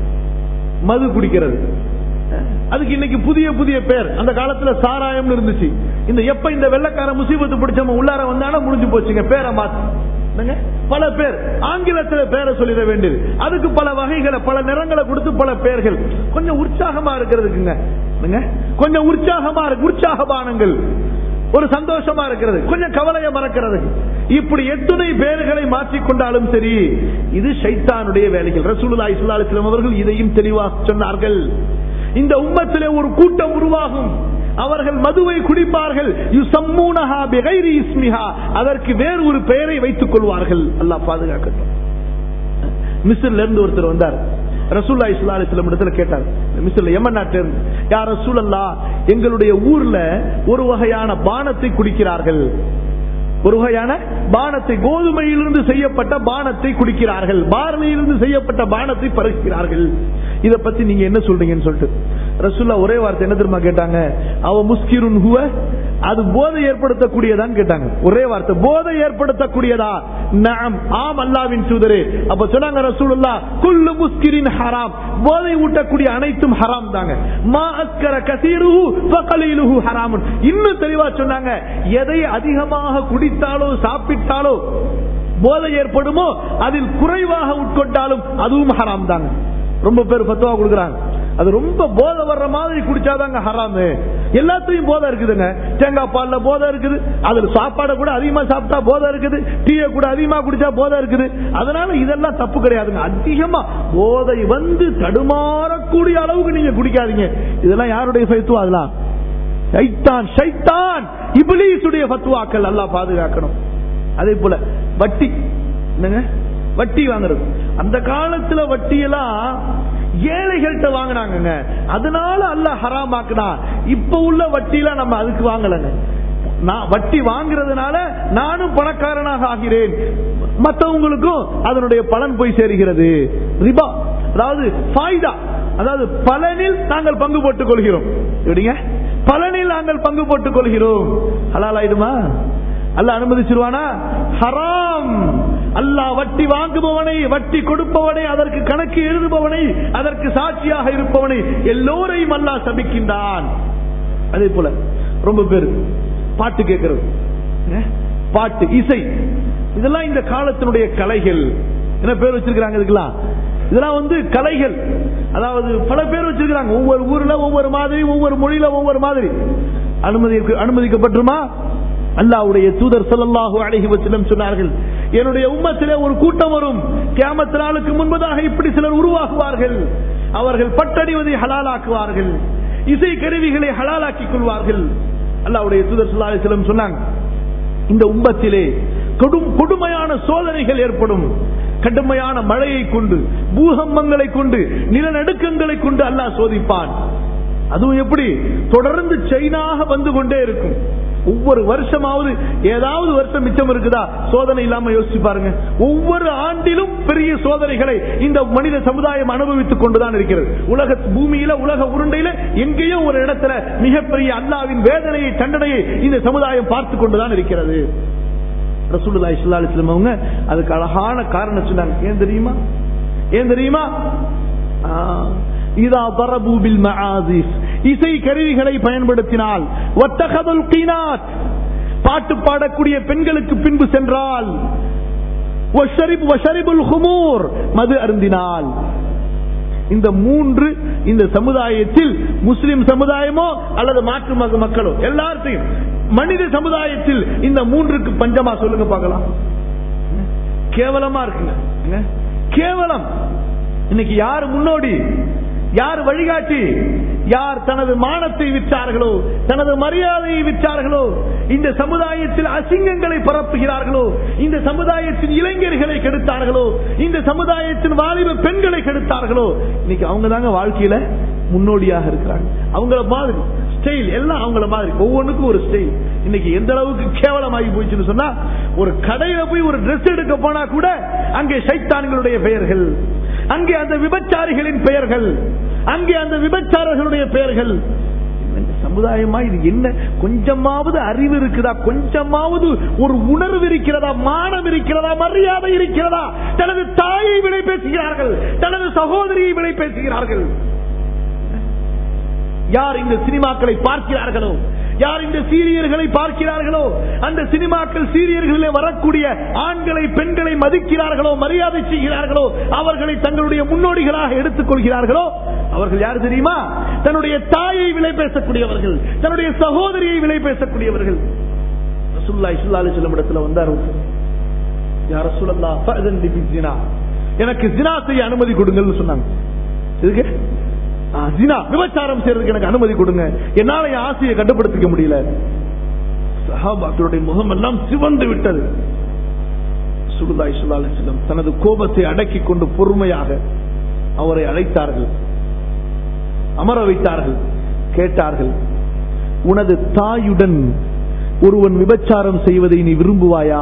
மது குடிக்கிறது அதுக்கு இன்னைக்கு புதிய புதிய பேர் அந்த காலத்துல சாராயம் இருந்துச்சு இந்த எப்ப இந்த வெள்ளக்கார முசீபத்து பிடிச்சவன் உள்ளார வந்தானா முடிஞ்சு போச்சுங்க பேரை மாத்து என்னங்க? பல பேர் ஆங்கிலத்துல பேரை சொல்லிட வேண்டியது அதுக்கு பல வகைகளை பல நிறங்களை கொடுத்து பல பெயர்கள் கொஞ்சம் உற்சாகமா இருக்கிறதுக்குங்க என்னங்க? கொஞ்சம் உற்சாகமா இருக்கு உற்சாகபானங்கள் ஒரு சந்தோஷமா இருக்கிறது கொஞ்சம் கவலையை மறக்கிறது இப்படி எத்தனை பேர்களை மாற்றிக்கொண்டாலும் சரி இது ஷைத்தானுடைய வேலைகள் ரசூலுல்லாஹி ஸல்லல்லாஹு அலைஹி வஸல்லம் அவர்கள் இதையும் தெளிவாக சொன்னார்கள் இந்த உம்மத்திலே ஒரு கூட்டம் உருவாகும் அவர்கள் மதுவை குடிப்பார்கள் யுசம்மூனஹா பிகைரி இஸ்மிஹா அதற்கு வேறு ஒரு பெயரை வைத்துக் கொள்வார்கள் அல்லாஹ் பாதுகாக்கட்டும் மிஸ்ர்ல இருந்து ஒருத்தர் வந்தார் ரசூல்லா இஸ்லா அலிஸ்லாம் இடத்துல கேட்டார் மிஸ்ர்ல எமன் நாட்டில இருந்து யார் ரசூலல்லா எங்களுடைய ஊர்ல ஒரு வகையான பானத்தை குடிக்கிறார்கள் ஒரு வகையான பானத்தை கோதுமையிலிருந்து செய்யப்பட்ட பானத்தை குடிக்கிறார்கள் பார்லியிலிருந்து செய்யப்பட்ட பானத்தை பருகிறார்கள் இத பத்தி நீங்க என்ன சொல்றீங்கன்னு சொல்லிட்டு ரசூல்லா ஒரே வார்த்தை என்ன தெரியுமா கேட்டாங்க அவ முஸ்கிருன் ஹுவ அது போதை ஏற்படுத்தக்கூடியதான்னு கேட்டாங்க ஒரே வார்த்தை போதை ஏற்படுத்தக்கூடியதா நாம் ஆம் அல்லாவின் தூதரே அப்ப சொன்னாங்க ரசூலுல்லா குல்லு முஸ்கிரின் ஹராம் போதை ஊட்டக்கூடிய அனைத்தும் ஹராம் தாங்க மா அஸ்கர கசீருஹு ஃபகலீலுஹு ஹராமுன் இன்னும் தெளிவா சொன்னாங்க எதை அதிகமாக குடித்தாலோ சாப்பிட்டாலோ போதை ஏற்படுமோ அதில் குறைவாக உட்கொண்டாலும் அதுவும் ஹராம் தாங்க ரொம்ப பேர் பத்துவா கொடுக்குறாங்க அது ரொம்ப போதை வர்ற மாதிரி குடிச்சாதாங்க ஹராமு எல்லாத்தையும் போதை இருக்குதுங்க தேங்காய் பால்ல போதை இருக்குது அதுல சாப்பாடை கூட அதிகமா சாப்பிட்டா போதை இருக்குது டீயை கூட அதிகமா குடிச்சா போதை இருக்குது அதனால இதெல்லாம் தப்பு கிடையாதுங்க அதிகமா போதை வந்து தடுமாறக்கூடிய அளவுக்கு நீங்க குடிக்காதீங்க இதெல்லாம் யாருடைய ஃபைத்துவா அதெல்லாம் சைத்தான் சைத்தான் இபிலீசுடைய ஃபத்வாக்கள் நல்லா பாதுகாக்கணும் அதே போல வட்டி என்னங்க வட்டி வாங்குறது அந்த காலத்துல வட்டியெல்லாம் ஏழைகள்கிட்ட வாங்கினாங்க அதனால அல்லாஹ் ஹராமாக்குனா இப்ப உள்ள வட்டியெல்லாம் நம்ம அதுக்கு வாங்கலங்க நான் வட்டி வாங்குறதுனால நானும் பணக்காரனாக ஆகிறேன் மற்றவங்களுக்கும் அதனுடைய பலன் போய் சேருகிறது ரிபா அதாவது ஃபாய்தா அதாவது பலனில் நாங்கள் பங்கு போட்டுக் கொள்கிறோம் எப்படிங்க பலனில் நாங்கள் பங்கு போட்டுக் கொள்கிறோம் ஹலால் ஆயிடுமா அல்லாஹ் அனுமதிச்சிருவானா ஹராம் அல்லாஹ் வட்டி வாங்குபவனை வட்டி கொடுப்பவனை அதற்கு கணக்கு எழுதுபவனை அதற்கு சாட்சியாக இருப்பவனை எல்லோரையும் அல்லாஹ் சபிக்கின்றான் அதே போல ரொம்ப பேர் பாட்டு கேட்கறது ஏ? பாட்டு இசை இதெல்லாம் இந்த காலத்தினுடைய கலைகள் என்ன பேர் வச்சிருக்காங்க இதுக்கெல்லாம் இதெல்லாம் வந்து கலைகள் அதாவது பல பேர் வச்சிருக்காங்க ஒவ்வொரு ஊர்ல ஒவ்வொரு மாதிரி ஒவ்வொரு மொழியில ஒவ்வொரு மாதிரி அனுமதி அனுமதிக்கப்பட்டுமா அல்லாவுடைய தூதர் ஸல்லல்லாஹு அலைஹி வஸல்லம் சொன்னார்கள் என்னுடைய உம்மத்திலே ஒரு கூட்டம் வரும் கியாமத் நாளுக்கு முன்பதாக இப்படி சிலர் உருவாகுவார்கள் அவர்கள் பட்டடிவதை ஹலாலாக்குவார்கள் இசை கருவிகளை ஹலாலாக்கிக் கொள்வார்கள் அல்லாவுடைய தூதர் ஸல்லல்லாஹு அலைஹி வஸல்லம் சொன்னாங்க இந்த உம்மத்திலே கொடும் கொடுமையான சோதனைகள் ஏற்படும் கடுமையான மழையை கொண்டு பூகம்பங்களை கொண்டு நிலநடுக்கங்களை கொண்டு அல்லாஹ் சோதிப்பான் அதுவும் எப்படி தொடர்ந்து செயினாக வந்து கொண்டே இருக்கும் ஒவ்வொரு வருஷமாவது ஏதாவது வருஷம் மிச்சம் இருக்குதா சோதனை இல்லாம யோசிச்சு பாருங்க ஒவ்வொரு ஆண்டிலும் பெரிய சோதனைகளை இந்த மனித சமுதாயம் அனுபவித்துக் கொண்டுதான் இருக்கிறது உலக பூமியில உலக உருண்டையில எங்கேயோ ஒரு இடத்துல மிகப்பெரிய அல்லாவின் வேதனையை தண்டனையை இந்த சமுதாயம் பார்த்து கொண்டுதான் இருக்கிறது ரசூலுல்லாஹி ஸல்லல்லாஹு அலைஹி வஸல்லம் அவங்க அதுக்கு அழகான காரணம் சொன்னாங்க ஏன் தெரியுமா ஏன் தெரியுமா ஆ, இதா தரபு பில் மஆசிஃப் இசை கருவிகளை பயன்படுத்தினால் வத்தகதுல் கீனாத் பாட்டு பாடக்கூடிய பெண்களுக்கு பின்பு சென்றால் வஷரிப் வஷரிபுல் ஹுமூர் மது அருந்தினால் இந்த மூன்று இந்த சமுதாயத்தில் முஸ்லிம் சமுதாயமோ அல்லது மாற்று மக மக்களோ எல்லாத்தையும் மனித சமுதாயத்தில் இந்த மூன்றுக்கு பஞ்சமா சொல்லுங்க பார்க்கலாம் கேவலமா இருக்குங்க என்ன? கேவலம் இன்னைக்கு யார் முன்னோடி யார் வழிகாட்டி யார் தனது மானத்தை விற்றார்களோ தனது மரியாதையை விற்றார்களோ இந்த சமுதாயத்தில் அசிங்கங்களை பரப்புகிறார்களோ இந்த சமுதாயத்தின் இளைஞர்களை கெடுத்தார்களோ இந்த சமுதாயத்தின் வாலிப பெண்களை கெடுத்தார்களோ இன்னைக்கு அவங்க தாங்க வாழ்க்கையில முன்னோடியாக இருக்கிறாங்க அவங்கள மாதிரி ஸ்டைல் எல்லாம் அவங்கள மாதிரி ஒவ்வொன்றுக்கும் ஒரு ஸ்டைல் இன்னைக்கு எந்த அளவுக்கு கேவலமாகி போச்சுன்னு சொன்னா ஒரு கடையில போய் ஒரு Dress எடுக்க போனா கூட அங்கே சைத்தான்களுடைய பெயர்கள் அங்கே அந்த விபச்சாரிகளின் பெயர்கள் அங்கே அந்த விபச்சாரர்களுடைய பெயர்கள் இந்த சமுதாயமா இது என்ன கொஞ்சமாவது அறிவு இருக்குதா கொஞ்சமாவது ஒரு உணர்வு இருக்கிறதா மானம் இருக்கிறதா மரியாதை இருக்கிறதா தனது தாயை விலை பேசுகிறார்கள் தனது சகோதரியை விலை பேசுகிறார்கள் யார் இந்த சினிமாக்களை பார்க்கிறார்களோ யார் இந்த சீரியர்களை பார்க்கிறார்களோ அந்த சினிமாக்கள் சீரியர்களிலே வரக்கூடிய ஆண்களை பெண்களை மதிக்கிறார்களோ மரியாதை செய்கிறார்களோ அவர்களை தங்களுடைய முன்னோடிகளாக எடுத்துக் கொள்கிறார்களோ அவர்கள் யார் தெரியுமா தன்னுடைய தாயை விலை பேசக்கூடியவர்கள் தன்னுடைய சகோதரியை விலை பேசக்கூடியவர்கள் ரசூலுல்லாஹி ஸல்லல்லாஹு அலைஹி வஸல்லம் இடத்துல வந்தார் யா ரசூலல்லாஹ் ஃபஅதன் லி பிஸ்ஸினா எனக்கு ஜினா செய்ய அனுமதி கொடுங்கன்னு சொன்னாங்க இதுக்கு ஆ, ஜினா விபச்சாரம் செய்யறதுக்கு எனக்கு அனுமதி கொடுங்க என்னால என் ஆசையை கட்டுப்படுத்திக்க முடியல சஹாபாக்களுடைய முகம் எல்லாம் சிவந்து விட்டது சுடுதாய் சுல்லாலிசிலம் தனது கோபத்தை அடக்கிக் கொண்டு பொறுமையாக அவரை அழைத்தார்கள் அமர வைத்தார்கள் கேட்டார்கள் உனது தாயுடன் ஒருவன் விபச்சாரம் செய்வதை நீ விரும்புவாயா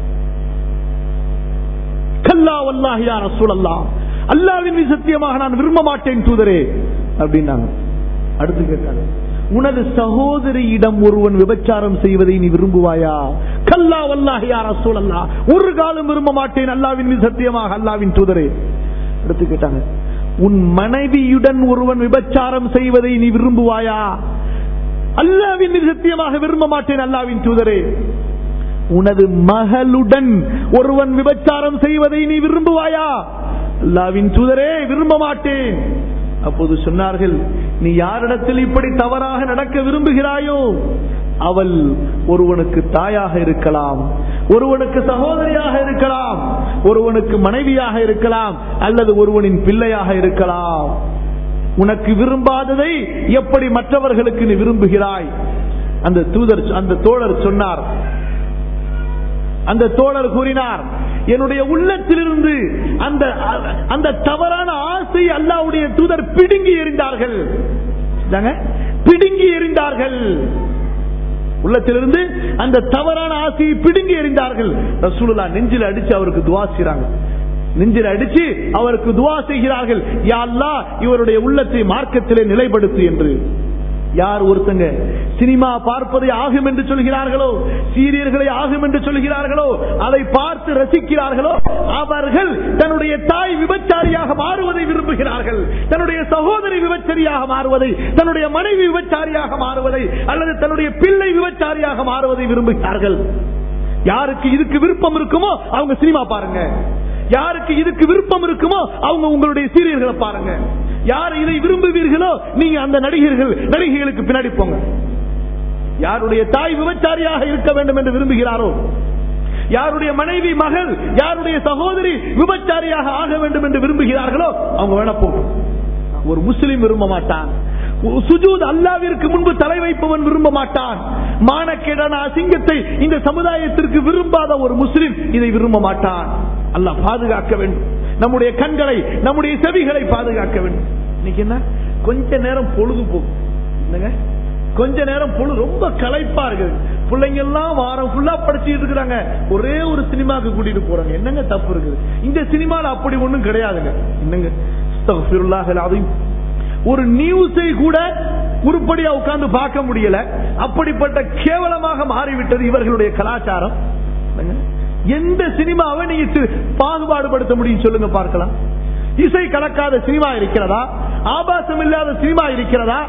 கல்லா வல்லாஹியா ரசூலல்லா அல்லாவின் மீது சத்தியமாக நான் விரும்ப மாட்டேன் தூதரே அப்படின்னாங்க அடுத்து கேட்டாங்க உனது சகோதரியிடம் ஒருவன் விபச்சாரம் செய்வதை நீ விரும்புவாயா கல்லா வல்லாஹியா ரசூலல்லா ஒரு காலம் விரும்ப மாட்டேன் அல்லாவின் மீது சத்தியமாக அல்லாவின் தூதரே அடுத்து கேட்டாங்க உன் மனைவியுடன் ஒருவன் விபச்சாரம் செய்வதை நீ விரும்புவாயா அல்லாவின் மீது சத்தியமாக விரும்ப மாட்டேன் அல்லாவின் தூதரே உனது மகளுடன் ஒருவன் விபச்சாரம் செய்வதை நீ விரும்புவாயா அல்லாவின் தூதரே விரும்ப மாட்டேன் அப்போது சொன்னார்கள் நீ யாரிடத்தில் இப்படி தவறாக நடக்க விரும்புகிறாயோ அவள் ஒருவனுக்கு தாயாக இருக்கலாம் ஒருவனுக்கு சகோதரியாக இருக்கலாம் ஒருவனுக்கு மனைவியாக இருக்கலாம் அல்லது ஒருவனின் பிள்ளையாக இருக்கலாம் உனக்கு விரும்பாததை எப்படி மற்றவர்களுக்கு நீ விரும்புகிறாய் அந்த தூதர் அந்த தோழர் சொன்னார் அந்த தோழர் கூறினார் என்னுடைய உள்ளத்திலிருந்து அந்த அந்த தவறான ஆசை அல்லாவுடைய தூதர் பிடுங்கி எறிந்தார்கள் இதாங்க, பிடுங்கி எறிந்தார்கள் உள்ளத்திலிருந்து அந்த தவறான ஆசையை பிடுங்கி எறிந்தார்கள் ரசூலுல்லா நெஞ்சில் அடிச்சு அவருக்கு துவா செய்றாங்க நெஞ்சில் அடிச்சு அவருக்கு துவா செய்கிறார்கள் யா அல்லாஹ் இவருடைய உள்ளத்தை மார்க்கத்திலே நிலைப்படுத்து என்று யார் ஒருத்தங்க சினிமா பார்ப்பதை ஆகும் என்று சொல்கிறார்களோ சீரியர்களை ஆகும் என்று சொல்கிறார்களோ அதை பார்த்து ரசிக்கிறார்களோ அவர்கள் தன்னுடைய தாய் விபச்சாரியாக மாறுவதை விரும்புகிறார்கள் தன்னுடைய சகோதரி விபச்சாரியாக மாறுவதை தன்னுடைய மனைவி விபச்சாரியாக மாறுவதை அல்லது தன்னுடைய பிள்ளை விபச்சாரியாக மாறுவதை விரும்புகிறார்கள் யாருக்கு இதுக்கு விருப்பம் இருக்குமோ அவங்க சினிமா பாருங்க யாருக்கு இதுக்கு விருப்பம் இருக்குமோ அவங்க உங்களுடைய சீரியல்களை பாருங்க யார் இதை விரும்புவீர்களோ நீங்க அந்த நடிகர்கள் நடிகைகளுக்கு பின்னாடி போங்க யாருடைய தாய் விபச்சாரியாக இருக்க வேண்டும் என்று விரும்புகிறாரோ யாருடைய மனைவி மகள் யாருடைய சகோதரி விபச்சாரியாக ஆக வேண்டும் என்று விரும்புகிறார்களோ அவங்க வேணா போங்க ஒரு முஸ்லிம் விரும்ப மாட்டான் சுஜூத் அல்லாவிற்கு முன்பு தலை வைப்பவன் விரும்ப மாட்டான் மானக்கேடான அசிங்கத்தை இந்த சமுதாயத்திற்கு விரும்பாத ஒரு முஸ்லிம் இதை விரும்ப மாட்டான் அல்லாஹ் பாதுகாக்க வேண்டும் நம்முடைய கண்களை நம்முடைய செவிகளை பாதுகாக்க வேண்டும் இன்னைக்கு என்ன கொஞ்ச நேரம் பொழுது போகும் என்னங்க கொஞ்ச நேரம் பொழுது ரொம்ப களைப்பா இருக்குது பிள்ளைங்க எல்லாம் வாரம் ஃபுல்லா படிச்சுட்டு இருக்கிறாங்க ஒரே ஒரு சினிமாக்கு கூட்டிட்டு போறாங்க என்னங்க தப்பு இருக்குது இந்த சினிமால அப்படி ஒண்ணும் கிடையாதுங்க என்னங்க அஸ்தக்ஃபிருல்லாஹ் அல்-அஸீம். ஒரு நியூஸை கூட உருப்படியா உட்கார்ந்து பார்க்க முடியல அப்படிப்பட்ட கேவலமாக மாறிவிட்டது இவர்களுடைய கலாச்சாரம் என்னங்க? எந்த சினிமாவை நீங்க சி- பாகுபாடுபடுத்த முடியும் சொல்லுங்க பார்க்கலாம் இசை கலக்காத சினிமா இருக்கிறதா ஆபாசம் இல்லாத சினிமா இருக்கிறதா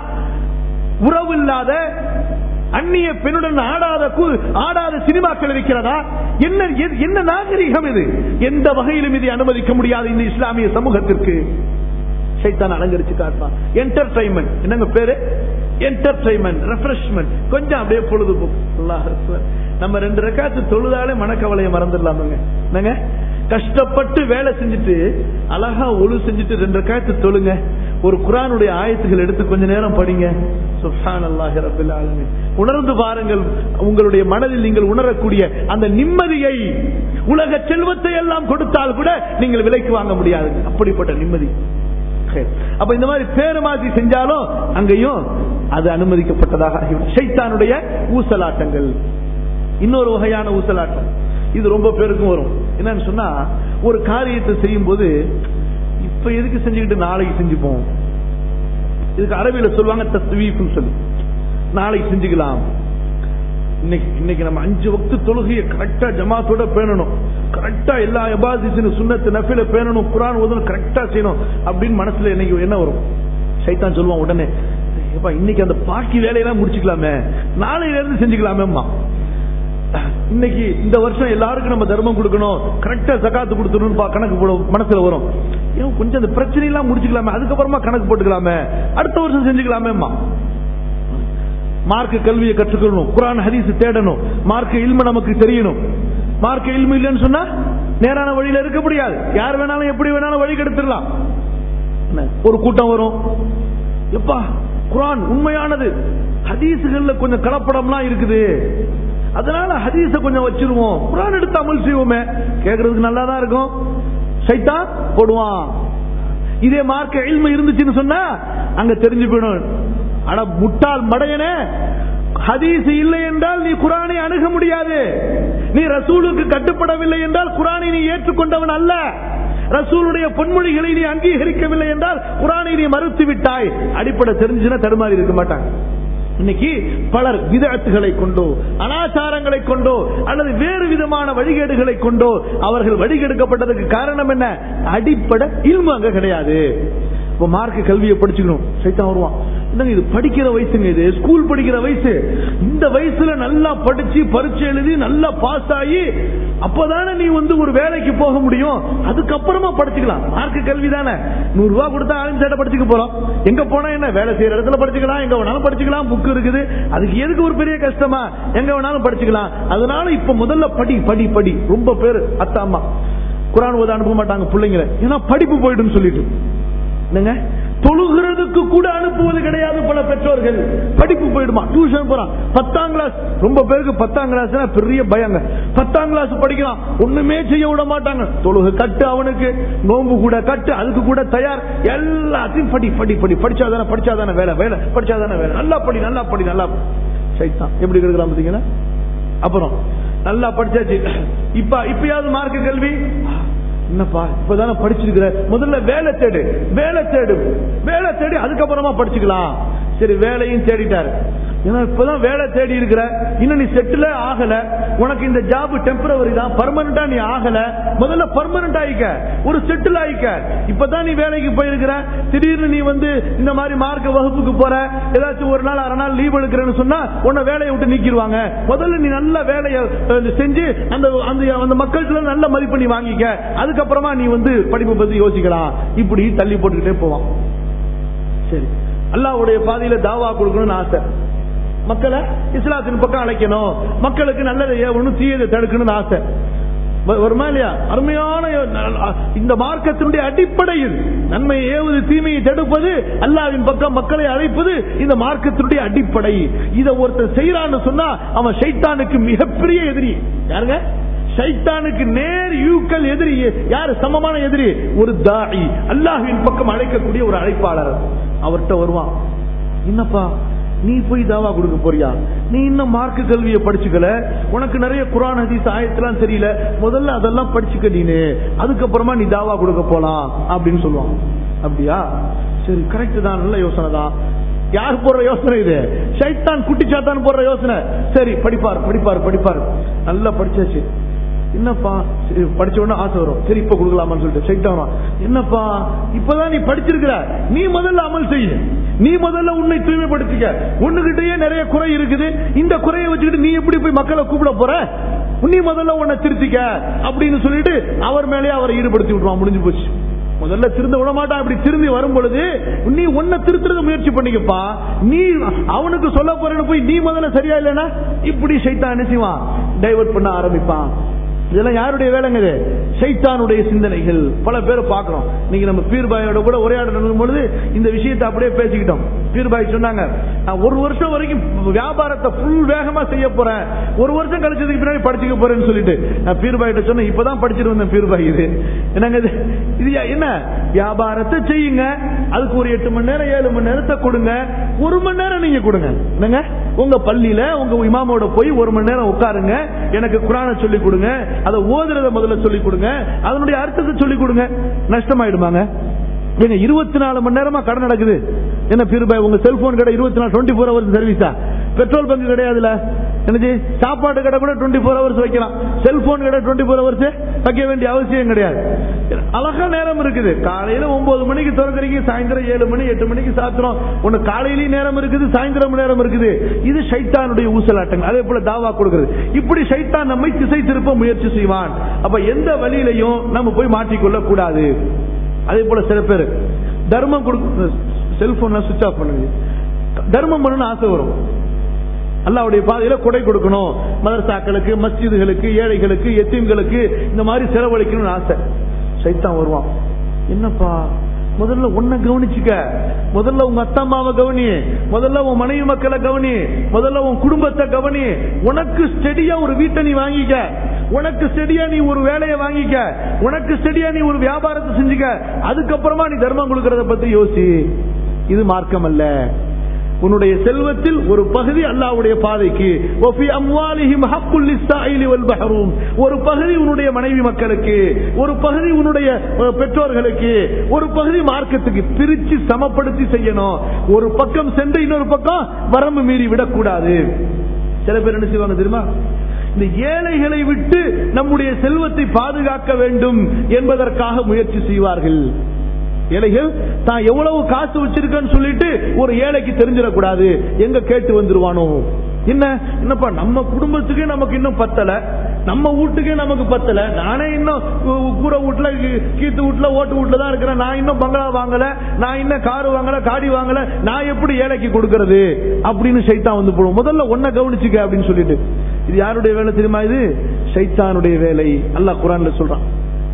உறவு இல்லாத அந்நிய பெண்ணுடன் ஆடாத கு- ஆடாத சினிமாக்கள் இருக்கிறதா என்ன எது- என்ன நாகரிகம் இது எந்த வகையிலும் இதை அனுமதிக்க முடியாது இந்த இஸ்லாமிய சமூகத்திற்கு சைத்தான் அலங்கரிச்சு காட்டுவான் என்டர்டைன்மெண்ட் என்னங்க பேரு என்டர்டைன்மெண்ட் ரெஃப்ரெஷ்மெண்ட் கொஞ்சம் அப்படியே பொழுதுபோக்கு அல்லாஹ் அக்பர். நம்ம ரெண்டு ரெக்காத்து தொழுதாலே மனக்கவலையை மறந்துடலாமுங்க என்னங்க கஷ்டப்பட்டு வேலை செஞ்சுட்டு அழகா ஒழு செஞ்சுட்டு ரெண்டு ரெக்காத்து தொழுங்க ஒரு குரானுடைய ஆயத்துகள் எடுத்து கொஞ்ச நேரம் படிங்க சுப்ஹான் அல்லாஹி ரபில் ஆலமீன் உணர்ந்து பாருங்கள் உங்களுடைய மனதில் நீங்கள் உணரக்கூடிய அந்த நிம்மதியை உலக செல்வத்தை எல்லாம் கொடுத்தால் கூட நீங்கள் விலைக்கு வாங்க முடியாது அப்படிப்பட்ட நிம்மதி சரி. அப்ப இந்த மாதிரி பேரு மாத்தி செஞ்சாலும் அங்கேயும் அது அனுமதிக்கப்பட்டதாக ஆகிவிடும். ஷைத்தானுடைய ஊசலாட்டங்கள் இன்னொரு வகையான ஊசலாட்டம் இது ரொம்ப பேருக்கும் வரும் என்னன்னு சொன்னா ஒரு காரியத்தை செய்யும் போது இப்ப எதுக்கு செஞ்சுக்கிட்டு நாளைக்கு செஞ்சுப்போம் இதுக்கு அரபியில சொல்லுவாங்க தஸ்வீஃப்னு சொல்லி நாளைக்கு செஞ்சுக்கலாம் இன்னைக்கு இன்னைக்கு நம்ம அஞ்சு வக்து தொழுகையை கரெக்டா ஜமாத்தோட பேணணும் கரெக்டா எல்லா எபாதிசின் சுண்ணத்து நஃபில பேணணும் குரான் ஓதணும் கரெக்டா செய்யணும் அப்படின்னு மனசுல என்னைக்கு என்ன வரும் சைத்தான் சொல்லுவான் உடனே ஏப்பா இன்னைக்கு அந்த பாக்கி வேலையெல்லாம் முடிச்சுக்கலாமே நாளையில இருந்து செஞ்சுக்கலாமேம்மா இன்னைக்கு இந்த வருஷம் எல்லாருக்கும் நம்ம தர்மம் கொடுக்கணும் கரெக்டா ஜகாத்து கொடுத்துடணும் கணக்கு போட மனசுல வரும் ஏன் கொஞ்சம் அந்த பிரச்சனை எல்லாம் முடிச்சுக்கலாமே அதுக்கப்புறமா கணக்கு போட்டுக்கலாமே அடுத்த வருஷம் செஞ்சுக்கலாமேம்மா மார்க்க கல்வியை கற்றுக்கணும் குரான் ஹதீஸ் தேடணும் மார்க்க இல்ம நமக்கு தெரியணும் மார்க்க இல்மு இல்லைன்னு சொன்னா நேரான வழியில இருக்க முடியாது யார் வேணாலும் எப்படி வேணாலும் வழி கெடுத்துடலாம் என்ன? ஒரு கூட்டம் வரும் எப்பா குரான் உண்மையானது ஹதீஸுகள்ல கொஞ்சம் கலப்படம்லாம் இருக்குது அதனால ஹதீஸ கொஞ்சம் வச்சிருவோம் குரான் எடுத்து அமல் செய்வோமே கேக்குறதுக்கு நல்லா தான் இருக்கும் சைத்தான் போடுவான் இதே மார்க்க இல்மு இருந்துச்சுன்னு சொன்னா அங்க தெரிஞ்சு போயிடும் ஆனா முட்டாள் மடையனே ஹதீஸ் இல்லை என்றால் நீ குரானை அணுக முடியாது நீ ரசூலுக்கு கட்டுப்படவில்லை என்றால் குரானை நீ ஏற்றுக்கொண்டவன் அல்ல ரசூலுடைய பொன்மொழிகளை நீ அங்கீகரிக்கவில்லை என்றால் குரானை நீ மறுத்து விட்டாய் அடிப்படை தெரிஞ்சுன்னா தடுமாறி இருக்க மாட்டாங்க இன்னைக்கு பலர் விதத்துகளை கொண்டோ அனாச்சாரங்களை கொண்டோ அல்லது வேறு விதமான வழிகேடுகளை கொண்டோ அவர்கள் வழிகெடுக்கப்பட்டதுக்கு காரணம் என்ன அடிப்படை இல்மு அங்க கிடையாது இப்ப மார்க்க கல்வியை படிச்சுக்கணும் சைத்தான் வருவான் என்னங்க இது படிக்கிற வயசுங்க இது ஸ்கூல் படிக்கிற வயசு இந்த வயசுல நல்லா படிச்சு பரீட்சை எழுதி நல்லா பாஸ் ஆகி அப்பதானே நீ வந்து ஒரு வேலைக்கு போக முடியும் அதுக்கப்புறமா படிச்சுக்கலாம் மார்க்க கல்வி தானே நூறு ரூபாய் கொடுத்தா ஆளும் சேட்டை படிச்சுக்க போறோம் எங்க போனா என்ன வேலை செய்யற இடத்துல படிச்சுக்கலாம் எங்க வேணாலும் படிச்சுக்கலாம் புக் இருக்குது அதுக்கு எதுக்கு ஒரு பெரிய கஷ்டமா எங்க வேணாலும் படிச்சுக்கலாம் அதனால இப்ப முதல்ல படி படி படி ரொம்ப பேர் அத்தா அம்மா குரான் ஓத அனுப்ப மாட்டாங்க பிள்ளைங்களை ஏன்னா படிப்பு போயிடுன்னு சொல்லிட்டு என்னங்க தொழுகிறதுக்கு கூட அனுப்புவது கிடையாது பல பெற்றோர் பெற்றோர்கள் படிப்பு போயிடுமா டியூஷன் போறான் பத்தாம் கிளாஸ் ரொம்ப பேருக்கு பத்தாம் கிளாஸ் பெரிய பயங்க பத்தாம் கிளாஸ் படிக்கிறான் ஒண்ணுமே செய்ய விட மாட்டாங்க தொழுகு கட்டு அவனுக்கு நோம்பு கூட கட்டு அதுக்கு கூட தயார் எல்லாத்தையும் படி படி படி படிச்சாதானே படிச்சாதானே வேலை வேலை படிச்சாதானே வேலை நல்லா படி நல்லா படி நல்லா படி. சைத்தான் எப்படி இருக்கிறான் பாத்தீங்கன்னா அப்புறம் நல்லா படிச்சாச்சு இப்ப இப்பயாவது மார்க்க கல்வி என்னப்பா இப்பதானே படிச்சிருக்கிற முதல்ல வேலை தேடு வேலை தேடு வேலை தேடி அதுக்கப்புறமா படிச்சுக்கலாம் சரி வேலையும் தேடிட்டாரு ஏன்னா இப்பதான் வேலை தேடி இருக்கிற இன்னும் நீ செட்டில் ஆகல உனக்கு இந்த ஜாப் டெம்பரவரி தான் பர்மனண்டா நீ ஆகல முதல்ல பர்மனன்ட் ஆயிக்க ஒரு செட்டில் ஆயிக்க இப்பதான் நீ வேலைக்கு போயிருக்கிற திடீர்னு நீ வந்து இந்த மாதிரி மார்க்க வகுப்புக்கு போற ஏதாச்சும் ஒரு நாள் அரை நாள் லீவ் எடுக்கிறேன்னு சொன்னா உன்னை வேலையை விட்டு நீக்கிடுவாங்க முதல்ல நீ நல்ல வேலையை அஹ், செஞ்சு அந்த அந்த அந்த மக்கள்கிட்ட நல்ல மதிப்பு நீ வாங்கிக்க அதுக்கப்புறமா நீ வந்து படிப்பு பத்தி யோசிக்கலாம் இப்படி தள்ளி போட்டுக்கிட்டே போவான் சரி அல்லாஹ்வுடைய பாதையில தாவா கொடுக்கணும்னு ஆசை மக்களை இஸ்லாத்தின் பக்கம் அழைக்கணும் மக்களுக்கு நல்லதை ஏவணும் தீயதை தடுக்கணும்னு ஆசை வ- வருமா இல்லையா அருமையான யோ- ந- இந்த மார்க்கத்தினுடைய அடிப்படை இது நன்மையை ஏவுது தீமையை தடுப்பது அல்லாவின் பக்கம் மக்களை அழைப்பது இந்த மார்க்கத்தினுடைய அடிப்படை இதை ஒருத்தர் செய்யறான்னு சொன்னா அவன் ஷைத்தானுக்கு மிகப்பெரிய எதிரி யாருங்க சைத்தானுக்கு நேர் யூக்கள் எதிரி யாரு சமமான எதிரி ஒரு தாயி அல்லாஹ்வின் பக்கம் அழைக்கக்கூடிய ஒரு அழைப்பாளர் அவர்கிட்ட வருவான் என்னப்பா நீ போய் தாவா கொடுக்க போறியா நீ இன்னும் மார்க்க கல்வியை படிச்சுக்கல உனக்கு நிறைய குரான் ஹதீஸ் ஆயத்தெல்லாம் தெரியல முதல்ல அதெல்லாம் படிச்சுக்க நீனு அதுக்கப்புறமா நீ தாவா கொடுக்க போலாம் அப்படின்னு சொல்லுவான் அப்படியா சரி கரெக்ட் தான் நல்ல யோசனை தான் யார் போடுற யோசனை இது சைத்தான் குட்டிச்சாத்தான் போடுற யோசனை சரி படிப்பார் படிப்பார் படிப்பார் நல்லா படிச்சாச்சு என்னப்பா சரி, படிச்ச உடனே ஆசை வரும் சரி இப்ப கொடுக்கலாமான்னு சொல்லிட்டு சைத்தான் என்னப்பா இப்பதான் நீ படிச்சிருக்கிற நீ முதல்ல அமல் செய்ய நீ முதல்ல உன்னை தூய்மைப்படுத்திக்க உன்னுகிட்டயே நிறைய குறை இருக்குது இந்த குறையை வச்சுக்கிட்டு நீ எப்படி போய் மக்களை கூப்பிட போற நீ முதல்ல உன்னை திருத்திக்க அப்படின்னு சொல்லிட்டு அவர் மேலேயே அவரை ஈடுபடுத்தி விட்டுருவான் முடிஞ்சு போச்சு முதல்ல திருந்த விட மாட்டான் அப்படி திரும்பி வரும் பொழுது நீ உன்னை திருத்துறது முயற்சி பண்ணிக்கப்பா நீ அவனுக்கு சொல்ல போறேன்னு போய் நீ முதல்ல சரியா இல்லைன்னா இப்படி சைத்தான் என்ன செய்வான் டைவர்ட் பண்ண ஆரம்பிப்பான் இதெல்லாம் யாருடைய வேலைங்க இது சைத்தானுடைய சிந்தனைகள் பல பேரை பார்க்கிறோம் நீங்க நம்ம பீர்பாயோட கூட உரையாடணும் பொழுது இந்த விஷயத்தை அப்படியே பேசிக்கிட்டோம் பீர்பாய் சொன்னாங்க நான் ஒரு வருஷம் வரைக்கும் வியாபாரத்தை ஃபுல் வேகமா செய்ய போறேன் ஒரு வருஷம் கழிச்சதுக்கு பின்னாடி படிச்சுக்க போறேன்னு சொல்லிட்டு நான் பீர்பாயிட்ட சொன்னேன் இப்பதான் படிச்சிட்டு வந்தேன் பீர்பாய் இது என்னங்க இது இது என்ன வியாபாரத்தை செய்யுங்க அதுக்கு ஒரு எட்டு மணி நேரம் ஏழு மணி நேரத்தை கொடுங்க ஒரு மணி நேரம் நீங்க கொடுங்க என்னங்க உங்க பள்ளியில உங்க இமாமோட போய் ஒரு மணி நேரம் உட்காருங்க எனக்கு குரானை சொல்லி கொடுங்க அதை ஓதுறத முதல்ல சொல்லி கொடுங்க அதனுடைய அர்த்தத்தை சொல்லி கொடுங்க நஷ்டமாயிடுமாங்க ஏங்க இருபத்தி நாலு மணி நேரமா கடை நடக்குது என்ன பீருபாய் உங்க செல்போன் கடை இருபத்தி நாலு டுவெண்ட்டி ஃபோர் ஹவர்ஸ் சர்வீஸா பெட்ரோல் பங்க் கிடையாதுல என்னது சாப்பாடு கடை கூட டுவெண்ட்டி ஃபோர் ஹவர்ஸ் வைக்கலாம் செல்போன் கடை டுவெண்ட்டி ஃபோர் ஹவர்ஸ் வைக்க வேண்டிய அவசியம் கிடையாது அழகா நேரம் இருக்குது காலையில ஒன்பது மணிக்கு திறக்கிறீங்க சாயந்தரம் ஏழு மணி எட்டு மணிக்கு சாத்துறோம் ஒன்னு காலையிலயும் நேரம் இருக்குது சாயந்தரம் நேரம் இருக்குது இது சைத்தானுடைய ஊசலாட்டங்கள் அதே போல தாவா கொடுக்கிறது இப்படி சைத்தான் நம்மை திசை திருப்ப முயற்சி செய்வான் அப்ப எந்த வழியிலையும் நம்ம போய் மாட்டிக்கொள்ள கூடாது அதே போல சில பேர் தர்மம் கொடுக்க செல்போன்ல சுவிச் ஆஃப் பண்ணுங்க தர்மம் பண்ணணும்னு ஆசை வரும் அல்லாவுடைய பாதையில கொடை கொடுக்கணும் மதரசாக்களுக்கு மஸ்ஜிதுகளுக்கு ஏழைகளுக்கு எத்தீம்களுக்கு இந்த மாதிரி செலவழிக்கணும்னு ஆசை சைத்தான் வருவான் என்னப்பா முதல்ல உன்னை கவனிச்சுக்க முதல்ல உங்க அத்தா அம்மாவை கவனி முதல்ல உன் மனைவி மக்களை கவனி முதல்ல உன் குடும்பத்தை கவனி உனக்கு ஸ்டெடியா ஒரு வீட்டை நீ வாங்கிக்க உனக்கு ஸ்டெடியா நீ ஒரு வேலையை வாங்கிக்க உனக்கு ஸ்டெடியா நீ ஒரு வியாபாரத்தை செஞ்சுக்க அதுக்கப்புறமா நீ தர்மம் கொடுக்கறத பத்தி யோசி இது மார்க்கம் அல்ல உன்னுடைய செல்வத்தில் ஒரு பகுதி அல்லாஹ்வுடைய பாதைக்கு وفي أموالهم حق للسائل والمحروم ஒரு பகுதி உன்னுடைய மனைவி மக்களுக்கு ஒரு பகுதி உன்னுடைய அஹ், பெற்றோர்களுக்கு ஒரு பகுதி மார்க்கத்துக்கு பிரிச்சு சமப்படுத்தி செய்யணும் ஒரு பக்கம் சென்று இன்னொரு பக்கம் வரம்பு மீறி விடக்கூடாது சில பேர் என்ன செய்வாங்க தெரியுமா இந்த ஏழைகளை விட்டு நம்முடைய செல்வத்தை பாதுகாக்க வேண்டும் என்பதற்காக முயற்சி செய்வார்கள் ஏழைகள் தான் எவ்வளவு காசு வச்சிருக்கேன்னு சொல்லிட்டு ஒரு ஏழைக்கு தெரிஞ்சிடக்கூடாது எங்க கேட்டு வந்துருவானோ என்ன என்னப்பா நம்ம குடும்பத்துக்கே நமக்கு இன்னும் பத்தல நம்ம வீட்டுக்கே நமக்கு பத்தல நானே இன்னும் கூ- கூரை வீட்டுல கீ- கீத்து வீட்டுல ஓட்டு வீட்டுல தான் இருக்கிறேன் நான் இன்னும் பங்களா வாங்கல நான் இன்னும் காரு வாங்கல காடி வாங்கல நான் எப்படி ஏழைக்கு கொடுக்கறது அப்படின்னு சைத்தான் வந்து போடும் முதல்ல ஒன்ன கவனிச்சுக்க அப்படின்னு சொல்லிட்டு இது யாருடைய வேலை தெரியுமா இது சைத்தானுடைய வேலை அல்லாஹ் குரான்ல சொல்றான்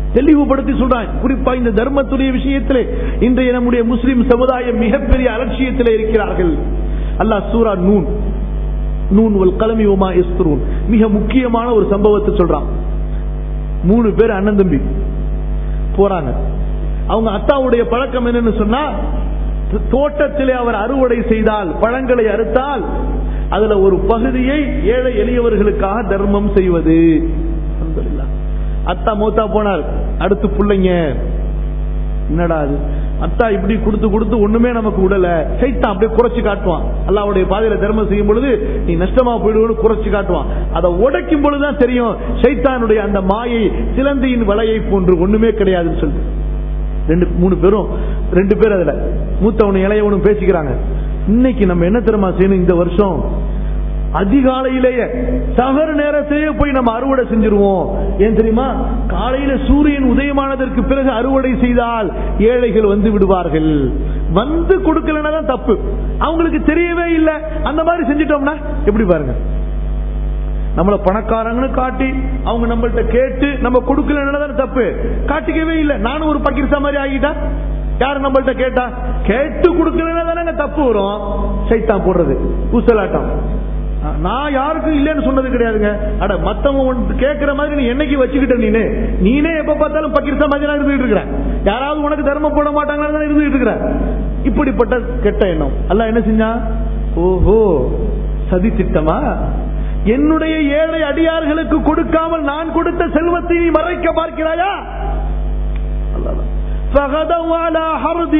தெளிவுபடுத்தி சொல்றான் குறிப்பா இந்த தர்மத்துடைய விஷயத்திலே இன்றைய நம்முடைய முஸ்லிம் சமுதாயம் மிகப்பெரிய அலட்சியத்திலே இருக்கிறார்கள் அல்லாஹ் சூரா நூன் நூன் வல் கலமி உமா எஸ்துரூன் மிக முக்கியமான ஒரு சம்பவத்தை சொல்றான் மூணு பேர் அண்ணன் தம்பி போறாங்க அவங்க அத்தாவுடைய பழக்கம் என்னன்னு சொன்னா தோட்டத்திலே அவர் அறுவடை செய்தால் பழங்களை அறுத்தால் அதுல ஒரு பகுதியை ஏழை எளியவர்களுக்காக தர்மம் செய்வது அல்ஹம்துலில்லாஹ். அத்தா மூத்தா போனார் அடுத்து பிள்ளைங்க என்னடா அது அத்தா இப்படி கொடுத்து கொடுத்து ஒண்ணுமே நமக்கு விடல சைத்தான் அப்படியே குறைச்சு காட்டுவான் அல்லாவுடைய பாதையில தர்மம் செய்யும் பொழுது நீ நஷ்டமா போயிடுவோன்னு குறைச்சு காட்டுவான் அதை உடைக்கும் பொழுதுதான் தெரியும் சைத்தானுடைய அந்த மாயை சிலந்தியின் வலையை போன்று ஒண்ணுமே கிடையாதுன்னு சொல்லிட்டு ரெண்டு மூணு பேரும் ரெண்டு பேர் அதுல மூத்தவனும் இளையவனும் பேசிக்கிறாங்க இன்னைக்கு நம்ம என்ன தெரியுமா செய்யணும் இந்த வருஷம் அதிகாலையிலேயே சகர நேரத்திலேயே போய் நம்ம அறுவடை செஞ்சிருவோம் ஏன் தெரியுமா காலையில சூரியன் உதயமானதற்கு பிறகு அறுவடை செய்தால் ஏழைகள் வந்து விடுவார்கள் வந்து கொடுக்கலன்னா தான் தப்பு அவங்களுக்கு தெரியவே இல்லை அந்த மாதிரி செஞ்சிட்டோம்னா எப்படி பாருங்க நம்மள பணக்காரங்கன்னு காட்டி அவங்க நம்மள்ட்ட கேட்டு நம்ம கொடுக்கலன்னு தானே தப்பு காட்டிக்கவே இல்லை நானும் ஒரு பக்கிரிசா மாதிரி ஆகிட்டா யார் நம்மள்ட்ட கேட்டா கேட்டு கொடுக்கலன்னா தானே தப்பு வரும் சைத்தான் போடுறது ஊசலாட்டம் நான் யாருக்கும் இல்லைன்னு சொன்னது கிடையாதுங்க அட மத்தவங்க உனக்கு கேட்கிற மாதிரி நீ என்னைக்கு வச்சுக்கிட்ட நீனு நீனே எப்ப பார்த்தாலும் பக்கிரிசா மாதிரி தான் இருந்துகிட்டு இருக்கிற யாராவது உனக்கு தர்மம் போட மாட்டாங்கன்னு தான் இருந்துகிட்டு இருக்கிற இப்படிப்பட்ட கெட்ட எண்ணம் அல்ல என்ன செஞ்சா ஓஹோ சதி திட்டமா என்னுடைய ஏழை அடியார்களுக்கு கொடுக்காமல் நான் கொடுத்த செல்வத்தை நீ மறைக்க பார்க்கிறாயா அல்லாஹ். فغدوا على حرد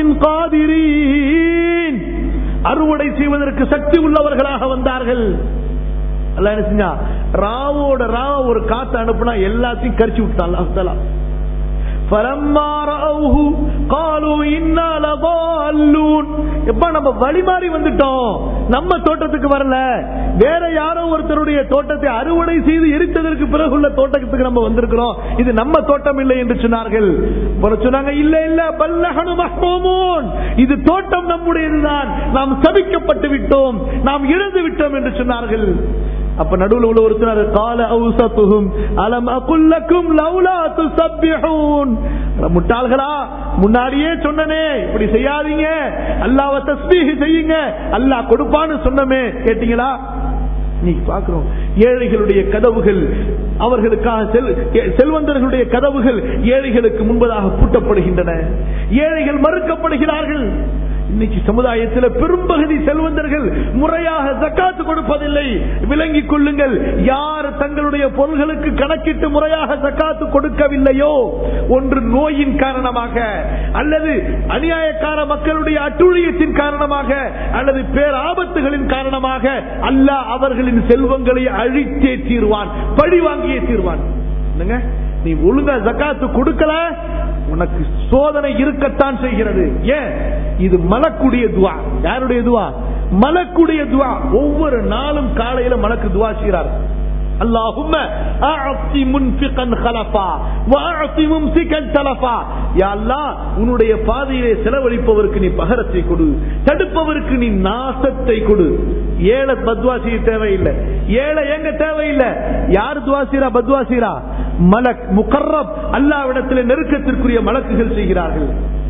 قادرين அறுவடை செய்வதற்கு சக்தி உள்ளவர்களாக வந்தார்கள் அல்லாஹ் என்ன செஞ்சா ராவோட ராவ ஒரு காத்து அனுப்புனா எல்லாத்தையும் கரிச்சு விட்டான் அல்லாஹ் தஆலா. فلما رأوه قالوا إنا لضالون எப்ப நம்ம வழி மாறி வந்துட்டோம் நம்ம தோட்டத்துக்கு வரல வேற யாரோ ஒருத்தருடைய தோட்டத்தை அறுவடை செய்து எரித்ததற்கு பிறகு உள்ள தோட்டத்துக்கு நம்ம வந்திருக்கிறோம் இது நம்ம தோட்டம் இல்லை என்று சொன்னார்கள் அப்புறம் சொன்னாங்க இல்ல இல்ல பல்லஹனு மஹ்மூமூன் இது தோட்டம் நம்முடையதுதான் நாம் சபிக்கப்பட்டு விட்டோம் நாம் இழந்து விட்டோம் என்று சொன்னார்கள் அப்ப நடுவுல உள்ள ஒரு சொன்னாரு கால அவுசத்துஹும் அலம் அகுல்லக்கும் லௌலா துஸப்பிஹூன் முட்டாள்களா முன்னாடியே சொன்னனே இப்படி செய்யாதீங்க அல்லாஹ்வை தஸ்பீஹ் செய்யுங்க அல்லாஹ் கொடுப்பான்னு சொன்னமே கேட்டீங்களா இன்னைக்கு பார்க்கிறோம் ஏழைகளுடைய கதவுகள் அவர்களுக்காக செல் செல்வந்தர்களுடைய கதவுகள் ஏழைகளுக்கு முன்பதாக பூட்டப்படுகின்றன ஏழைகள் மறுக்கப்படுகிறார்கள் இன்னைக்கு சமுதாயத்தில் பெரும்பகுதி செல்வந்தர்கள் முறையாக ஜக்காத்து கொடுப்பதில்லை விளங்கிக் கொள்ளுங்கள் யார் தங்களுடைய பொருள்களுக்கு கணக்கிட்டு முறையாக ஜக்காத்து கொடுக்கவில்லையோ ஒன்று நோயின் காரணமாக அல்லது அநியாயக்கார மக்களுடைய அட்டுழியத்தின் காரணமாக அல்லது பேராபத்துகளின் காரணமாக அல்லாஹ் அவர்களின் செல்வங்களை அழித்தே தீர்வான் பழி வாங்கியே தீர்வான் என்னங்க நீ ஒழுங்கா ஜக்காத்து கொடுக்கல உனக்கு சோதனை இருக்கத்தான் செய்கிறது ஏன் இது மலக்குடைய துவா யாருடைய துவா மலக்குடைய துவா ஒவ்வொரு நாளும் காலையில மலக்கு துவா செய்கிறார் اللهم اعط منفقا خلفا واعط ممسكا تلفا يا الله உன்னுடைய பாதையிலே செலவழிப்பவருக்கு நீ பகரத்தை கொடு தடுப்பவருக்கு நீ நாசத்தை கொடு ஏழை பத்வா செய்ய தேவையில்லை ஏழை எங்க தேவையில்லை யார் துவா செய்யறா பத்வா செய்யறா மலக் முகர்ரப் அல்லாவிடத்தில் நெருக்கத்திற்குரிய மலக்குகள் செய்கிறார்கள்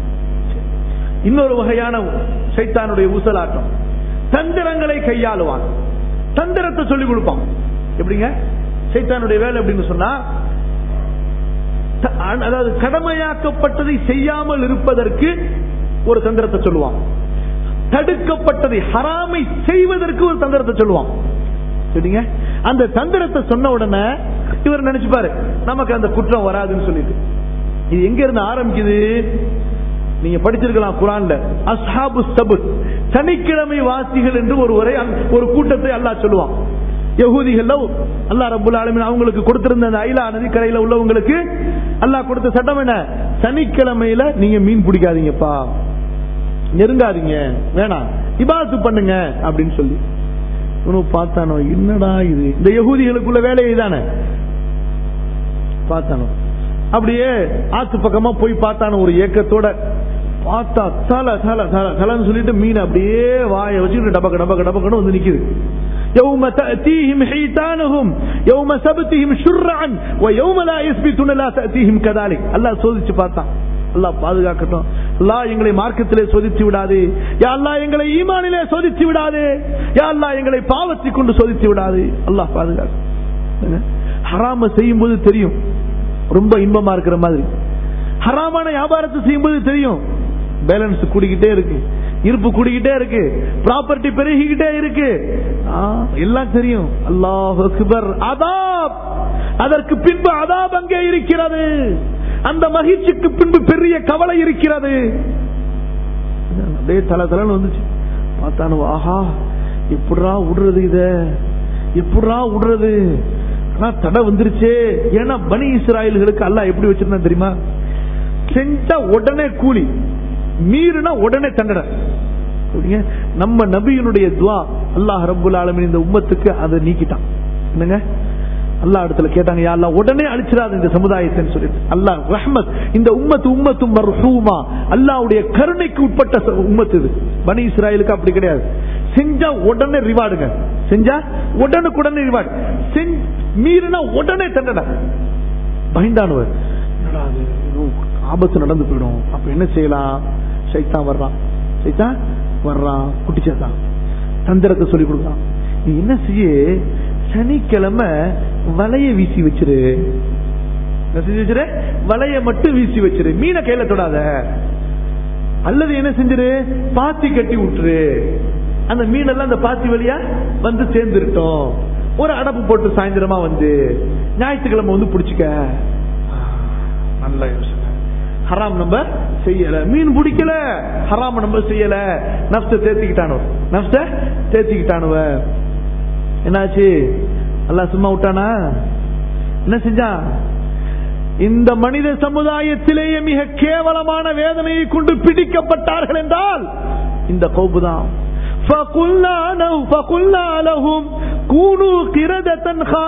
இன்னொரு வகையான சைத்தானுடைய ஊசலாட்டம் தந்திரங்களை கையாளுவான் தந்திரத்தை சொல்லிக் கொடுப்பான் எப்படிங்க சைத்தானுடைய வேலை எப்படின்னு சொன்னா த- அதாவது கடமையாக்கப்பட்டதை செய்யாமல் இருப்பதற்கு ஒரு தந்திரத்தை சொல்லுவான் தடுக்கப்பட்டதை ஹராமை செய்வதற்கு ஒரு தந்திரத்தை சொல்லுவான் சரிங்க அந்த தந்திரத்தை சொன்ன உடனே இவர் நினைச்சுப்பாரு நமக்கு அந்த குற்றம் வராதுன்னு சொல்லிட்டு இது எங்க இருந்து ஆரம்பிக்குது நீங்க படிச்சிருக்கலாம் குரான்ல அஸ்ஹாபு சபுத் சனிக்கிழமை வாசிகள் என்று ஒரு உரை ஒரு கூட்டத்தை அல்லாஹ் சொல்லுவான் யகூதிகள் அல்லாஹ் ரபுல் ஆலமீன் அவங்களுக்கு கொடுத்திருந்த அந்த ஐலா நதிக்கரையில உள்ளவங்களுக்கு அல்லாஹ் கொடுத்த சட்டம் என்ன சனிக்கிழமையில நீங்க மீன் பிடிக்காதீங்கப்பா நெருங்காதீங்க வேணாம் இபாத்து பண்ணுங்க அப்படின்னு சொல்லி இவனு பார்த்தானோ என்னடா இது இந்த யகூதிகளுக்குள்ள வேலையை தானே பார்த்தானோ அப்படியே ஆத்து பக்கமா போய் பார்த்தானோ ஒரு ஏக்கத்தோட பார்த்தா தல தல தல தலன்னு சொல்லிட்டு மீன் அப்படியே வாயை வச்சுக்கிட்டு டபக்க டபக்க டபக்கன்னு வந்து நிக்குது يوم تأتيهم حيتانهم يوم سبتهم شرعا ويوم لا يثبتون لا تأتيهم كذلك الله சோதிச்சு பார்த்தான் அல்லாஹ் பாதுகாக்கட்டும் அல்லாஹ் எங்களை மார்க்கத்திலே சோதித்து விடாதே யா அல்லாஹ் எங்களை ஈமானிலே சோதித்து விடாதே யா அல்லாஹ் எங்களை பாவத்தை கொண்டு சோதித்து விடாதே அல்லாஹ் பாதுகாக்க ஹராம செய்யும் போது தெரியும் ரொம்ப இன்பமா இருக்கிற மாதிரி ஹராமான வியாபாரத்தை செய்யும்போது தெரியும் பேலன்ஸ் கூடிக்கிட்டே இருக்கு இருப்பு கூடிக்கிட்டே இருக்கு ப்ராப்பர்ட்டி பெருகிக்கிட்டே இருக்கு ஆ, எல்லாம் தெரியும் அல்லாஹ் அக்பர் அதாப் அதற்கு பின்பு அதாப் அங்கே இருக்கிறது அந்த மகிழ்ச்சிக்கு பின்பு பெரிய கவலை இருக்கிறது அப்படியே தல தலன்னு வந்துச்சு பார்த்தானு ஆஹா எப்படா விடுறது இத எப்படா விடுறது ஆனா தடை வந்துருச்சே ஏன்னா பனி இஸ்ராயல்களுக்கு அல்லாஹ் எப்படி வச்சிருந்தா தெரியுமா செஞ்சா உடனே கூலி மீறினா உடனே தண்டனை அப்படிங்க? நம்ம நபியினுடைய துவா அல்லாஹ் ரப்புல் ஆலமீன் இந்த உம்மத்துக்கு அதை நீக்கிட்டான் என்னங்க அல்லாஹ் இடத்துல கேட்டாங்க யா அல்லாஹ் உடனே அழிச்சிடாத இந்த சமுதாயத்தை சொல்லிட்டு அல்லாஹ் ரஹ்மத் இந்த உம்மத்து உம்மத்து மர்ஹூமா அல்லாஹ்வுடைய கருணைக்கு உட்பட்ட ச- உம்மத்து இது பனி இஸ்ராயலுக்கு அப்படி கிடையாது செஞ்சா உடனே ரிவார்டுங்க செஞ்சா உடனுக்குடனே ரிவார்டு செஞ் மீறினா உடனே தண்டனை பயந்தானவர் என்னடா அது எதுவும் ஆபத்து நடந்து போயிடும் அப்ப என்ன செய்யலாம் சைத்தான் வர்றான் சைத்தான் வர்றான் குட்டிச்சாத்தான் தந்திரத்தை சொல்லி கொடுக்குறான் நீ என்ன செய்ய சனிக்கிழமை வலைய வீசி வச்சிரு என்ன செஞ்சு வச்சிரு வலைய மட்டும் வீசி வச்சிரு மீனை கையில தொடாத அல்லது என்ன செஞ்சிரு பாத்தி கட்டி விட்டுரு அந்த மீனெல்லாம் அந்த பாத்தி வழியா வந்து சேர்ந்துருட்டோம் ஒரு அடப்பு போட்டு சாயந்தரமா வந்து ஞாயிற்றுக்கிழமை வந்து பிடிச்சிக்க நல்ல யோசனை ஹராம் நம்ம செய்யல மீன் பிடிக்கல ஹராம் நம்ம செய்யல நப்ச தேத்திக்கிட்டானுவ நப்ச தேத்திக்கிட்டானுவ என்னாச்சு அல்லாஹ் சும்மா விட்டானா என்ன செஞ்சான் இந்த மனித சமுதாயத்திலேயே மிக கேவலமான வேதனையை கொண்டு பிடிக்கப்பட்டார்கள் என்றால் இந்த கோபு தான் فَقُلْنَا لَهُ- فَقُلْنَا لَهُمْ كُونُوا قِرَدَةً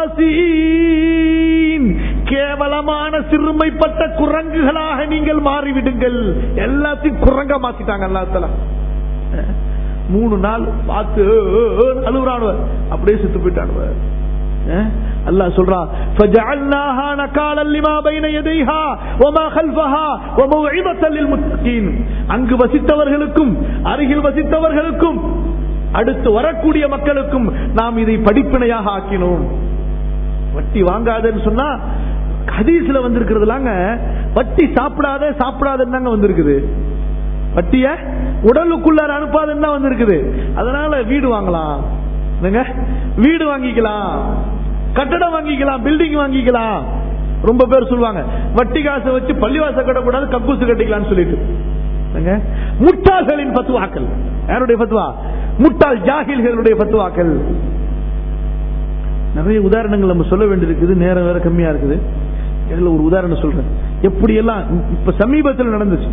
خَاسِئِينَ. கேவலமான சிறுமைப்பட்ட குரங்குகளாக நீங்கள் மாறிவிடுங்கள் எல்லாத்தையும் குரங்க மாத்திட்டாங்க அல்லாஹ் மூணு நாள் பார்த்து அழுகுறானுவ அப்படியே செத்து போயிட்டானுவ அஹ்? அல்லாஹ் சொல்றான் فَجَعَلْنَاهَا نَكَالًا لِمَا بَيْنَ يَدَيْهَا وَمَا خَلْفَهَا وَمَوْعِظَةً لِلْمُتَّقِينَ அங்கு வசித்தவர்களுக்கும் அருகில் வசித்தவர்களுக்கும் அடுத்து வரக்கூடிய மக்களுக்கும் நாம் இதை படிப்பினையாக ஆக்கினோம் வட்டி வாங்காதன்னு சொன்னா ஹதீஸ்ல வந்திருக்கிறதுலாங்க வட்டி சாப்பிடாத சாப்பிடாதன்னு தாங்க வந்திருக்குது வட்டிய உடலுக்குள்ளார அனுப்பாதுன்னு தான் வந்திருக்குது அதனால வீடு வாங்கலாம் என்னங்க வீடு வாங்கிக்கலாம் கட்டடம் வாங்கிக்கலாம் பில்டிங் வாங்கிக்கலாம் ரொம்ப பேர் சொல்லுவாங்க வட்டி காசை வச்சு பள்ளிவாசல் கட்டக்கூடாது கக்கூசு கட்டிக்கலாம்னு சொல்லிட்டு என்னங்க? முட்டாள்களின் பத்துவாக்கள் யாருடைய பத்துவா முட்டாள் ஜாகில்களுடைய பத்துவாக்கள் நிறைய உதாரணங்கள் நம்ம சொல்ல வேண்டியிருக்குது நேரம் வேற கம்மியா இருக்குது இதுல ஒரு உதாரணம் சொல்றேன் எப்படி எல்லாம் இப்ப சமீபத்தில் நடந்துச்சு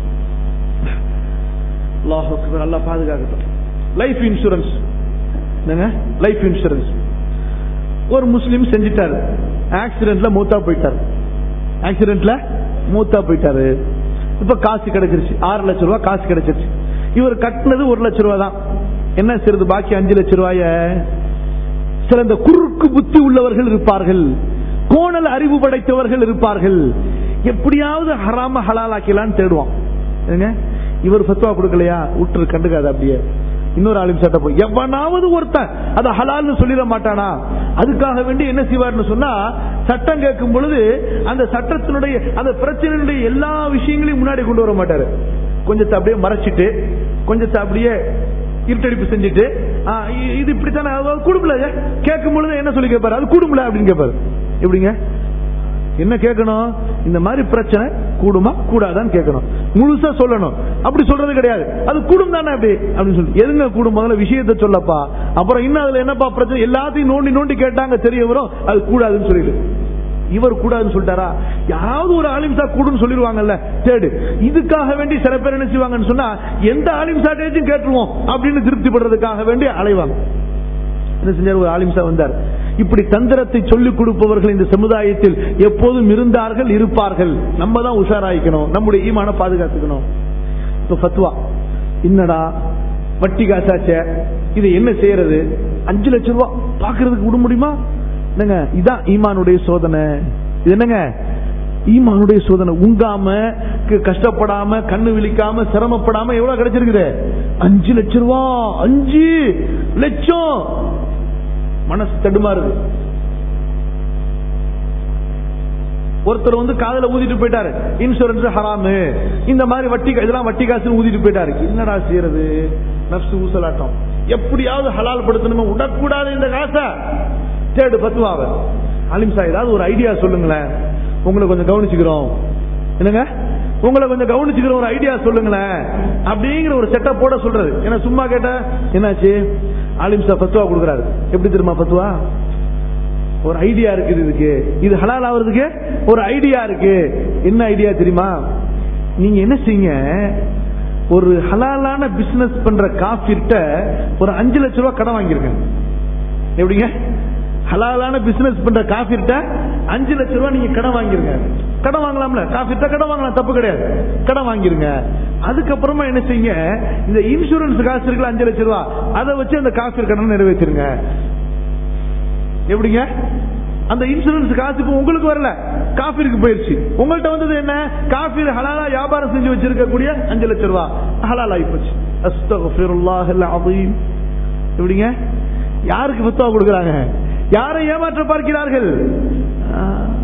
அல்லாஹ் அக்பர், அல்லாஹ் பாதுகாக்கட்டும் லைஃப் இன்சூரன்ஸ் என்னங்க லைஃப் இன்சூரன்ஸ் ஒரு முஸ்லீம் செஞ்சிட்டாரு ஆக்சிடென்ட்ல மூத்தா போயிட்டாரு ஆக்சிடென்ட்ல மூத்தா போயிட்டாரு இப்ப காசு கிடைச்சிருச்சு ஆறு லட்சம் ரூபாய் காசு கிடைச்சிருச்சு இவர் கட்டினது ஒரு லட்சம் ரூபாய் தான் என்ன செய்யறது பாக்கி அஞ்சு லட்சம் ரூபாய சில இந்த குறுக்கு புத்தி உள்ளவர்கள் இருப்பார்கள் கோணல் அறிவு படைத்தவர்கள் இருப்பார்கள் எப்படியாவது ஹராம ஹலாலாக்கலான்னு தேடுவான் ஏங்க இவர் ஃபத்வா கொடுக்கலையா விட்டுரு கண்டுக்காது அப்படியே இன்னொரு ஆளும் சட்டை போய் எவனாவது ஒருத்தன் அதை ஹலால்னு சொல்லிட மாட்டானா அதுக்காக வேண்டி என்ன செய்வார்னு சொன்னா சட்டம் கேட்கும் பொழுது அந்த சட்டத்தினுடைய அந்த பிரச்சனையுடைய எல்லா விஷயங்களையும் முன்னாடி கொண்டு வர மாட்டாரு கொஞ்சத்தை அப்படியே மறைச்சிட்டு கொஞ்சத்தை அப்படியே இருட்டடிப்பு செஞ்சுட்டு ஆ, இ- இது இப்படித்தானே குடும்பல கேட்கும் பொழுது என்ன சொல்லி கேட்பாரு அது குடும்பல அப்படின்னு கேட்பாரு எப்படிங்க என்ன கேட்கணும் இந்த மாதிரி பிரச்சனை கூடுமா கூடாதான்னு கேட்கணும் முழுசா சொல்லணும் அப்படி சொல்றது கிடையாது அது கூடும் தானே அப்படி அப்படின்னு சொல்லி எதுங்க கூடும் முதல்ல விஷயத்தை சொல்லப்பா அப்புறம் இன்னும் அதுல என்னப்பா பிரச்சனை எல்லாத்தையும் நோண்டி நோண்டி கேட்டாங்க தெரிய வரும் அது கூடாதுன்னு சொல்லிடு இவர் கூடாதுன்னு சொல்லிட்டாரா யாராவது ஒரு ஆலிம்சா கூடுன்னு சொல்லிடுவாங்கல்ல தேடு இதுக்காக வேண்டி சில பேர் என்ன செய்வாங்கன்னு சொன்னா எந்த ஆலிம்சாட்டேஜும் கேட்டுருவோம் அப்படின்னு திருப்திப்படுறதுக்காக வேண்டி அலைவாங்க என்ன செஞ்சார் ஒரு ஆலிம்சா வந்தார் இப்படி தந்திரத்தை சொல்லிக் கொடுப்பவர்கள் இந்த சமுதாயத்தில் எப்போதும் இருந்தார்கள் இருப்பார்கள் நம்ம தான் உஷாராயிக்கணும் நம்முடைய ஈமான பாதுகாத்துக்கணும் இப்ப ஃபத்வா என்னடா வட்டி காசாச்சே இது என்ன செய்யறது அஞ்சு லட்சம் ரூபாய் பாக்குறதுக்கு விட முடியுமா என்னங்க இதான் ஈமானுடைய சோதனை இது என்னங்க ஈமானுடைய சோதனை உங்காம க- கஷ்டப்படாம கண்ணு விழிக்காம சிரமப்படாம எவ்வளவு கிடைச்சிருக்குது அஞ்சு லட்சம் ரூபா அஞ்சு லட்சம் மனசு தடுமாறுது ஒருத்தர் வந்து காதுல ஊதிட்டு போயிட்டாரு இன்சூரன்ஸ் ஹராமு இந்த மாதிரி வட்டி கா- இதெல்லாம் வட்டி காசுன்னு ஊதிட்டு போயிட்டாரு என்னடா செய்யறது நப்சு ஊசலாட்டம் எப்படியாவது ஹலால் படுத்தணுமே விடக்கூடாது இந்த காசை தேடு பத்துவாவ அலிம் சார் ஏதாவது ஒரு ஐடியா சொல்லுங்களேன் உங்களை கொஞ்சம் கவனிச்சுக்கிறோம் என்னங்க உங்களை கொஞ்சம் கவனிச்சுக்கிற ஒரு ஐடியா சொல்லுங்களேன் அப்படிங்கிற ஒரு செட்டப் போட சொல்றது ஏன்னா சும்மா கேட்ட என்னாச்சு ஆலிம் சார் பத்துவா கொடுக்குறாரு எப்படி தெரியுமா பத்துவா ஒரு ஐடியா இருக்குது இதுக்கு இது ஹலால் ஆகுறதுக்கு ஒரு ஐடியா இருக்கு என்ன ஐடியா தெரியுமா நீங்க என்ன செய்யுங்க ஒரு ஹலாலான பிசினஸ் பண்ற காஃபிர்ட்ட ஒரு அஞ்சு லட்ச ரூபாய் கடன் வாங்கிருங்க எப்படிங்க ஹலாலான பிசினஸ் பண்ற காஃபிர்ட்ட அஞ்சு லட்ச ரூபாய் நீங்க கடன் வாங்கிருங்க கடன் வாங்கலாம்ல காஃபிர்ட்ட கடன் வாங்கலாம் தப்பு கிடையாது கடன் வாங்கிருங்க அதுக்கப்புறமா என்ன செய்யுங்க இந்த இன்சூரன்ஸ் காசு இருக்குல்ல அஞ்சு லட்ச ரூபாய் அதை வச்சு அந்த காஃபிர் கடன் நிறைவேற்றிருங்க எப்படிங்க அந்த இன்சூரன்ஸ் காசு இப்ப உங்களுக்கு வரல காஃபிருக்கு போயிருச்சு உங்கள்ட்ட வந்தது என்ன காஃபி ஹலாலா வியாபாரம் செஞ்சு வச்சிருக்கக்கூடிய அஞ்சு லட்சம் ரூபாய் ஹலால் ஆகி போச்சு அஸ்தகுஃபிருல்லாஹ் அலீம் எப்படிங்க யாருக்கு ஃபத்வா கொடுக்கறாங்க யாரை ஏமாற்ற பார்க்கிறார்கள் ஆ.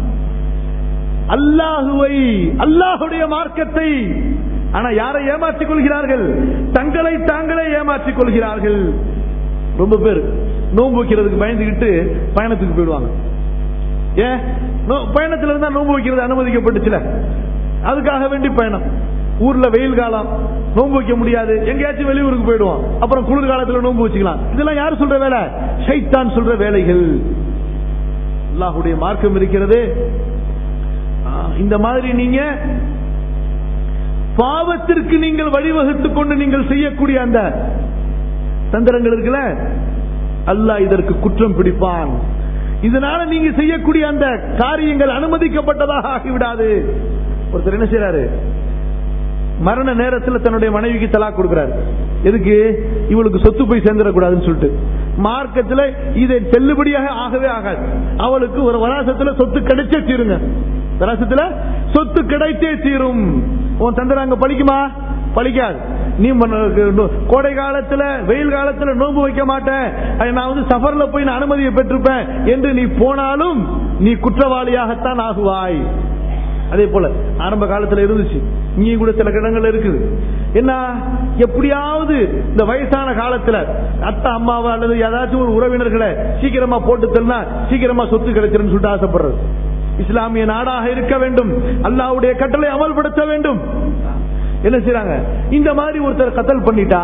அல்லாஹுவை அல்லாஹுடைய மார்க்கத்தை ஆனா யாரை ஏமாற்றிக் கொள்கிறார்கள் தங்களை தாங்களே ஏமாற்றிக் கொள்கிறார்கள் ரொம்ப பேர் நோன்பு வைக்கிறதுக்கு பயந்துகிட்டு பயணத்துக்கு போயிடுவாங்க ஏன் நோ- பயணத்துல இருந்தா நோன்பு வைக்கிறது அனுமதிக்கப்பட்டுச்சுல அதுக்காக வேண்டி பயணம் ஊர்ல வெயில் காலம் நோன்பு வைக்க முடியாது எங்கேயாச்சும் வெளியூருக்கு போயிடுவோம் அப்புறம் குளிர் காலத்துல நோன்பு வச்சுக்கலாம் இதெல்லாம் யார் சொல்ற வேலை ஷைத்தான் சொல்ற வேலைகள் அல்லாஹுடைய மார்க்கம் இருக்கிறது ஆ, இந்த மாதிரி நீங்க பாவத்திற்கு நீங்கள் வழிவகுத்துக் கொண்டு நீங்கள் செய்யக்கூடிய அந்த தந்திரங்கள் இருக்குல்ல அல்லாஹ் இதற்கு குற்றம் பிடிப்பான் இதனால நீங்க செய்யக்கூடிய அந்த காரியங்கள் அனுமதிக்கப்பட்டதாக ஆகிவிடாது ஒருத்தர் என்ன செய்யறாரு மரண நேரத்தில் தன்னுடைய மனைவிக்கு தலா கொடுக்கிறார் எதுக்கு இவளுக்கு சொத்து போய் சேர்ந்துடக்கூடாதுன்னு சொல்லிட்டு மார்க்கத்தில் இதை செல்லுபடியாக ஆகவே ஆகாது அவளுக்கு ஒரு வராசத்துல சொத்து கிடைச்சே தீருங்க வராசத்துல சொத்து கிடைத்தே தீரும் உன் தந்திராங்க பழிக்குமா பழிக்காது நீ மன்ன- கோடை காலத்துல வெயில் காலத்துல நோன்பு வைக்க மாட்டேன் அது நான் வந்து சஃபர்ல போய் நான் அனுமதியை பெற்றிருப்பேன் என்று நீ போனாலும் நீ குற்றவாளியாகத்தான் ஆகுவாய் அதே போல ஆரம்ப காலத்துல இருந்துச்சு இங்கேயும் கூட சில இடங்கள்ல இருக்குது என்ன எப்படியாவது இந்த வயசான காலத்துல அத்தை அம்மாவை அல்லது ஏதாச்சும் ஒரு உறவினர்களை சீக்கிரமா போட்டு தள்ளா சீக்கிரமா சொத்து கிடைச்சிருன்னு சொல்லிட்டு ஆசைப்படுறது இஸ்லாமிய நாடாக இருக்க வேண்டும் அல்லாஹ்வுடைய கட்டளை அமல்படுத்த வேண்டும் என்ன செய்றாங்க இந்த மாதிரி ஒருத்தர் கத்தல் பண்ணிட்டா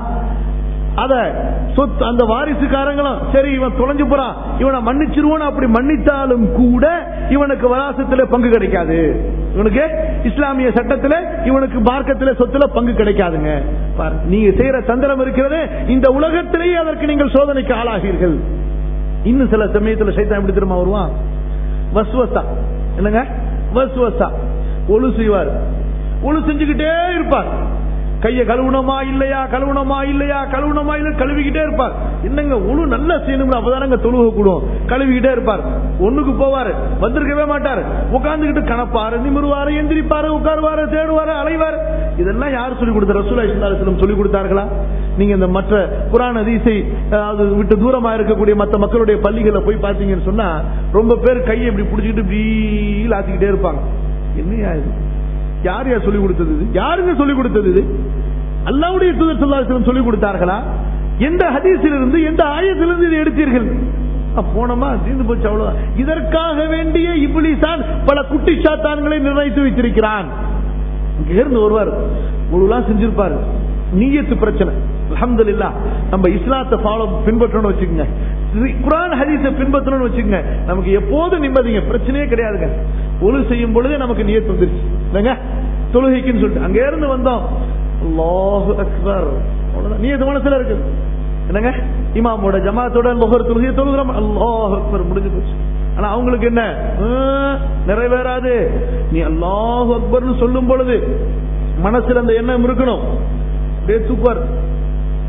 அத சொத்து அந்த வாரிசுக்காரங்களும் சரி இவன் தொலைஞ்சு போறான் இவனை மன்னிச்சிருவோம் அப்படி மன்னித்தாலும் கூட இவனுக்கு வராசத்துல பங்கு கிடைக்காது இவனுக்கு இஸ்லாமிய சட்டத்துல இவனுக்கு மார்க்கத்துல சொத்துல பங்கு கிடைக்காதுங்க பாரு நீங்க செய்யற தந்திரம் இருக்கிறது இந்த உலகத்திலேயே அதற்கு நீங்கள் சோதனைக்கு ஆளாகீர்கள் இன்னும் சில சமயத்துல சைத்தான் எப்படி திரும்ப வருவான் வஸ்வசா என்னங்க வஸ்வசா ஒழு செய்வார் ஒழு செஞ்சுக்கிட்டே இருப்பார் கைய கழுவுனமா இல்லையா கழுவுனமா இல்லையா கழுவுனமா இல்ல கழுவிக்கிட்டே இருப்பார் என்னங்க ஒழு நல்லா செய்யணும்னு அப்பதானங்க தொழுக கூடும் கழுவிக்கிட்டே இருப்பார் ஒண்ணுக்கு போவாரு வந்திருக்கவே மாட்டார் உட்கார்ந்துகிட்டு கணப்பாரு நிமிருவாரு எந்திரிப்பாரு உட்காருவாரு தேடுவாரு அலைவாரு இதெல்லாம் யார் சொல்லி கொடுத்த ரசூலா இஸ்லாஸ்லம் சொல்லி கொடுத்தார்களா நீங்க இந்த மற்ற குரான் அதிசை அது விட்டு தூரமா இருக்கக்கூடிய மற்ற மக்களுடைய பள்ளிகளை போய் பார்த்தீங்கன்னு சொன்னா ரொம்ப பேர் கையை இப்படி பிடிச்சிக்கிட்டு இப்படி லாத்திக்கிட்டே இருப்பாங்க என்னையா இது யார் யார் சொல்லி கொடுத்தது இது யாருங்க சொல்லி கொடுத்தது இது அல்லாவுடைய தூதர் சொல்லாசலம் சொல்லி கொடுத்தார்களா எந்த ஹதீஸிலிருந்து எந்த ஆயத்திலிருந்து இதை எடுத்தீர்கள் அஹ் போனோமா தீர்ந்து போச்சு அவ்வளவுதான் இதற்காக வேண்டிய இப்ளீசான் பல குட்டி சாத்தான்களை நிர்ணயித்து வைத்திருக்கிறான் இங்க இருந்து வருவார் முழுலாம் செஞ்சிருப்பாரு நீயத்து பிரச்சனை அல்ஹம்துலில்லா நம்ம இஸ்லாத்தை ஃபாலோ பின்பற்றணும்னு வச்சுக்கோங்க குரான் ஹதீஸை பின்பற்றணும்னு வச்சுக்கோங்க நமக்கு எப்போதும் நிம்மதிங்க பிரச்சனையே கிடையாதுங்க ஒழு செய்யும் பொழுதே நமக்கு நியத்து வந்துருச்சு இல்லைங்க தொழுகைக்குன்னு சொல்லிட்டு அங்க இருந்து வந்தோம் அல்லாஹு அக்பர் அவ்வளவுதான் நியத்து மனசுல இருக்கு என்னங்க இமாமோட ஜமாத்தோட முகர் தொழுகையை தொழுகிறோம் அல்லாஹ் அக்பர் முடிஞ்சு போச்சு ஆனா அவங்களுக்கு என்ன ஆஹ், நிறைவேறாது நீ அல்லாஹ் அக்பர்னு சொல்லும் பொழுது மனசுல அந்த எண்ணம் இருக்கணும் அப்படியே தூக்குவார்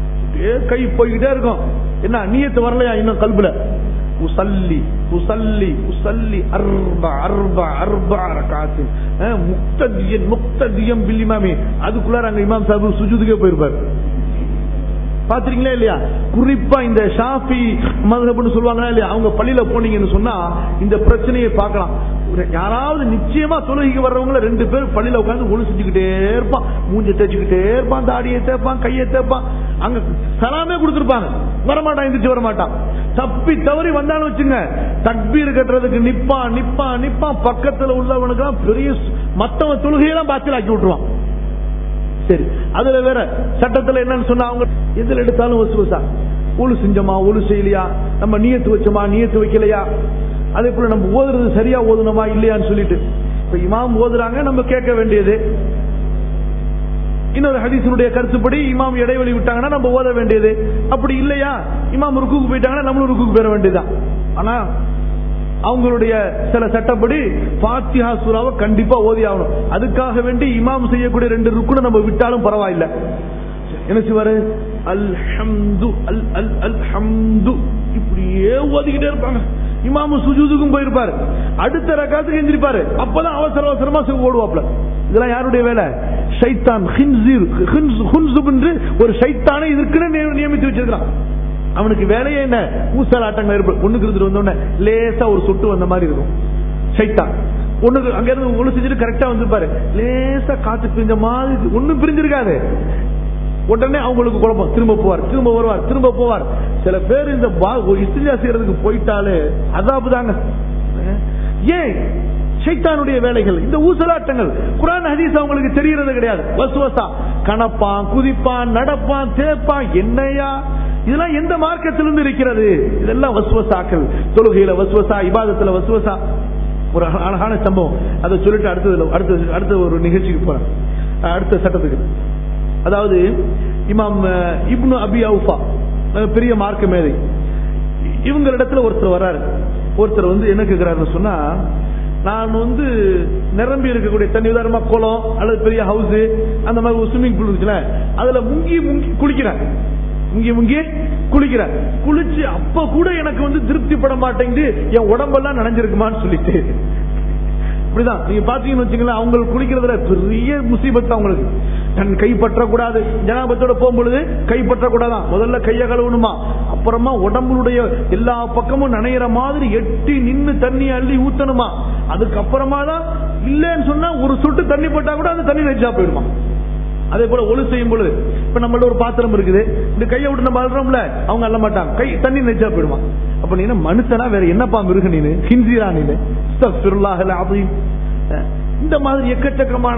அப்படியே கை போய்கிட்டே இருக்கும் என்ன நீயத்து வரலையா இன்னும் கல்புல உசல்லி உசல்லி உசல்லி அர்பா அர்பா அர்பா ரகாத்து முக்ததியன் முக்ததியம் பில் இமாமி அதுக்குள்ளார அங்க இமாம் சாஹிப் சுஜூதுக்கே போயிருப்பார் பாத்திரீங்களா இல்லையா குறிப்பா இந்த ஷாஃபி மதுஹப்னு சொல்லுவாங்களா இல்லையா அவங்க பள்ளியில போனீங்கன்னு சொன்னா இந்த பிரச்சனையை பார்க்கலாம் ஒரு- யாராவது நிச்சயமா தொழுகைக்கு வர்றவங்கள ரெண்டு பேர் பள்ளியில உட்கார்ந்து ஒழு செஞ்சுக்கிட்டே இருப்பான் மூஞ்ச தேய்ச்சிக்கிட்டே இருப்பான் தாடியை தேய்ப்பான் கையை தேய்ப்பான் அங்க சலாமே கொடுத்துருப்பாங்க வரமாட்டான் எந்திரிச்சு வரமாட்டான் தப்பி தவறி வந்தாலும் வச்சுங்க தக்பீர் கட்டுறதுக்கு நிப்பான் நிப்பான் நிப்பான் பக்கத்துல உள்ளவனுக்கு பெரிய சு- மத்தவன் தொழுகையெல்லாம் பாய்ச்சல் ஆக்கி விட்டுருவான் சரி அதுல வேற சட்டத்துல என்னன்னு சொன்னா அவங்க எதுல எடுத்தாலும் வசுவசா ஒழு செஞ்சோமா ஒழு செய்யலையா நம்ம நியத்து வச்சோமா நியத்து வைக்கலையா அதே போல நம்ம ஓதுறது சரியா ஓதுனோமா இல்லையான்னு சொல்லிட்டு இப்ப இமாம் ஓதுறாங்க நம்ம கேட்க வேண்டியது இன்னொரு ஹதீஸினுடைய கருத்துப்படி இமாம் இடைவெளி விட்டாங்கன்னா நம்ம ஓத வேண்டியது அப்படி இல்லையா இமாம் ருக்குக்கு போயிட்டாங்கன்னா நம்மளும் ருக்குக்கு பெற வேண்டியதுதான் ஆனா அவங்களுடைய சில சட்டப்படி பாத்தியா சூறாவை கண்டிப்பா ஓதி ஆகணும் அதுக்காக வேண்டி இமாம் செய்யக்கூடிய ரெண்டு ருக்குன்னு நம்ம விட்டாலும் பரவாயில்லை என்ன செய்வாரு அல்ஹம்து அல் அல் அல்ஹம்து இப்படியே ஓதிக்கிட்டே இருப்பாங்க இமாமு சுஜூதுக்கும் போயிருப்பாரு அடுத்த ரக்காத்துக்கு எந்திரிப்பாரு அப்பதான் அவசர அவசரமா சிவ ஓடுவாப்ல இதெல்லாம் யாருடைய வேலை ஷைத்தான் ஹின்சீர் ஹின்ஸ்- ஹுன்சுப் என்று ஒரு ஷைத்தானை இதுக்குன்னு நிய- நியமித்து வச்சிருக்கான் அவனுக்கு வேலையே என்ன ஊசல் ஆட்டங்கள் இருப்பது ஒண்ணுக்கு இருந்துட்டு வந்தோடனே லேசா ஒரு சொட்டு வந்த மாதிரி இருக்கும் ஷைத்தான் ஒண்ணுக்கு அங்க இருந்து ஒண்ணு செஞ்சுட்டு கரெக்டா வந்திருப்பாரு லேசா காத்து பிரிஞ்ச மாதிரி ஒண்ணும் பிரிஞ்சிருக்காது உடனே அவங்களுக்கு குழப்பம் திரும்ப போவார் திரும்ப வருவார் திரும்ப போவார் சில பேர் இந்த பா- இஸ்திரியா செய்யறதுக்கு போயிட்டாலே அதாபு தாங்க ஏன் ஷைத்தானுடைய வேலைகள் இந்த ஊசலாட்டங்கள் குரான் ஹதீஸ் அவங்களுக்கு தெரியறது கிடையாது வசுவசா கணப்பான் குதிப்பான் நடப்பான் தேப்பான் என்னையா இதெல்லாம் எந்த மார்க்கத்திலிருந்து இருக்கிறது இதெல்லாம் வசுவசாக்கள் தொழுகையில வசுவசா இபாதத்துல வசுவசா ஒரு அழ- அழகான சம்பவம் அதை சொல்லிட்டு அடுத்தது அடுத்த அடுத்த ஒரு நிகழ்ச்சிக்கு போறேன் அஹ் அடுத்த சட்டத்துக்கு அதாவது இமாம் அஹ், இப்னு அபி அவுஃபா அஹ், பெரிய மார்க்க மேதை இவங்க இடத்துல ஒருத்தர் வர்றாரு ஒருத்தர் வந்து என்ன கேட்கிறாருன்னு சொன்னா நான் வந்து நிரம்பி இருக்கக்கூடிய தண்ணி உதாரணமா குளம் அல்லது பெரிய ஹவுஸ் அந்த மாதிரி ஒரு ஸ்விம்மிங் பூல் இருக்குல்ல அதுல முங்கி முங்கி குளிக்கிறேன் முங்கி முங்கி குளிக்கிறேன் குளிச்சு அப்ப கூட எனக்கு வந்து திருப்தி பட மாட்டேங்குது என் உடம்பெல்லாம் நனைஞ்சிருக்குமான்னு சொல்லிட்டு இப்படிதான் நீங்க பாத்தீங்கன்னு வச்சுங்களேன் அவங்க குளிக்கிறதுல பெரிய முசீபத் அவங்களுக்கு தன் கை பற்றக்கூடாது ஜனாபத்தோட போகும்பொழுது கை பற்றக்கூடாதான் முதல்ல கையை கழுவணுமா அப்புறமா உடம்புடைய எல்லா பக்கமும் நனையிற மாதிரி எட்டி நின்னு தண்ணி அள்ளி ஊத்தணுமா அதுக்கப்புறமா தான் இல்லைன்னு சொன்னா ஒரு சொட்டு தண்ணி பட்டா கூட அந்த தண்ணி நெஞ்சா போயிடுமா அதே போல ஒழு செய்யும் பொழுது இப்ப நம்மள்ட்ட ஒரு பாத்திரம் இருக்குது இந்த கையை விட்டு நம்ம அழுறோம்ல அவங்க அள்ள மாட்டாங்க கை தண்ணி நெஞ்சா போயிடுமா அப்ப நீ என்ன மனுஷனா வேற என்னப்பா மிருக நீனு ஹிந்திரா நீனு அஸ்தக்ஃபிருல்லாஹ் அல்-அஸீம். அஹ், இந்த மாதிரி எக்கச்சக்கமான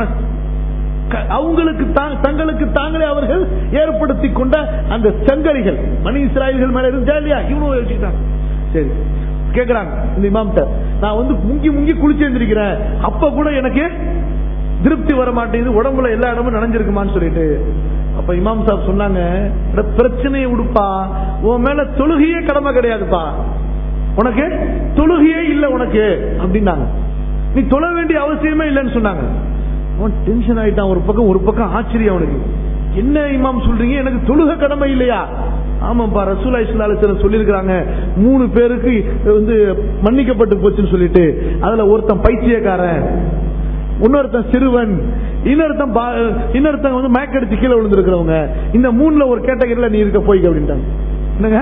க- அவங்களுக்கு தா- தங்களுக்கு தாங்களே அவர்கள் ஏற்படுத்தி கொண்ட அந்த சங்கரிகள் மணி இஸ்ராயல்கள் மேல இருந்தா இல்லையா இவனும் வச்சுக்கிட்டாங்க சரி கேக்குறாங்க இந்த இமாம்கிட்ட நான் வந்து முங்கி முங்கி குளிச்சு எழுந்திருக்கிறேன் அப்ப கூட எனக்கு திருப்தி வர மாட்டேங்குது உடம்புல எல்லா இடமும் நனைஞ்சிருக்குமான்னு சொல்லிட்டு அப்ப இமாம் சாப் சொன்னாங்க "அட, பிரச்சனையை விடுப்பா உன் மேல தொழுகையே கடமை கிடையாதுப்பா உனக்கு தொழுகையே இல்ல உனக்கு அப்படின்னாங்க நீ தொழ வேண்டிய அவசியமே இல்லைன்னு சொன்னாங்க அவன் டென்ஷன் ஆயிட்டான் ஒரு பக்கம் ஒரு பக்கம் ஆச்சரியம் அவனுக்கு என்ன இமாம் சொல்றீங்க எனக்கு தொழுக கடமை இல்லையா ஆமாப்பா ரசூலா இஸ்லாலசன் சொல்லியிருக்கிறாங்க மூணு பேருக்கு வந்து மன்னிக்கப்பட்டு போச்சுன்னு சொல்லிட்டு அதுல ஒருத்தன் பைத்தியக்காரன் இன்னொருத்தன் சிறுவன் இன்னொருத்தன் பா- இன்னொருத்தன் வந்து மயக்கடிச்சு கீழே விழுந்திருக்கிறவங்க இந்த மூணுல ஒரு கேட்டகரியில நீ இருக்க போய்க்க அப்படின்ட்டாங்க என்னங்க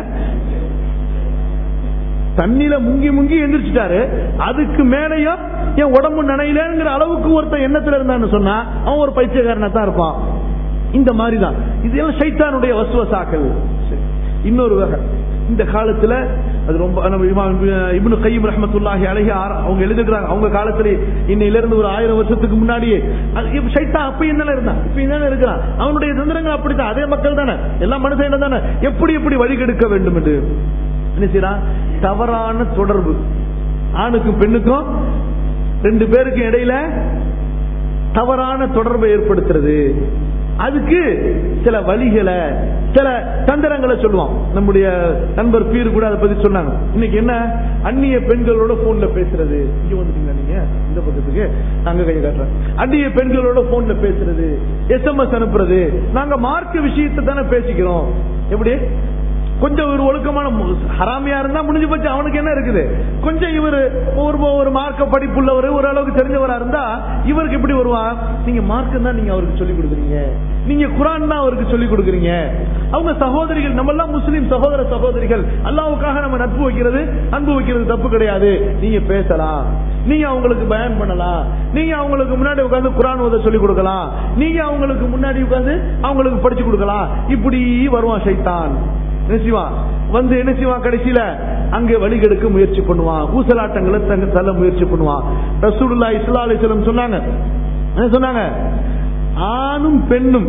தண்ணியில முங்கி முங்கி எந்திரிச்சிட்டாரு அதுக்கு மேலேயும் என் உடம்பு நனையிலங்கிற அளவுக்கு ஒருத்தன் எண்ணத்துல இருந்தான்னு சொன்னா அவன் ஒரு பைத்தியக்காரனா தான் இருப்பான் இந்த மாதிரி தான் இதெல்லாம் சைத்தானுடைய வசுவசாக்கள் சரி. இன்னொரு வகை இந்த காலத்துல அது ரொம்ப நம்ம இமாம் இப்னு கையம் ரஹமத்துல்லாஹி அலைஹி ஆர- அவங்க எழுதுகிறாங்க அவங்க காலத்துல இன்னையில இருந்து ஒரு ஆயிரம் வருஷத்துக்கு முன்னாடியே அது இப்ப சைத்தான் அப்ப என்ன இருந்தான் இப்ப என்ன இருக்கிறான் அவனுடைய தந்திரங்கள் அப்படித்தான் அதே மக்கள் தானே எல்லாம் மனுஷன் தானே எப்படி எப்படி வழிகெடுக்க வேண்டும் என்று என்ன செய்யறான் தவறான தொடர்பு ஆணுக்கும் பெண்ணுக்கும் ரெண்டு பேருக்கு இடையில தவறான தொடர்பை ஏற்படுத்துறது அதுக்கு சில வழிகளை சில தந்திரங்களை சொல்லுவான் நம்முடைய நண்பர் பீர் கூட அதை பத்தி சொன்னாங்க இன்னைக்கு என்ன அந்நிய பெண்களோட போன்ல பேசுறது இங்க வந்துட்டீங்களா நீங்க இந்த பக்கத்துக்கு நாங்க கையை காட்டுறோம் அந்நிய பெண்களோட போன்ல பேசுறது எஸ்எம்எஸ் அனுப்புறது நாங்க மார்க்க விஷயத்தை தானே பேசிக்கிறோம் எப்படி கொஞ்சம் ஒரு ஒழுக்கமான மு- ஹராமியா இருந்தா முடிஞ்சு போச்சு அவனுக்கு என்ன இருக்குது கொஞ்சம் இவர் ஒரு ஒரு மார்க்க படிப்புள்ளவர் ஓரளவுக்கு தெரிஞ்சவரா இருந்தா இவருக்கு எப்படி வருவான் நீங்க மார்க்கம் தான் நீங்க அவருக்கு சொல்லி கொடுக்குறீங்க நீங்க குரான் தான் அவருக்கு சொல்லி கொடுக்குறீங்க அவங்க சகோதரிகள் நம்ம எல்லாம் முஸ்லீம் சகோதர சகோதரிகள் அல்லாவுக்காக நம்ம நட்பு வைக்கிறது அன்பு வைக்கிறது தப்பு கிடையாது நீங்க பேசலாம் நீங்க அவங்களுக்கு பயன் பண்ணலாம் நீங்க அவங்களுக்கு முன்னாடி உட்கார்ந்து குரான் ஓத சொல்லி கொடுக்கலாம் நீங்க அவங்களுக்கு முன்னாடி உட்கார்ந்து அவங்களுக்கு படிச்சு கொடுக்கலாம் இப்படி வருவான் சைத்தான் என்ன செய்வான் வந்து என்ன செய்வான் கடைசியில அங்கே வழிகெடுக்க முயற்சி பண்ணுவான் ஊசலாட்டங்களை தங்க தள்ள முயற்சி பண்ணுவான் ரசூலுல்லா இஸ்லா அலிஸ்லம் சொன்னாங்க என்ன சொன்னாங்க ஆணும் பெண்ணும்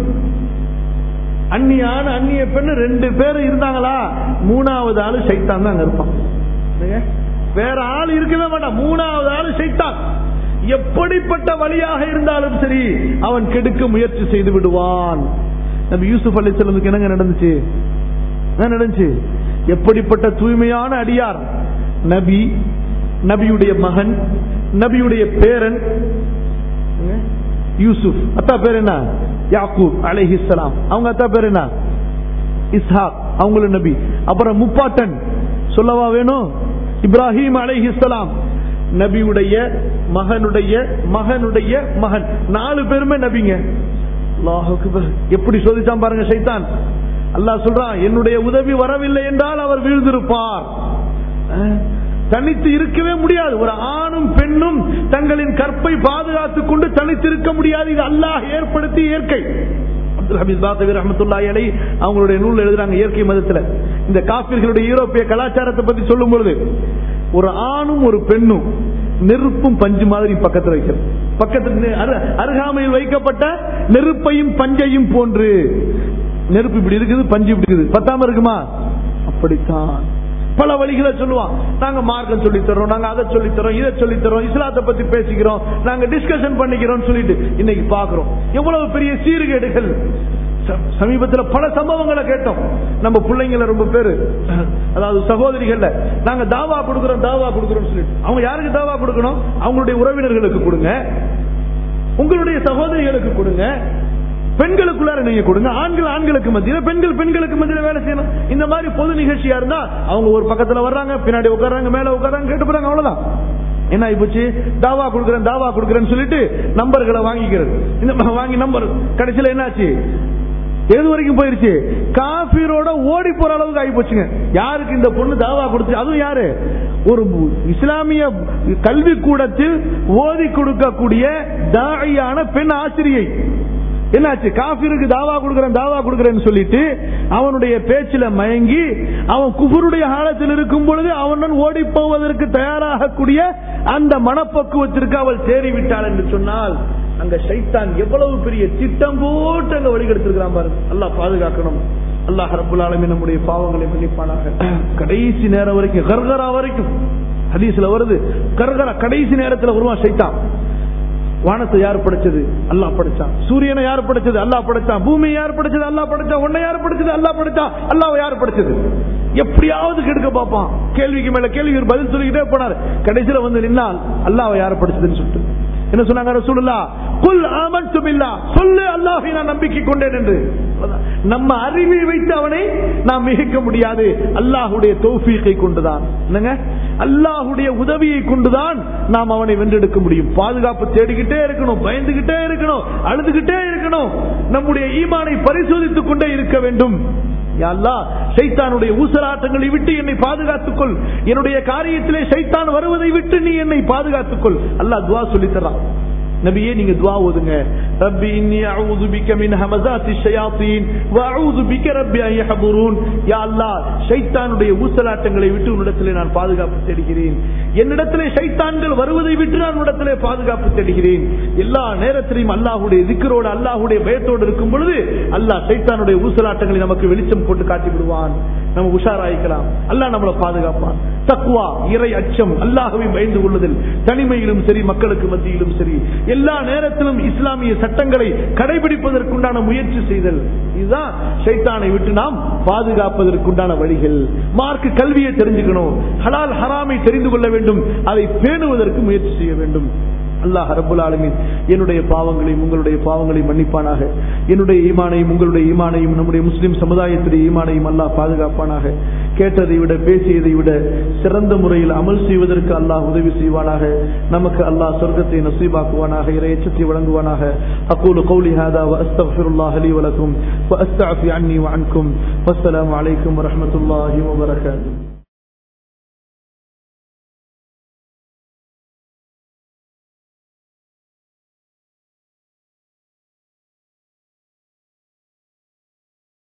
அந்நிய ஆண் அந்நிய பெண்ணு ரெண்டு பேர் இருந்தாங்களா மூணாவது ஆளு சைத்தான் தான் அங்க இருப்பான் என்னங்க? வேற ஆள் இருக்கவே மாட்டான் மூணாவது ஆளு சைத்தான் எப்படிப்பட்ட வழியாக இருந்தாலும் சரி அவன் கெடுக்க முயற்சி செய்து விடுவான் நபி யூசுப் அலி என்னங்க நடந்துச்சு என்ன நடந்துச்சு எப்படிப்பட்ட தூய்மையான அடியார் நபி நபியுடைய மகன் நபியுடைய பேரன் என்ன? யூசுப் அத்தா பேர் என்ன யாக்கூப் அலைஹிஸ்ஸலாம் அவங்க அத்தா பேர் என்ன இஸ்ஹாக் அவங்களும் நபி அப்புறம் முப்பாட்டன் சொல்லவா வேணும் இப்ராஹிம் அலைஹிஸ்ஸலாம் நபியுடைய மகனுடைய மகனுடைய மகன் நாலு பேருமே நபிங்க அல்லாஹ் அக்பர். எப்படி சோதிச்சான் பாருங்க சைத்தான் அல்லாஹ் சொல்றான் என்னுடைய உதவி வரவில்லை என்றால் அவர் வீழ்ந்திருப்பார் அஹ், தனித்து இருக்கவே முடியாது ஒரு ஆணும் பெண்ணும் தங்களின் கற்பை பாதுகாத்துக் கொண்டு தனித்து இருக்க முடியாது இது அல்லாஹ் ஏற்படுத்திய இயற்கை அப்துல் ஹமீத் பாத்தவி ரஹமத்துல்லாஹி அலை அவங்களுடைய நூல் எழுதுறாங்க இயற்கை மதத்துல இந்த காபிர்களுடைய யூரோப்பிய கலாச்சாரத்தை பத்தி சொல்லும் பொழுது ஒரு ஆணும் ஒரு பெண்ணும் நெருப்பும் பஞ்சு மாதிரி பக்கத்துல வைக்கிறது பக்கத்துல நெ- அரு- அருகாமையில் வைக்கப்பட்ட நெருப்பையும் பஞ்சையும் போன்று நெருப்பு இப்படி இருக்குது பஞ்சு இப்படி இருக்குது பத்தாம இருக்குமா அப்படித்தான் பல வழிகளை சொல்லுவான் நாங்க மார்க்கம் சொல்லி தரோம் நாங்க அதை சொல்லி தரோம் இதை சொல்லி தரோம் இஸ்லாத்தை பத்தி பேசிக்கிறோம் நாங்க டிஸ்கஷன் பண்ணிக்கிறோம் சொல்லிட்டு இன்னைக்கு பாக்குறோம் எவ்வளவு பெரிய சீர்கேடுகள் ச- சமீபத்துல பல சம்பவங்களை கேட்டோம் நம்ம பிள்ளைங்கள ரொம்ப பேரு அதாவது சகோதரிகள்ல நாங்க தாவா கொடுக்கிறோம் தாவா கொடுக்கிறோம் சொல்லிட்டு அவங்க யாருக்கு தாவா கொடுக்கணும் அவங்களுடைய உறவினர்களுக்கு கொடுங்க உங்களுடைய சகோதரிகளுக்கு கொடுங்க பெண்களுக்குள்ளார நீங்க கொடுங்க ஆண்கள் ஆண்களுக்கு மத்தியில பெண்கள் பெண்களுக்கு மத்தியில வேலை செய்யணும் இந்த மாதிரி பொது நிகழ்ச்சியா இருந்தா அவங்க ஒரு பக்கத்துல வர்றாங்க பின்னாடி உட்கார்றாங்க மேல உட்கார்றாங்க கேட்டு போறாங்க அவ்வளவுதான் என்ன ஆயிப்போச்சு தாவா கொடுக்குறேன் தாவா கொடுக்குறேன்னு சொல்லிட்டு நம்பர்களை வாங்கிக்கிறது இந்த ம- வாங்கி நம்பர் கடைசியில என்னாச்சு எது வரைக்கும் போயிருச்சு காபீரோட ஓடி போற அளவுக்கு ஆகி போச்சுங்க யாருக்கு இந்த பொண்ணு தாவா கொடுத்து அதுவும் யாரு ஒரு இஸ்லாமிய கல்வி கூடத்தில் ஓதி கொடுக்கக்கூடிய தாயான பெண் ஆசிரியை என்னாச்சு காபிருக்கு தாவா கொடுக்கிறேன் தாவா கொடுக்கிறேன்னு சொல்லிட்டு அவனுடைய பேச்சில மயங்கி அவன் குஃபருடைய காலத்தில் இருக்கும் பொழுது அவனுடன் ஓடி போவதற்கு தயாராகக்கூடிய அந்த மனப்பக்குவத்திற்கு அவள் தேறிவிட்டாள் என்று சொன்னால் அங்க சைத்தான் எவ்வளவு பெரிய திட்டம் போட்டு அங்க வழிகெடுத்திருக்கிறான் பாருங்க அல்லாஹ் பாதுகாக்கணும் அல்லாஹ் ரப்புல் ஆலமீன் நம்முடைய பாவங்களை மன்னிப்பானாக கடைசி நேரம் வரைக்கும் கர்கரா வரைக்கும் ஹதீஸ்ல வருது கர்கரா கடைசி நேரத்துல வருவான் சைத்தான் வானத்தை யார் படைச்சது அல்லாஹ் படைச்சான் சூரியனை யார் படைச்சது அல்லாஹ் படைச்சான் பூமி யார் படைச்சது அல்லாஹ் படைச்சான் உன்னை யார் படைச்சது அல்லாஹ் படைச்சான் அல்லாஹ் யார் படைச்சது எப்படியாவது கெடுக்க பார்ப்பான் கேள்விக்கு மேல கேள்வி ஒரு பதில் சொல்லிக்கிட்டே போனார் கடைசியில வந்து நின்னால் அல்லாஹ் யார் படைச்சதுன்னு சொல்லிட்டு என்ன சொன்னாங்க ரசூலுல்லா குல் ஆமன்து பில்லாஹ் சொல்லு அல்லாஹ்வை நான் நம்பிக்கை கொண்டேன் என்று அவ்வளவுதான். நம்ம அறிவை வைத்து அவனை நாம் மிகைக்க முடியாது அல்லாஹ்வுடைய தௌஃபீகை கொண்டுதான் என்னங்க அல்லாஹ்வுடைய உதவியை கொண்டுதான் நாம் அவனை வென்றெடுக்க முடியும் பாதுகாப்பு தேடிக்கிட்டே இருக்கணும் பயந்துகிட்டே இருக்கணும் அழுதுகிட்டே இருக்கணும் நம்முடைய ஈமானை பரிசோதித்துக் கொண்டே இருக்க வேண்டும் யா அல்லாஹ், சைத்தானுடைய ஊசலாட்டங்களை விட்டு என்னை பாதுகாத்துக் கொள் என்னுடைய காரியத்திலே சைத்தான் வருவதை விட்டு நீ என்னை பாதுகாத்துக் கொள் அல்லாஹ் துவா சொல்லித் தரான் நபியே நீங்க துவா ஓதுங்க ரப்பி இன்னி அஊது பிக்க மின் ஹமஸாத்தி ஷயாத்தீன் வ அஊது பிக்க ரப்பி அன் யஹ்துரூன் யா அல்லாஹ் ஷைத்தானுடைய ஊசலாட்டங்களை விட்டு உன்னிடத்திலே நான் பாதுகாப்பு தேடுகிறேன் என்னிடத்திலே ஷைத்தான்கள் வருவதை விட்டு நான் உன்னிடத்திலே பாதுகாப்பு தேடுகிறேன் எல்லா நேரத்திலையும் அல்லாஹ்வுடைய திக்ரோடு அல்லாஹ்வுடைய பயத்தோடு இருக்கும் பொழுது அல்லாஹ் ஷைத்தானுடைய ஊசலாட்டங்களை நமக்கு வெளிச்சம் போட்டு காட்டி விடுவான் நம்ம உஷாராயிக்கலாம் அல்லாஹ் நம்மளை பாதுகாப்பான் தக்குவா இறை அச்சம் அல்லாஹவை பயந்து கொள்ளுதல் தனிமையிலும் சரி மக்களுக்கு மத்தியிலும் சரி எல்லா நேரத்திலும் இஸ்லாமிய சட்டங்களை கடைபிடிப்பதற்குண்டான முயற்சி செய்தல் இதுதான் சைத்தானை விட்டு நாம் பாதுகாப்பதற்குண்டான வழிகள் மார்க் கல்வியை தெரிஞ்சுக்கணும் ஹலால் ஹராமை தெரிந்து கொள்ள வேண்டும் அதை பேணுவதற்கு முயற்சி செய்ய வேண்டும் அல்லாஹ் ரபுல் ஆலமீன் என்னுடைய பாவங்களையும் உங்களுடைய பாவங்களையும் மன்னிப்பானாக என்னுடைய ஈமானையும் உங்களுடைய ஈமானையும் நம்முடைய முஸ்லிம் சமுதாயத்துடைய ஈமானையும் அல்லாஹ் பாதுகாப்பானாக கேட்டதை விட பேசியதை விட சிறந்த முறையில் அமல் செய்வதற்கு அல்லாஹ் உதவி செய்வானாக நமக்கு அல்லாஹ் சொர்க்கத்தை நசீபாக்குவானாக இறையச்சத்தை வழங்குவானாக அக்கூலு கௌலி ஹாதா வஅஸ்தக்ஃபிருல்லாஹ் லி வலக்கும் வஅஸ்தஅஃபி அன்னி வஅன்கும் வஸ்ஸலாமு அலைக்கும் வரஹ்மத்துல்லாஹி வபரகாத்துஹு